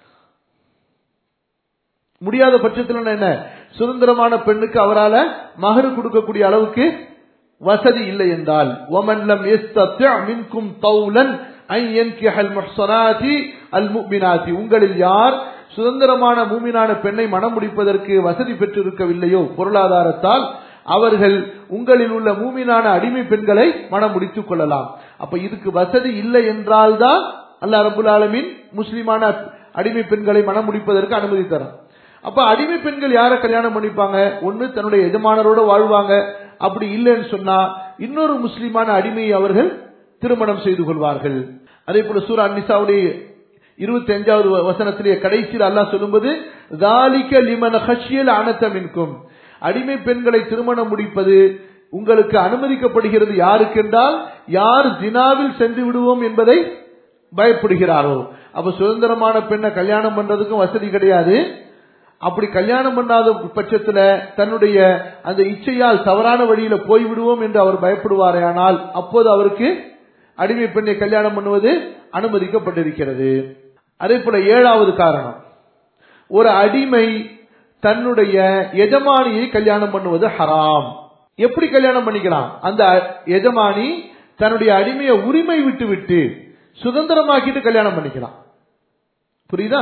முடியாத பட்சத்துல என்ன சுதந்திரமான பெண்ணுக்கு அவரால மகரு கொடுக்கக்கூடிய அளவுக்கு வசதி இல்லை என்றால் وَمَنْ لَمْ يَسْتَطِعْ مِنْكُمْ طَوْلًا أَنْ يَنْكِحَ الْمُحْصَنَاتِ الْمُؤْمِنَاتِ உங்களில் யார் சுதந்திரமான மூமினான பெண்ணை மனம் முடிப்பதற்கு வசதி பெற்றிருக்கவில்லையோ பொருளாதாரத்தால் அவர்கள் உங்களில் உள்ள மூமினான அடிமை பெண்களை மனம் முடித்துக் கொள்ளலாம் அப்ப இதுக்கு வசதி இல்லை என்றால்தான் அல்லாஹ் ரபுல் ஆலமீன் முஸ்லிமான அடிமை பெண்களை மனம் முடிப்பதற்கு அனுமதி தரும் அப்ப அடிமை பெண்கள் யாரை கல்யாணம் பண்ணிப்பாங்க ஒண்ணு தன்னுடைய எஜமானரோட வாழ்வாங்க அப்படி இல்லைன்னு சொன்னா இன்னொரு முஸ்லிமான அடிமையை அவர்கள் திருமணம் செய்து கொள்வார்கள் அதே போல சூரா நிசாவுடைய இருபத்தி அஞ்சாவது வசனத்திலே கடைசியில் அல்லாஹ் சொல்லும்போது தாலிக லிமன ஹஷியல் அனத்தமின்கும் அடிமை பெண்களை திருமணம் முடிப்பது உங்களுக்கு அனுமதிக்கப்படுகிறது யாருக்கென்றால் யார் ஜினாவில் சென்று விடுவோம் என்பதை பயப்படுகிறாரோ அப்ப சுதந்திரமான பெண்ணை கல்யாணம் பண்றதுக்கும் வசதி கிடையாது அப்படி கல்யாணம் பண்ணாத பட்சத்துல தன்னுடைய அந்த இச்சையால் தவறான வழியில போய்விடுவோம் என்று அவர் பயப்படுவாரேயானால் அப்போது அவருக்கு அடிமை பெண்ணை கல்யாணம் பண்ணுவது அனுமதிக்கப்பட்டிருக்கிறது அதே போல ஏழாவது காரணம் ஒரு அடிமை தன்னுடைய எஜமானியை கல்யாணம் பண்ணுவது ஹராம் எப்படி கல்யாணம் பண்ணிக்கலாம் அந்த எஜமானி தன்னுடைய அடிமையை உரிமை விட்டு விட்டு சுதந்திரமாக்கிட்டு கல்யாணம் பண்ணிக்கலாம் புரியுதா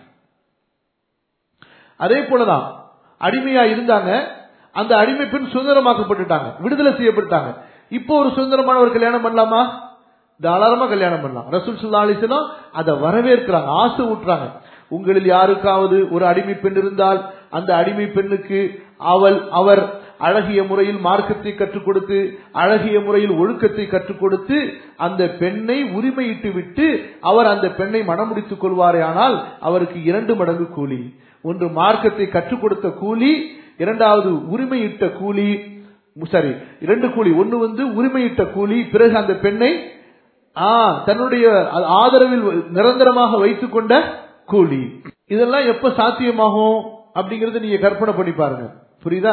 அதே போலதான் அடிமையா இருந்தாங்க அந்த அடிமை பெண் சுதந்திரமாக்கப்பட்டுட்டாங்க விடுதலை செய்யப்பட்டாங்க இப்போ ஒரு சுதந்திரமானவர் கல்யாணம் பண்ணலாமா தாராளமா கல்யாணம் பண்ணலாம் ரசூல் சுல்லா அலிஸ்லாம் அதை வரவேற்கிறாங்க ஆசை ஊட்டுறாங்க உங்களில் யாருக்காவது ஒரு அடிமை பெண் இருந்தால் அந்த அடிமை பெண்ணுக்கு அவள் அவர் அழகிய முறையில் மார்க்கத்தை கற்றுக் கொடுத்து அழகிய முறையில் ஒழுக்கத்தை கற்றுக் கொடுத்து அந்த பெண்ணை உரிமையிட்டு விட்டு அவர் அந்த பெண்ணை மனமுடித்துக் கொள்வாரே ஆனால் அவருக்கு இரண்டு மடங்கு கூலி ஒன்று மார்க்கத்தை கற்றுக் கொடுத்த கூலி இரண்டாவது உரிமையிட்ட கூலி சரி இரண்டு கூலி ஒன்னு வந்து உரிமையிட்ட கூலி பிறகு அந்த பெண்ணை ஆ தன்னுடைய ஆதரவில் நிரந்தரமாக வைத்துக் கொண்ட கூலி இதெல்லாம் எப்ப சாத்தியமாகும் அப்படிங்கறத நீங்க கற்பனை பண்ணி பாருங்க புரியுதா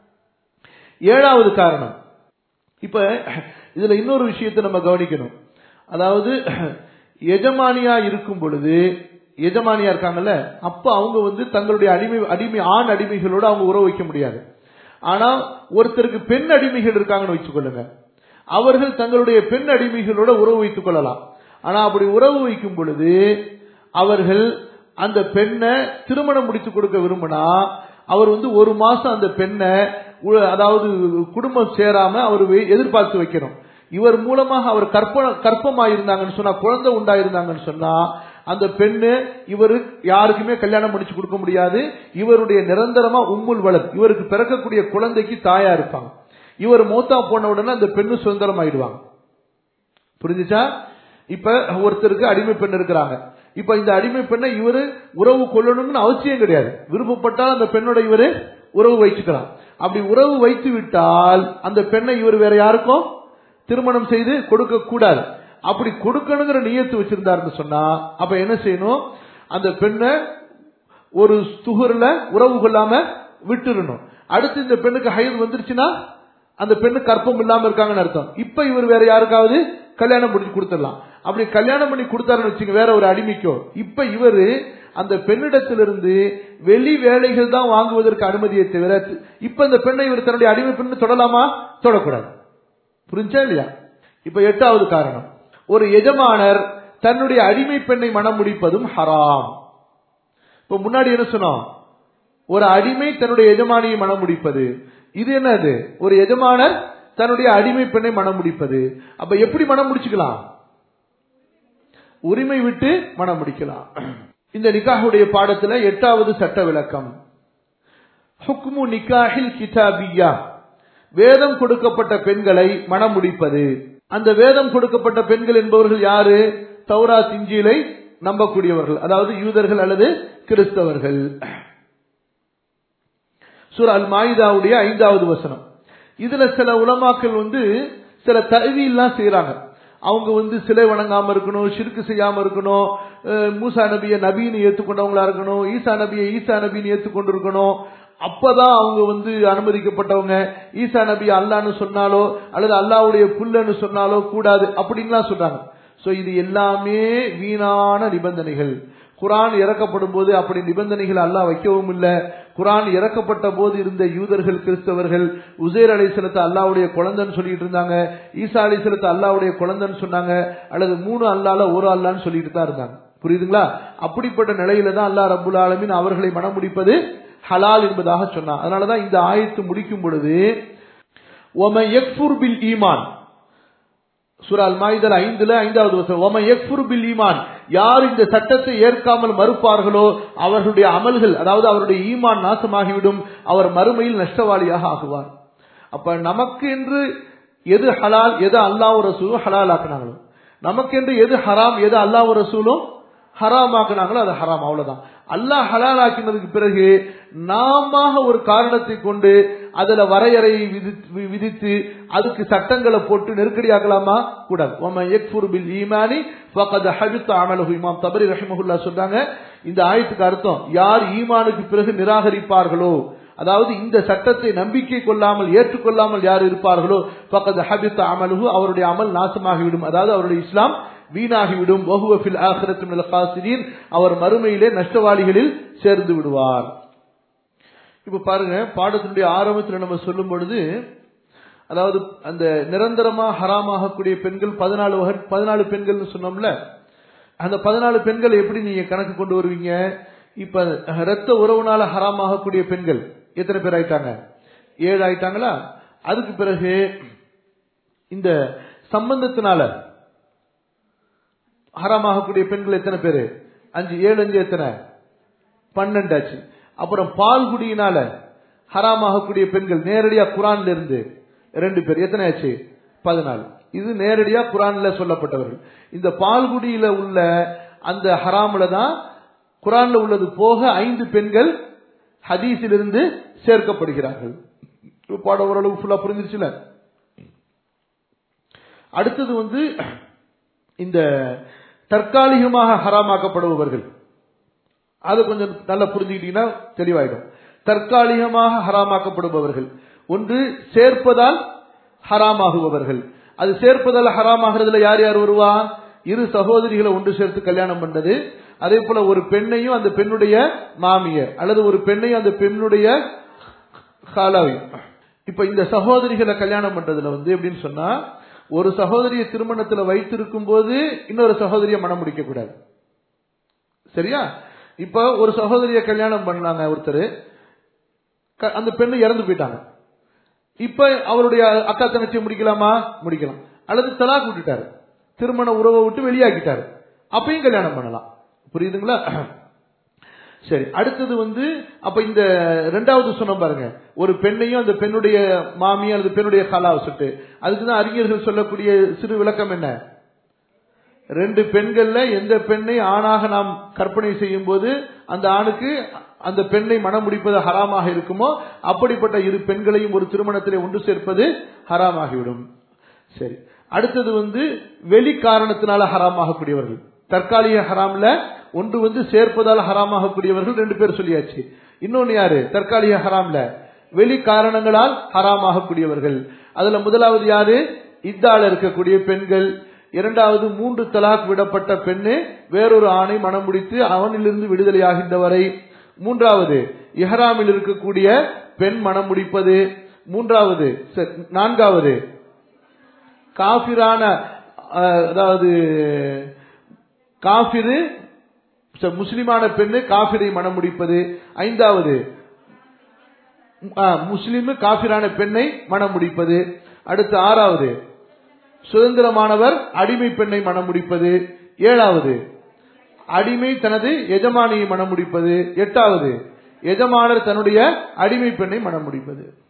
ஏழாவது காரணம் இப்ப இதுல இன்னொரு விஷயத்தை நம்ம கவனிக்கணும் அதாவது எஜமானியா இருக்கும் பொழுது எஜமானியா இருக்காங்கல்ல அப்ப அவங்க வந்து தங்களுடைய அடிமை அடிமை ஆண் அடிமைகளோட அவங்க உறவு வைக்க முடியாது ஆனா ஒருத்தருக்கு பெண் அடிமைகள் இருக்காங்கன்னு வச்சுக்கொள்ளுங்க அவர்கள் தங்களுடைய பெண் அடிமைகளோட உறவு வைத்துக் கொள்ளலாம் ஆனா அப்படி உறவு வைக்கும் பொழுது அவர்கள் அந்த பெண்ணை திருமணம் முடித்து கொடுக்க விரும்பினா அவர் வந்து ஒரு மாசம் அந்த பெண்ணை அதாவது குடும்பம் சேராம அவர் எதிர்பார்த்து வைக்கணும் இவர் மூலமாக அவர் கற்ப கற்பமாயிருந்தாங்கன்னு சொன்னா குழந்தை உண்டாயிருந்தாங்கன்னு சொன்னா அந்த பெண்ணு இவரு யாருக்குமே கல்யாணம் முடிச்சு கொடுக்க முடியாது இவருடைய நிரந்தரமா உம்முல் வளர் இவருக்கு பிறக்கக்கூடிய குழந்தைக்கு தாயா இருப்பாங்க இவர் மூத்தா போன உடனே அந்த பெண்ணு சுதந்திரம் ஆயிடுவாங்க புரிஞ்சுச்சா இப்ப ஒருத்தருக்கு அடிமை பெண் இருக்கிறாங்க இப்ப இந்த அடிமை பெண்ணை இவரு உறவு கொள்ளணும்னு அவசியம் கிடையாது விருப்பப்பட்டால் அந்த பெண்ணோட இவரு உறவு வைச்சுக்கலாம் அப்படி உறவு வைத்து விட்டால் அந்த பெண்ணை இவர் வேற யாருக்கும் திருமணம் செய்து கொடுக்க கூடாது அப்படி கொடுக்கணுங்கிற நியத்து வச்சிருந்தாருன்னு சொன்னா அப்ப என்ன செய்யணும் அந்த பெண்ணை ஒரு துகுர்ல உறவு கொள்ளாம விட்டுறணும் அடுத்து இந்த பெண்ணுக்கு ஹயர் வந்துருச்சுன்னா அந்த பெண்ணு கற்பம் இல்லாம இருக்காங்கன்னு அர்த்தம் இப்ப இவர் வேற யாருக்காவது கல்யாணம் பண்ணி கொடுத்துடலாம் அப்படி கல்யாணம் பண்ணி கொடுத்தாருன்னு வச்சுங்க வேற ஒரு அடிமைக்கோ இப்ப இவரு அந்த பெண்ணிடத்திலிருந்து வெளி வேலைகள் தான் வாங்குவதற்கு அனுமதியை தவிர இப்ப இந்த பெண்ணை இவர் தன்னுடைய அடிமை பெண்ணு தொடலாமா தொடக்கூடாது புரிஞ்சா இல்லையா இப்ப எட்டாவது காரணம் ஒரு எஜமானர் தன்னுடைய அடிமை பெண்ணை மனம் முடிப்பதும் ஹராம் இப்ப முன்னாடி என்ன சொன்னோம் ஒரு அடிமை தன்னுடைய எஜமானியை மனம் முடிப்பது இது என்னது ஒரு எஜமானர் தன்னுடைய அடிமை பெண்ணை மனம் முடிப்பது அப்ப எப்படி மனம் முடிச்சுக்கலாம் உரிமை விட்டு மனம் முடிக்கலாம் இந்த நிக்காஹுடைய பாடத்துல எட்டாவது சட்ட விளக்கம் ஹுக்மு நிக்காஹில் கிதாபியா வேதம் கொடுக்கப்பட்ட பெண்களை மனம் முடிப்பது அந்த வேதம் கொடுக்கப்பட்ட பெண்கள் என்பவர்கள் யாரு தௌரா திஞ்சிலை நம்பக்கூடியவர்கள் அதாவது யூதர்கள் அல்லது கிறிஸ்தவர்கள் சூர் அல் மாயிதாவுடைய ஐந்தாவது வசனம் இதுல சில உலமாக்கள் வந்து சில தழுவியெல்லாம் செய்யறாங்க அவங்க வந்து சிலை வணங்காம இருக்கணும் சிறுக்கு செய்யாம இருக்கணும் மூசா நபிய நபின்னு ஏத்துக்கொண்டவங்களா இருக்கணும் ஈசா நபியை ஈசா நபின்னு ஏத்துக்கொண்டு இருக்கணும் அப்பதான் அவங்க வந்து அனுமதிக்கப்பட்டவங்க ஈசா நபி அல்லான்னு சொன்னாலோ அல்லது அல்லாவுடைய புல்லன்னு சொன்னாலோ கூடாது அப்படின்லாம் சொல்றாங்க சோ இது எல்லாமே வீணான நிபந்தனைகள் குரான் இறக்கப்படும் போது அப்படி நிபந்தனைகள் அல்லாஹ் வைக்கவும் இல்லை குரான் இறக்கப்பட்ட போது இருந்த யூதர்கள் கிறிஸ்தவர்கள் உசேர் அலை செலுத்த அல்லாவுடைய குழந்தைன்னு சொல்லிட்டு இருந்தாங்க ஈசா அலை செலுத்த அல்லாவுடைய குழந்தைன்னு சொன்னாங்க அல்லது மூணு அல்லால ஒரு அல்லான்னு சொல்லிட்டு தான் இருந்தாங்க புரியுதுங்களா அப்படிப்பட்ட நிலையில தான் அல்லா ரபுல் ஆலமின் அவர்களை மனம் முடிப்பது ஹலால் என்பதாக சொன்னான் அதனாலதான் இந்த ஆயத்து முடிக்கும் பொழுது ஒம யக்ஃபுர் பில் ஈமான் சுரால் மாயுதல் ஐந்துல ஐந்தாவது வருஷம் ஒம யக்ஃபுர் பில் ஈமான் யார் இந்த சட்டத்தை ஏற்காமல் மறுப்பார்களோ அவர்களுடைய அமல்கள் அதாவது அவருடைய ஈமான் நாசமாகிவிடும் அவர் மறுமையில் நஷ்டவாளியாக ஆகுவார் அப்ப நமக்கு என்று எது ஹலால் எது அல்லாஹ் ரசூலும் ஹலால் ஆக்குனாங்களோ நமக்கென்று எது ஹராம் எது அல்லாஹ் ரசூலும் ஹராம் ஆக்குனாங்களோ அது ஹராம் அவ்வளவுதான் அல்லாஹ் ஹலால் ஆக்கினதுக்கு பிறகு நாம ஒரு காரணத்தை கொண்டு அதுல வரையறையை விதித்து அதுக்கு சட்டங்களை போட்டு நெருக்கடியாக்கலாமா கூடாது ஒம யக்ஃபுர் பில் ஈமானி ஃபகத் ஹபித் அமலஹு இமாம் தபரி ரஹிமஹுல்லா சொல்றாங்க இந்த ஆயத்துக்கு அர்த்தம் யார் ஈமானுக்கு பிறகு நிராகரிப்பார்களோ அதாவது இந்த சட்டத்தை நம்பிக்கை கொள்ளாமல் ஏற்றுக்கொள்ளாமல் யார் இருப்பார்களோ பக்கத்து ஹபித் அமலுகு அவருடைய அமல் நாசமாகிவிடும் அதாவது அவருடைய இஸ்லாம் வீணாகிவிடும் அவர் மறுமையிலே நஷ்டவாளிகளில் சேர்ந்து விடுவார் இப்ப பாருங்க பாடத்தினுடைய ஆரம்பத்தில் நம்ம சொல்லும் பொழுது அதாவது அந்த நிரந்தரமா ஹராமாகக்கூடிய பெண்கள் பதினாலு வகை பதினாலு பெண்கள் சொன்னோம்ல அந்த பதினாலு பெண்கள் எப்படி நீங்க கணக்கு கொண்டு வருவீங்க இப்ப ரத்த உறவுனால ஹராமாகக்கூடிய பெண்கள் எத்தனை பேர் ஆயிட்டாங்க ஏழு ஆயிட்டாங்களா அதுக்கு பிறகு இந்த சம்பந்தத்தினால ஹராமாகக்கூடிய பெண்கள் எத்தனை பேரு அஞ்சு ஏழு அஞ்சு எத்தனை பன்னெண்டு ஆச்சு அப்புறம் பால்குடியினால ஹராமாகக்கூடிய பெண்கள் நேரடியா குரான்ல இருந்து ரெண்டு பேர் எத்தனை ஆச்சு பதினாலு இது நேரடியா குரான்ல சொல்லப்பட்டவர்கள் இந்த பால்குடியில உள்ள அந்த ஹராம்ல தான் குரான்ல உள்ளது போக ஐந்து பெண்கள் ஹதீஸிலிருந்து சேர்க்கப்படுகிறார்கள் பாடம் ஓரளவு ஃபுல்லா புரிஞ்சிருச்சுல அடுத்தது வந்து இந்த தற்காலிகமாக ஹராமாக்கப்படுபவர்கள் அது கொஞ்சம் நல்லா புரிஞ்சுக்கிட்டீங்கன்னா தெளிவாயிடும் தற்காலிகமாக ஹராமாக்கப்படுபவர்கள் ஒன்று சேர்ப்பதால் ஹராமாகுபவர்கள் அது சேர்ப்பதால் ஹராமாகிறதுல யார் யார் வருவா இரு சகோதரிகளை ஒன்று சேர்த்து கல்யாணம் பண்ணது அதே போல ஒரு பெண்ணையும் அந்த பெண்ணுடைய மாமிய அல்லது ஒரு பெண்ணையும் அந்த பெண்ணுடைய காலாவை இப்ப இந்த சகோதரிகளை கல்யாணம் பண்றதுல வந்து எப்படின்னு சொன்னா ஒரு சகோதரிய திருமணத்துல வைத்திருக்கும் போது இன்னொரு சகோதரிய மனம் முடிக்க கூடாது சரியா இப்ப ஒரு சகோதரிய கல்யாணம் பண்ணாங்க ஒருத்தர் அந்த பெண்ணு இறந்து போயிட்டாங்க இப்ப அவருடைய அக்கா தங்கச்சியை முடிக்கலாமா முடிக்கலாம் அல்லது தலாக் விட்டுட்டாரு திருமண உறவை விட்டு வெளியாக்கிட்டாரு அப்பயும் கல்யாணம் பண்ணலாம் புரியுதுங்களா சரி அடுத்தது வந்து அப்ப இந்த ரெண்டாவது சொன்ன பாருங்க ஒரு பெண்ணையும் அந்த பெண்ணுடைய மாமியும் அல்லது பெண்ணுடைய காலா வச்சுட்டு அதுக்குதான் அறிஞர்கள் சொல்லக்கூடிய சிறு விளக்கம் என்ன ரெண்டு பெண்கள்ல எந்த பெண்ணை ஆணாக நாம் கற்பனை செய்யும் போது அந்த ஆணுக்கு அந்த பெண்ணை மனம் முடிப்பது ஹராமாக இருக்குமோ அப்படிப்பட்ட இரு பெண்களையும் ஒரு திருமணத்திலே ஒன்று சேர்ப்பது ஹராமாகிவிடும் சரி அடுத்தது வந்து வெளி காரணத்தினால ஹராமாகக்கூடியவர்கள் தற்காலிக ஹராம்ல ஒன்று வந்து சேர்ப்பதால் ஹராமாகக்கூடியவர்கள் ரெண்டு பேர் சொல்லியாச்சு இன்னொன்னு யாரு தற்காலிக ஹராம்ல வெளி காரணங்களால் ஹராமாகக்கூடியவர்கள் அதுல முதலாவது யாரு இத்தால இருக்கக்கூடிய பெண்கள் இரண்டாவது மூன்று தலாக் விடப்பட்ட பெண்ணு வேறொரு ஆணை மனம் முடித்து அவனிலிருந்து விடுதலையாகின்ற வரை மூன்றாவது இஹராமில் இருக்கக்கூடிய பெண் மனம் முடிப்பது மூன்றாவது நான்காவது காபிரான அஹ், அதாவது காஃபிரு ச- முஸ்லிமான பெண்ணு காஃபிரை மணம் முடிப்பது ஐந்தாவது ஆ, முஸ்லிம் காஃபிரான பெண்ணை மணம் முடிப்பது அடுத்து ஆறாவது சுதந்திரமானவர் அடிமை பெண்ணை மணம் முடிப்பது ஏழாவது அடிமை தனது எஜமானியை மணம் முடிப்பது எட்டாவது எஜமானர் தன்னுடைய அடிமை பெண்ணை மணம் முடிப்பது